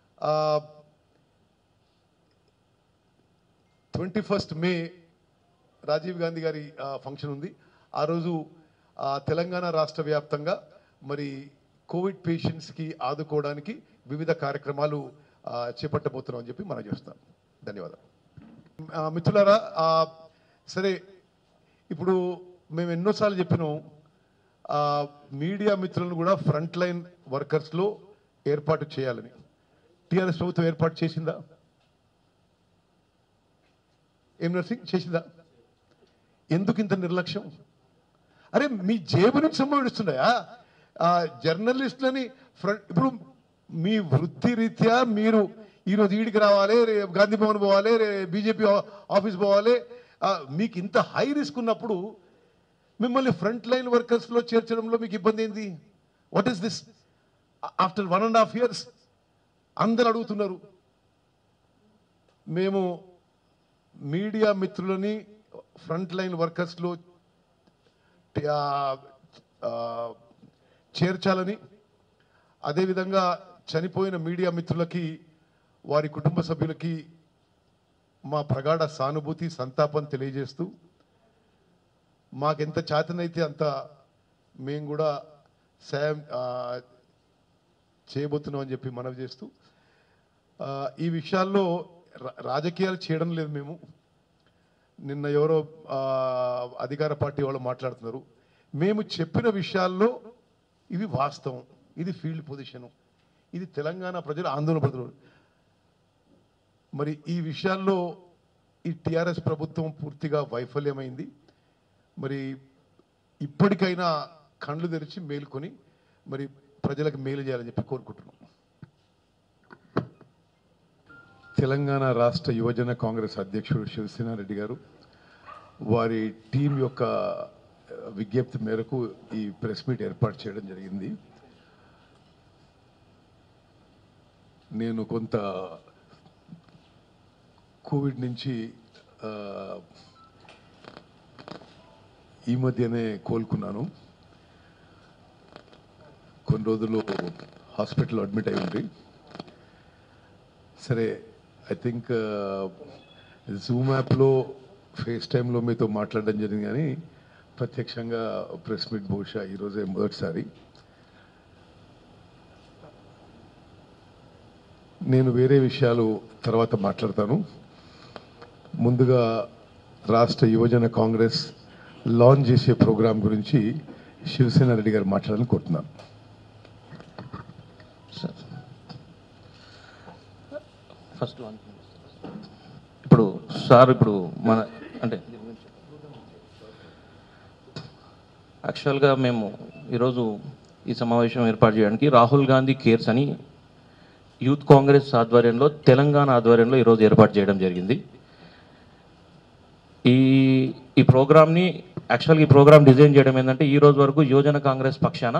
twenty first May Rajiv Gandhi గారి ఫంక్షన్ ఉంది ఆ రోజు ఆ, తెలంగాణ రాష్ట్ర వ్యాప్తంగా మరి కోవిడ్ పేషెంట్స్కి ఆదుకోవడానికి వివిధ కార్యక్రమాలు ఆ, చేపట్టబోతున్నాం అని చెప్పి మనం చేస్తాం ధన్యవాదాలు ఆ, మిత్రులారా ఆ, సరే ఇప్పుడు మేము ఎన్నోసార్లు చెప్పినాం ఆ, మీడియా మిత్రులను కూడా ఫ్రంట్ లైన్ వర్కర్స్లో ఏర్పాటు చేయాలని టీఆర్ఎస్ ప్రభుత్వం ఏర్పాటు చేసిందా ఏం నర్సింగ్ చేసిందా ఎందుకు ఇంత నిర్లక్ష్యం అరే మీ జేబు నుంచి సంభవిస్తున్నాయా జర్నలిస్టులని ఫ్రంట్ ఇప్పుడు మీ వృత్తి రీత్యా మీరు ఈరోజు ఈడికి రావాలి రేపు గాంధీ భవన్ పోవాలి రే బీజేపీ ఆఫీస్ పోవాలి ఆ, మీకు ఇంత హై రిస్క్ ఉన్నప్పుడు మిమ్మల్ని ఫ్రంట్ లైన్ వర్కర్స్లో చేర్చడంలో మీకు ఇబ్బంది ఏంది what is this after one and half years అందరు అడుగుతున్నారు మేము మీడియా మిత్రులని ఫ్రంట్ లైన్ వర్కర్స్లో ఆ, ఆ, చేర్చాలని అదేవిధంగా చనిపోయిన మీడియా మిత్రులకి వారి కుటుంబ సభ్యులకి మా ప్రగాఢ సానుభూతి సంతాపం తెలియజేస్తూ మాకెంత చేతనైతే అంత మేము కూడా సాయం ఆ, చేయబోతున్నాం అని చెప్పి మనవి చేస్తూ ఆ, ఈ విషయాల్లో రా- రాజకీయాలు చేయడం లేదు మేము నిన్న ఎవరో ఆ, అధికార పార్టీ వాళ్ళు మాట్లాడుతున్నారు మేము చెప్పిన విషయాల్లో ఇవి వాస్తవం ఇది ఫీల్డ్ పొజిషను ఇది తెలంగాణ ప్రజలు ఆందోళన పడుతున్నారు మరి ఈ విషయాల్లో ఈ టిఆర్ఎస్ ప్రభుత్వం పూర్తిగా వైఫల్యమైంది మరి ఇప్పటికైనా కళ్ళు తెరిచి మేలుకొని మరి ప్రజలకు మేలు చేయాలని చెప్పి కోరుకుంటున్నాం తెలంగాణ రాష్ట్ర యువజన కాంగ్రెస్ అధ్యక్షుడు శివసేనారెడ్డి గారు వారి టీం యొక్క ఆ, విజ్ఞప్తి మేరకు ఈ ప్రెస్ మీట్ ఏర్పాటు చేయడం జరిగింది నేను కొంత కోవిడ్ నుంచి ఆ, ఈ మధ్యనే కోలుకున్నాను కొన్ని రోజులు హాస్పిటల్లో అడ్మిట్ అయి ఉంది సరే ఐ థింక్ జూమ్ యాప్లో ఫేస్ టైంలో మీతో మాట్లాడడం జరిగింది కానీ ప్రత్యక్షంగా ప్రెస్ మీట్ బహుశా ఈరోజే మొదటిసారి నేను వేరే విషయాలు తర్వాత మాట్లాడతాను ముందుగా రాష్ట్ర యువజన కాంగ్రెస్ లాంచ్ చేసే ప్రోగ్రాం గురించి శివసేన రెడ్డి గారు మాట్లాడాలని కోరుతున్నాను ఫస్ట్ వన్ ఇప్పుడు సార్ ఇప్పుడు మన అంటే యాక్చువల్గా మేము ఈరోజు ఈ సమావేశం ఏర్పాటు చేయడానికి రాహుల్ గాంధీ కేర్స్ అని యూత్ కాంగ్రెస్ ఆధ్వర్యంలో తెలంగాణ ఆధ్వర్యంలో ఈరోజు ఏర్పాటు చేయడం జరిగింది ఈ ఈ ప్రోగ్రామ్ని యాక్చువల్గా ఈ ప్రోగ్రామ్ డిజైన్ చేయడం ఏంటంటే ఈ రోజు వరకు యువజన కాంగ్రెస్ పక్షాన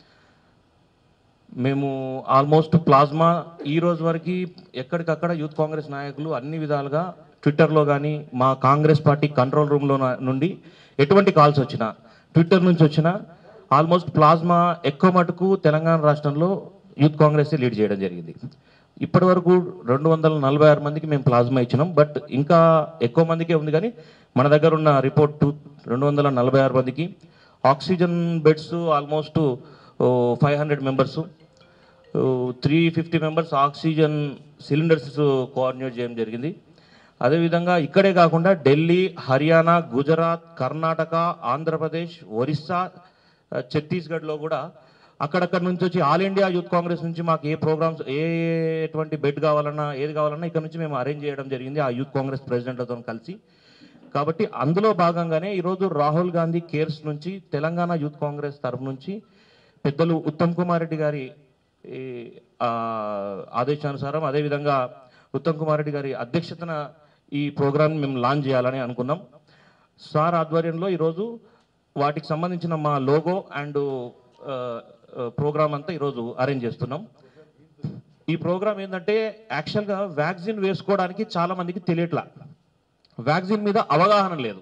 మేము ఆల్మోస్ట్ ప్లాజ్మా ఈ రోజు వరకు ఎక్కడికక్కడ యూత్ కాంగ్రెస్ నాయకులు అన్ని విధాలుగా ట్విట్టర్లో కానీ మా కాంగ్రెస్ పార్టీ కంట్రోల్ రూమ్లో నుండి ఎటువంటి కాల్స్ వచ్చినా ట్విట్టర్ నుంచి వచ్చినా ఆల్మోస్ట్ ప్లాజ్మా ఎక్కువ మటుకు తెలంగాణ రాష్ట్రంలో యూత్ కాంగ్రెస్ లీడ్ చేయడం జరిగింది ఇప్పటి వరకు రెండు వందల నలభై ఆరు మందికి మేము ప్లాజ్మా ఇచ్చినాం బట్ ఇంకా ఎక్కువ మందికే ఉంది కానీ మన దగ్గర ఉన్న రిపోర్ట్ టూ రెండు వందల నలభై ఆరు మందికి oxygen beds almost five hundred members three fifty members oxygen cylinders coordinate చేయడం జరిగింది అదేవిధంగా ఇక్కడే కాకుండా ఢిల్లీ హర్యానా గుజరాత్ కర్ణాటక ఆంధ్రప్రదేశ్ ఒరిస్సా ఆ, ఛత్తీస్గఢ్లో కూడా అక్కడక్కడ నుంచి వచ్చి ఆల్ ఇండియా యూత్ కాంగ్రెస్ నుంచి మాకు ఏ ప్రోగ్రామ్స్ ఏ ఎటువంటి బెడ్ కావాలన్నా ఏది కావాలన్నా ఇక్కడ నుంచి మేము అరేంజ్ చేయడం జరిగింది ఆ యూత్ కాంగ్రెస్ ప్రెసిడెంట్లతో కలిసి కాబట్టి అందులో భాగంగానే ఈరోజు రాహుల్ గాంధీ కేర్స్ నుంచి తెలంగాణ యూత్ కాంగ్రెస్ తరఫు నుంచి పెద్దలు ఉత్తమ్ కుమార్ రెడ్డి గారి ఈ, ఆ, ఆదేశానుసారం అదేవిధంగా ఉత్తమ్ కుమార్ రెడ్డి గారి అధ్యక్షతన ఈ ప్రోగ్రామ్ మేము లాంచ్ చేయాలని అనుకున్నాం సార్ ఆధ్వర్యంలో ఈరోజు వాటికి సంబంధించిన మా లోగో అండ్ ప్రోగ్రామ్ అంతా ఈరోజు అరేంజ్ చేస్తున్నాం ఈ ప్రోగ్రామ్ ఏంటంటే యాక్చువల్గా వ్యాక్సిన్ వేసుకోవడానికి చాలా మందికి తెలియట్లా వ్యాక్సిన్ మీద అవగాహన లేదు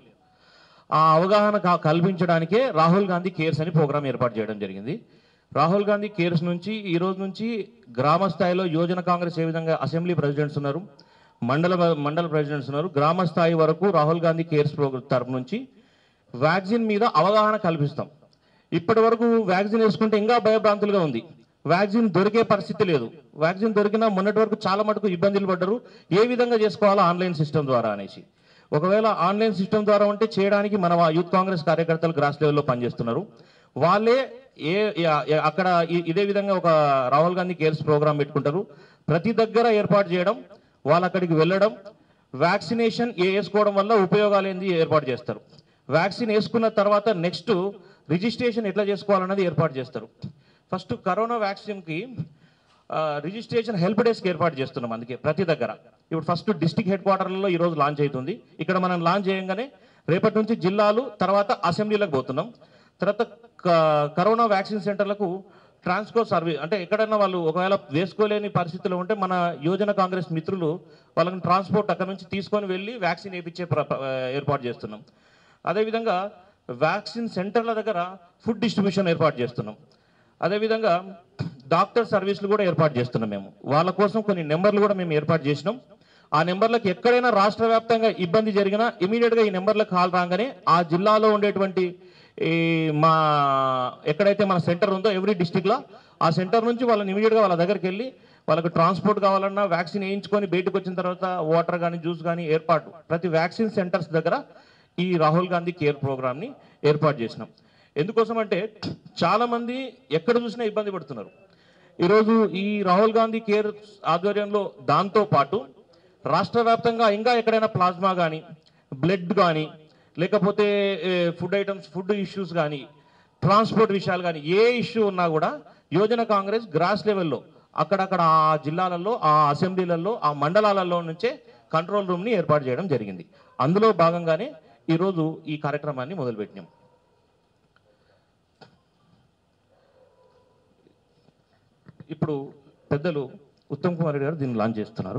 ఆ అవగాహన కా- కల్పించడానికే రాహుల్ గాంధీ కేర్స్ అని ప్రోగ్రామ్ ఏర్పాటు చేయడం జరిగింది రాహుల్ గాంధీ కేర్స్ నుంచి ఈ రోజు నుంచి గ్రామ స్థాయిలో యువజన కాంగ్రెస్ ఏ విధంగా అసెంబ్లీ ప్రెసిడెంట్స్ ఉన్నారు మండల మండల ప్రెసిడెంట్స్ ఉన్నారు గ్రామ స్థాయి వరకు రాహుల్ గాంధీ కేర్స్ ప్రోగ్రామ్ తరపు నుంచి వ్యాక్సిన్ మీద అవగాహన కల్పిస్తాం ఇప్పటి వరకు వ్యాక్సిన్ వేసుకుంటే ఇంకా భయభ్రాంతులుగా ఉంది వ్యాక్సిన్ దొరికే పరిస్థితి లేదు వ్యాక్సిన్ దొరికినా మొన్నటి వరకు చాలా మటుకు ఇబ్బందులు పడ్డారు ఏ విధంగా చేసుకోవాలో ఆన్లైన్ సిస్టమ్ ద్వారా అనేసి ఒకవేళ ఆన్లైన్ సిస్టమ్ ద్వారా ఉంటే చేయడానికి మన వా- యూత్ కాంగ్రెస్ కార్యకర్తలు గ్రాస్ లెవెల్లో పనిచేస్తున్నారు వాళ్ళే ఏ ఏ- ఏ- అక్కడ ఇ- ఇదే విధంగా ఒక రాహుల్ గాంధీ కేర్స్ ప్రోగ్రామ్ పెట్టుకుంటారు ప్రతి దగ్గర ఏర్పాటు చేయడం వాళ్ళు అక్కడికి వెళ్ళడం వ్యాక్సినేషన్ ఏ వేసుకోవడం వల్ల ఉపయోగాలు ఏంది ఏర్పాటు చేస్తారు వ్యాక్సిన్ వేసుకున్న తర్వాత నెక్స్ట్ రిజిస్ట్రేషన్ ఎట్లా చేసుకోవాలన్నది ఏర్పాటు చేస్తారు ఫస్ట్ కరోనా వ్యాక్సిన్కి ఆ, రిజిస్ట్రేషన్ హెల్ప్ డెస్క్ ఏర్పాటు చేస్తున్నాం అందుకే ప్రతి దగ్గర ఇప్పుడు ఫస్ట్ డిస్టిక్ హెడ్ క్వార్టర్లలో ఈ రోజు లాంచ్ అవుతుంది ఇక్కడ మనం లాంచ్ చేయగానే రేపటి నుంచి జిల్లాలు తర్వాత అసెంబ్లీలకు పోతున్నాం తర్వాత క- కరోనా వ్యాక్సిన్ సెంటర్లకు ట్రాన్స్కో సర్వీస్ అంటే ఎక్కడైనా వాళ్ళు ఒకవేళ వేసుకోలేని పరిస్థితిలో ఉంటే మన యోజన కాంగ్రెస్ మిత్రులు వాళ్ళని ట్రాన్స్పోర్ట్ అక్కడ నుంచి తీసుకొని వెళ్ళి వ్యాక్సిన్ వేయించే ప్ర- ప్ర- ఏర్పాటు చేస్తున్నాం అదేవిధంగా వ్యాక్సిన్ సెంటర్ల దగ్గర ఫుడ్ డిస్ట్రిబ్యూషన్ ఏర్పాటు చేస్తున్నాం అదేవిధంగా డాక్టర్ సర్వీసులు కూడా ఏర్పాటు చేస్తున్నాం మేము వాళ్ళ కోసం కొన్ని నెంబర్లు కూడా మేము ఏర్పాటు చేసినాం ఆ నెంబర్లకు ఎక్కడైనా రాష్ట్ర వ్యాప్తంగా ఇబ్బంది జరిగినా ఇమీడియట్గా ఈ నెంబర్లకు కాల్ రాగానే ఆ జిల్లాలో ఉండేటువంటి ఈ మా ఎక్కడైతే మన సెంటర్ ఉందో ఎవ్రీ డిస్టిక్లో ఆ సెంటర్ నుంచి వాళ్ళని ఇమీడియట్గా వాళ్ళ దగ్గరికి వెళ్ళి వాళ్ళకి ట్రాన్స్పోర్ట్ కావాలన్నా వ్యాక్సిన్ వేయించుకొని బయటకు వచ్చిన తర్వాత వాటర్ కానీ జ్యూస్ కానీ ఏర్పాటు ప్రతి వ్యాక్సిన్ సెంటర్స్ దగ్గర ఈ రాహుల్ గాంధీ కేర్ ప్రోగ్రామ్ని ఏర్పాటు చేసినాం ఎందుకోసం అంటే చాలా మంది ఎక్కడ చూసినా ఇబ్బంది పడుతున్నారు ఈరోజు ఈ రాహుల్ గాంధీ కేర్ ఆధ్వర్యంలో దాంతో పాటు రాష్ట్ర వ్యాప్తంగా ఇంకా ఎక్కడైనా ప్లాస్మా కానీ బ్లడ్ కానీ లేకపోతే ఫుడ్ ఐటమ్స్ ఫుడ్ ఇష్యూస్ కానీ ట్రాన్స్పోర్ట్ విషయాలు కానీ ఏ ఇష్యూ ఉన్నా కూడా యోజన కాంగ్రెస్ గ్రాస్ లెవెల్లో అక్కడక్కడ ఆ జిల్లాలలో ఆ అసెంబ్లీలలో ఆ మండలాలలో నుంచే కంట్రోల్ రూమ్ని ఏర్పాటు చేయడం జరిగింది అందులో భాగంగానే ఈరోజు ఈ కార్యక్రమాన్ని మొదలుపెట్టినాం ఇప్పుడు పెద్దలు ఉత్తమ్ కుమార్ రెడ్డి గారు దీన్ని లాంచ్ చేస్తున్నారు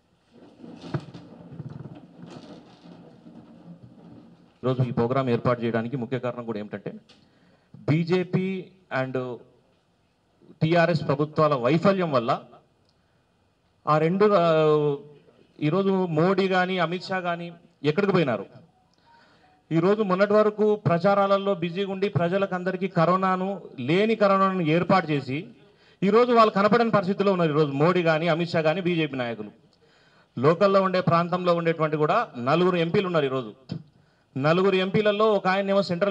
ఈరోజు ఈ ప్రోగ్రాం ఏర్పాటు చేయడానికి ముఖ్య కారణం కూడా ఏమిటంటే బీజేపీ అండ్ టిఆర్ఎస్ ప్రభుత్వాల వైఫల్యం వల్ల ఆ రెండు ఆ, ఈరోజు మోడీ కానీ అమిత్ షా కానీ ఎక్కడికి పోయినారు ఈరోజు మొన్నటి వరకు ప్రచారాలలో బిజీగా ఉండి ప్రజలకు అందరికీ కరోనాను లేని కరోనాను ఏర్పాటు చేసి ఈరోజు వాళ్ళు కనపడని పరిస్థితిలో ఉన్నారు ఈరోజు మోడీ కానీ అమిత్ షా కానీ బీజేపీ నాయకులు లోకల్లో ఉండే ప్రాంతంలో ఉండేటువంటి కూడా నలుగురు ఎంపీలు ఉన్నారు ఈరోజు నలుగురు ఎంపీలలో ఒక ఆయన ఏమో సెంట్రల్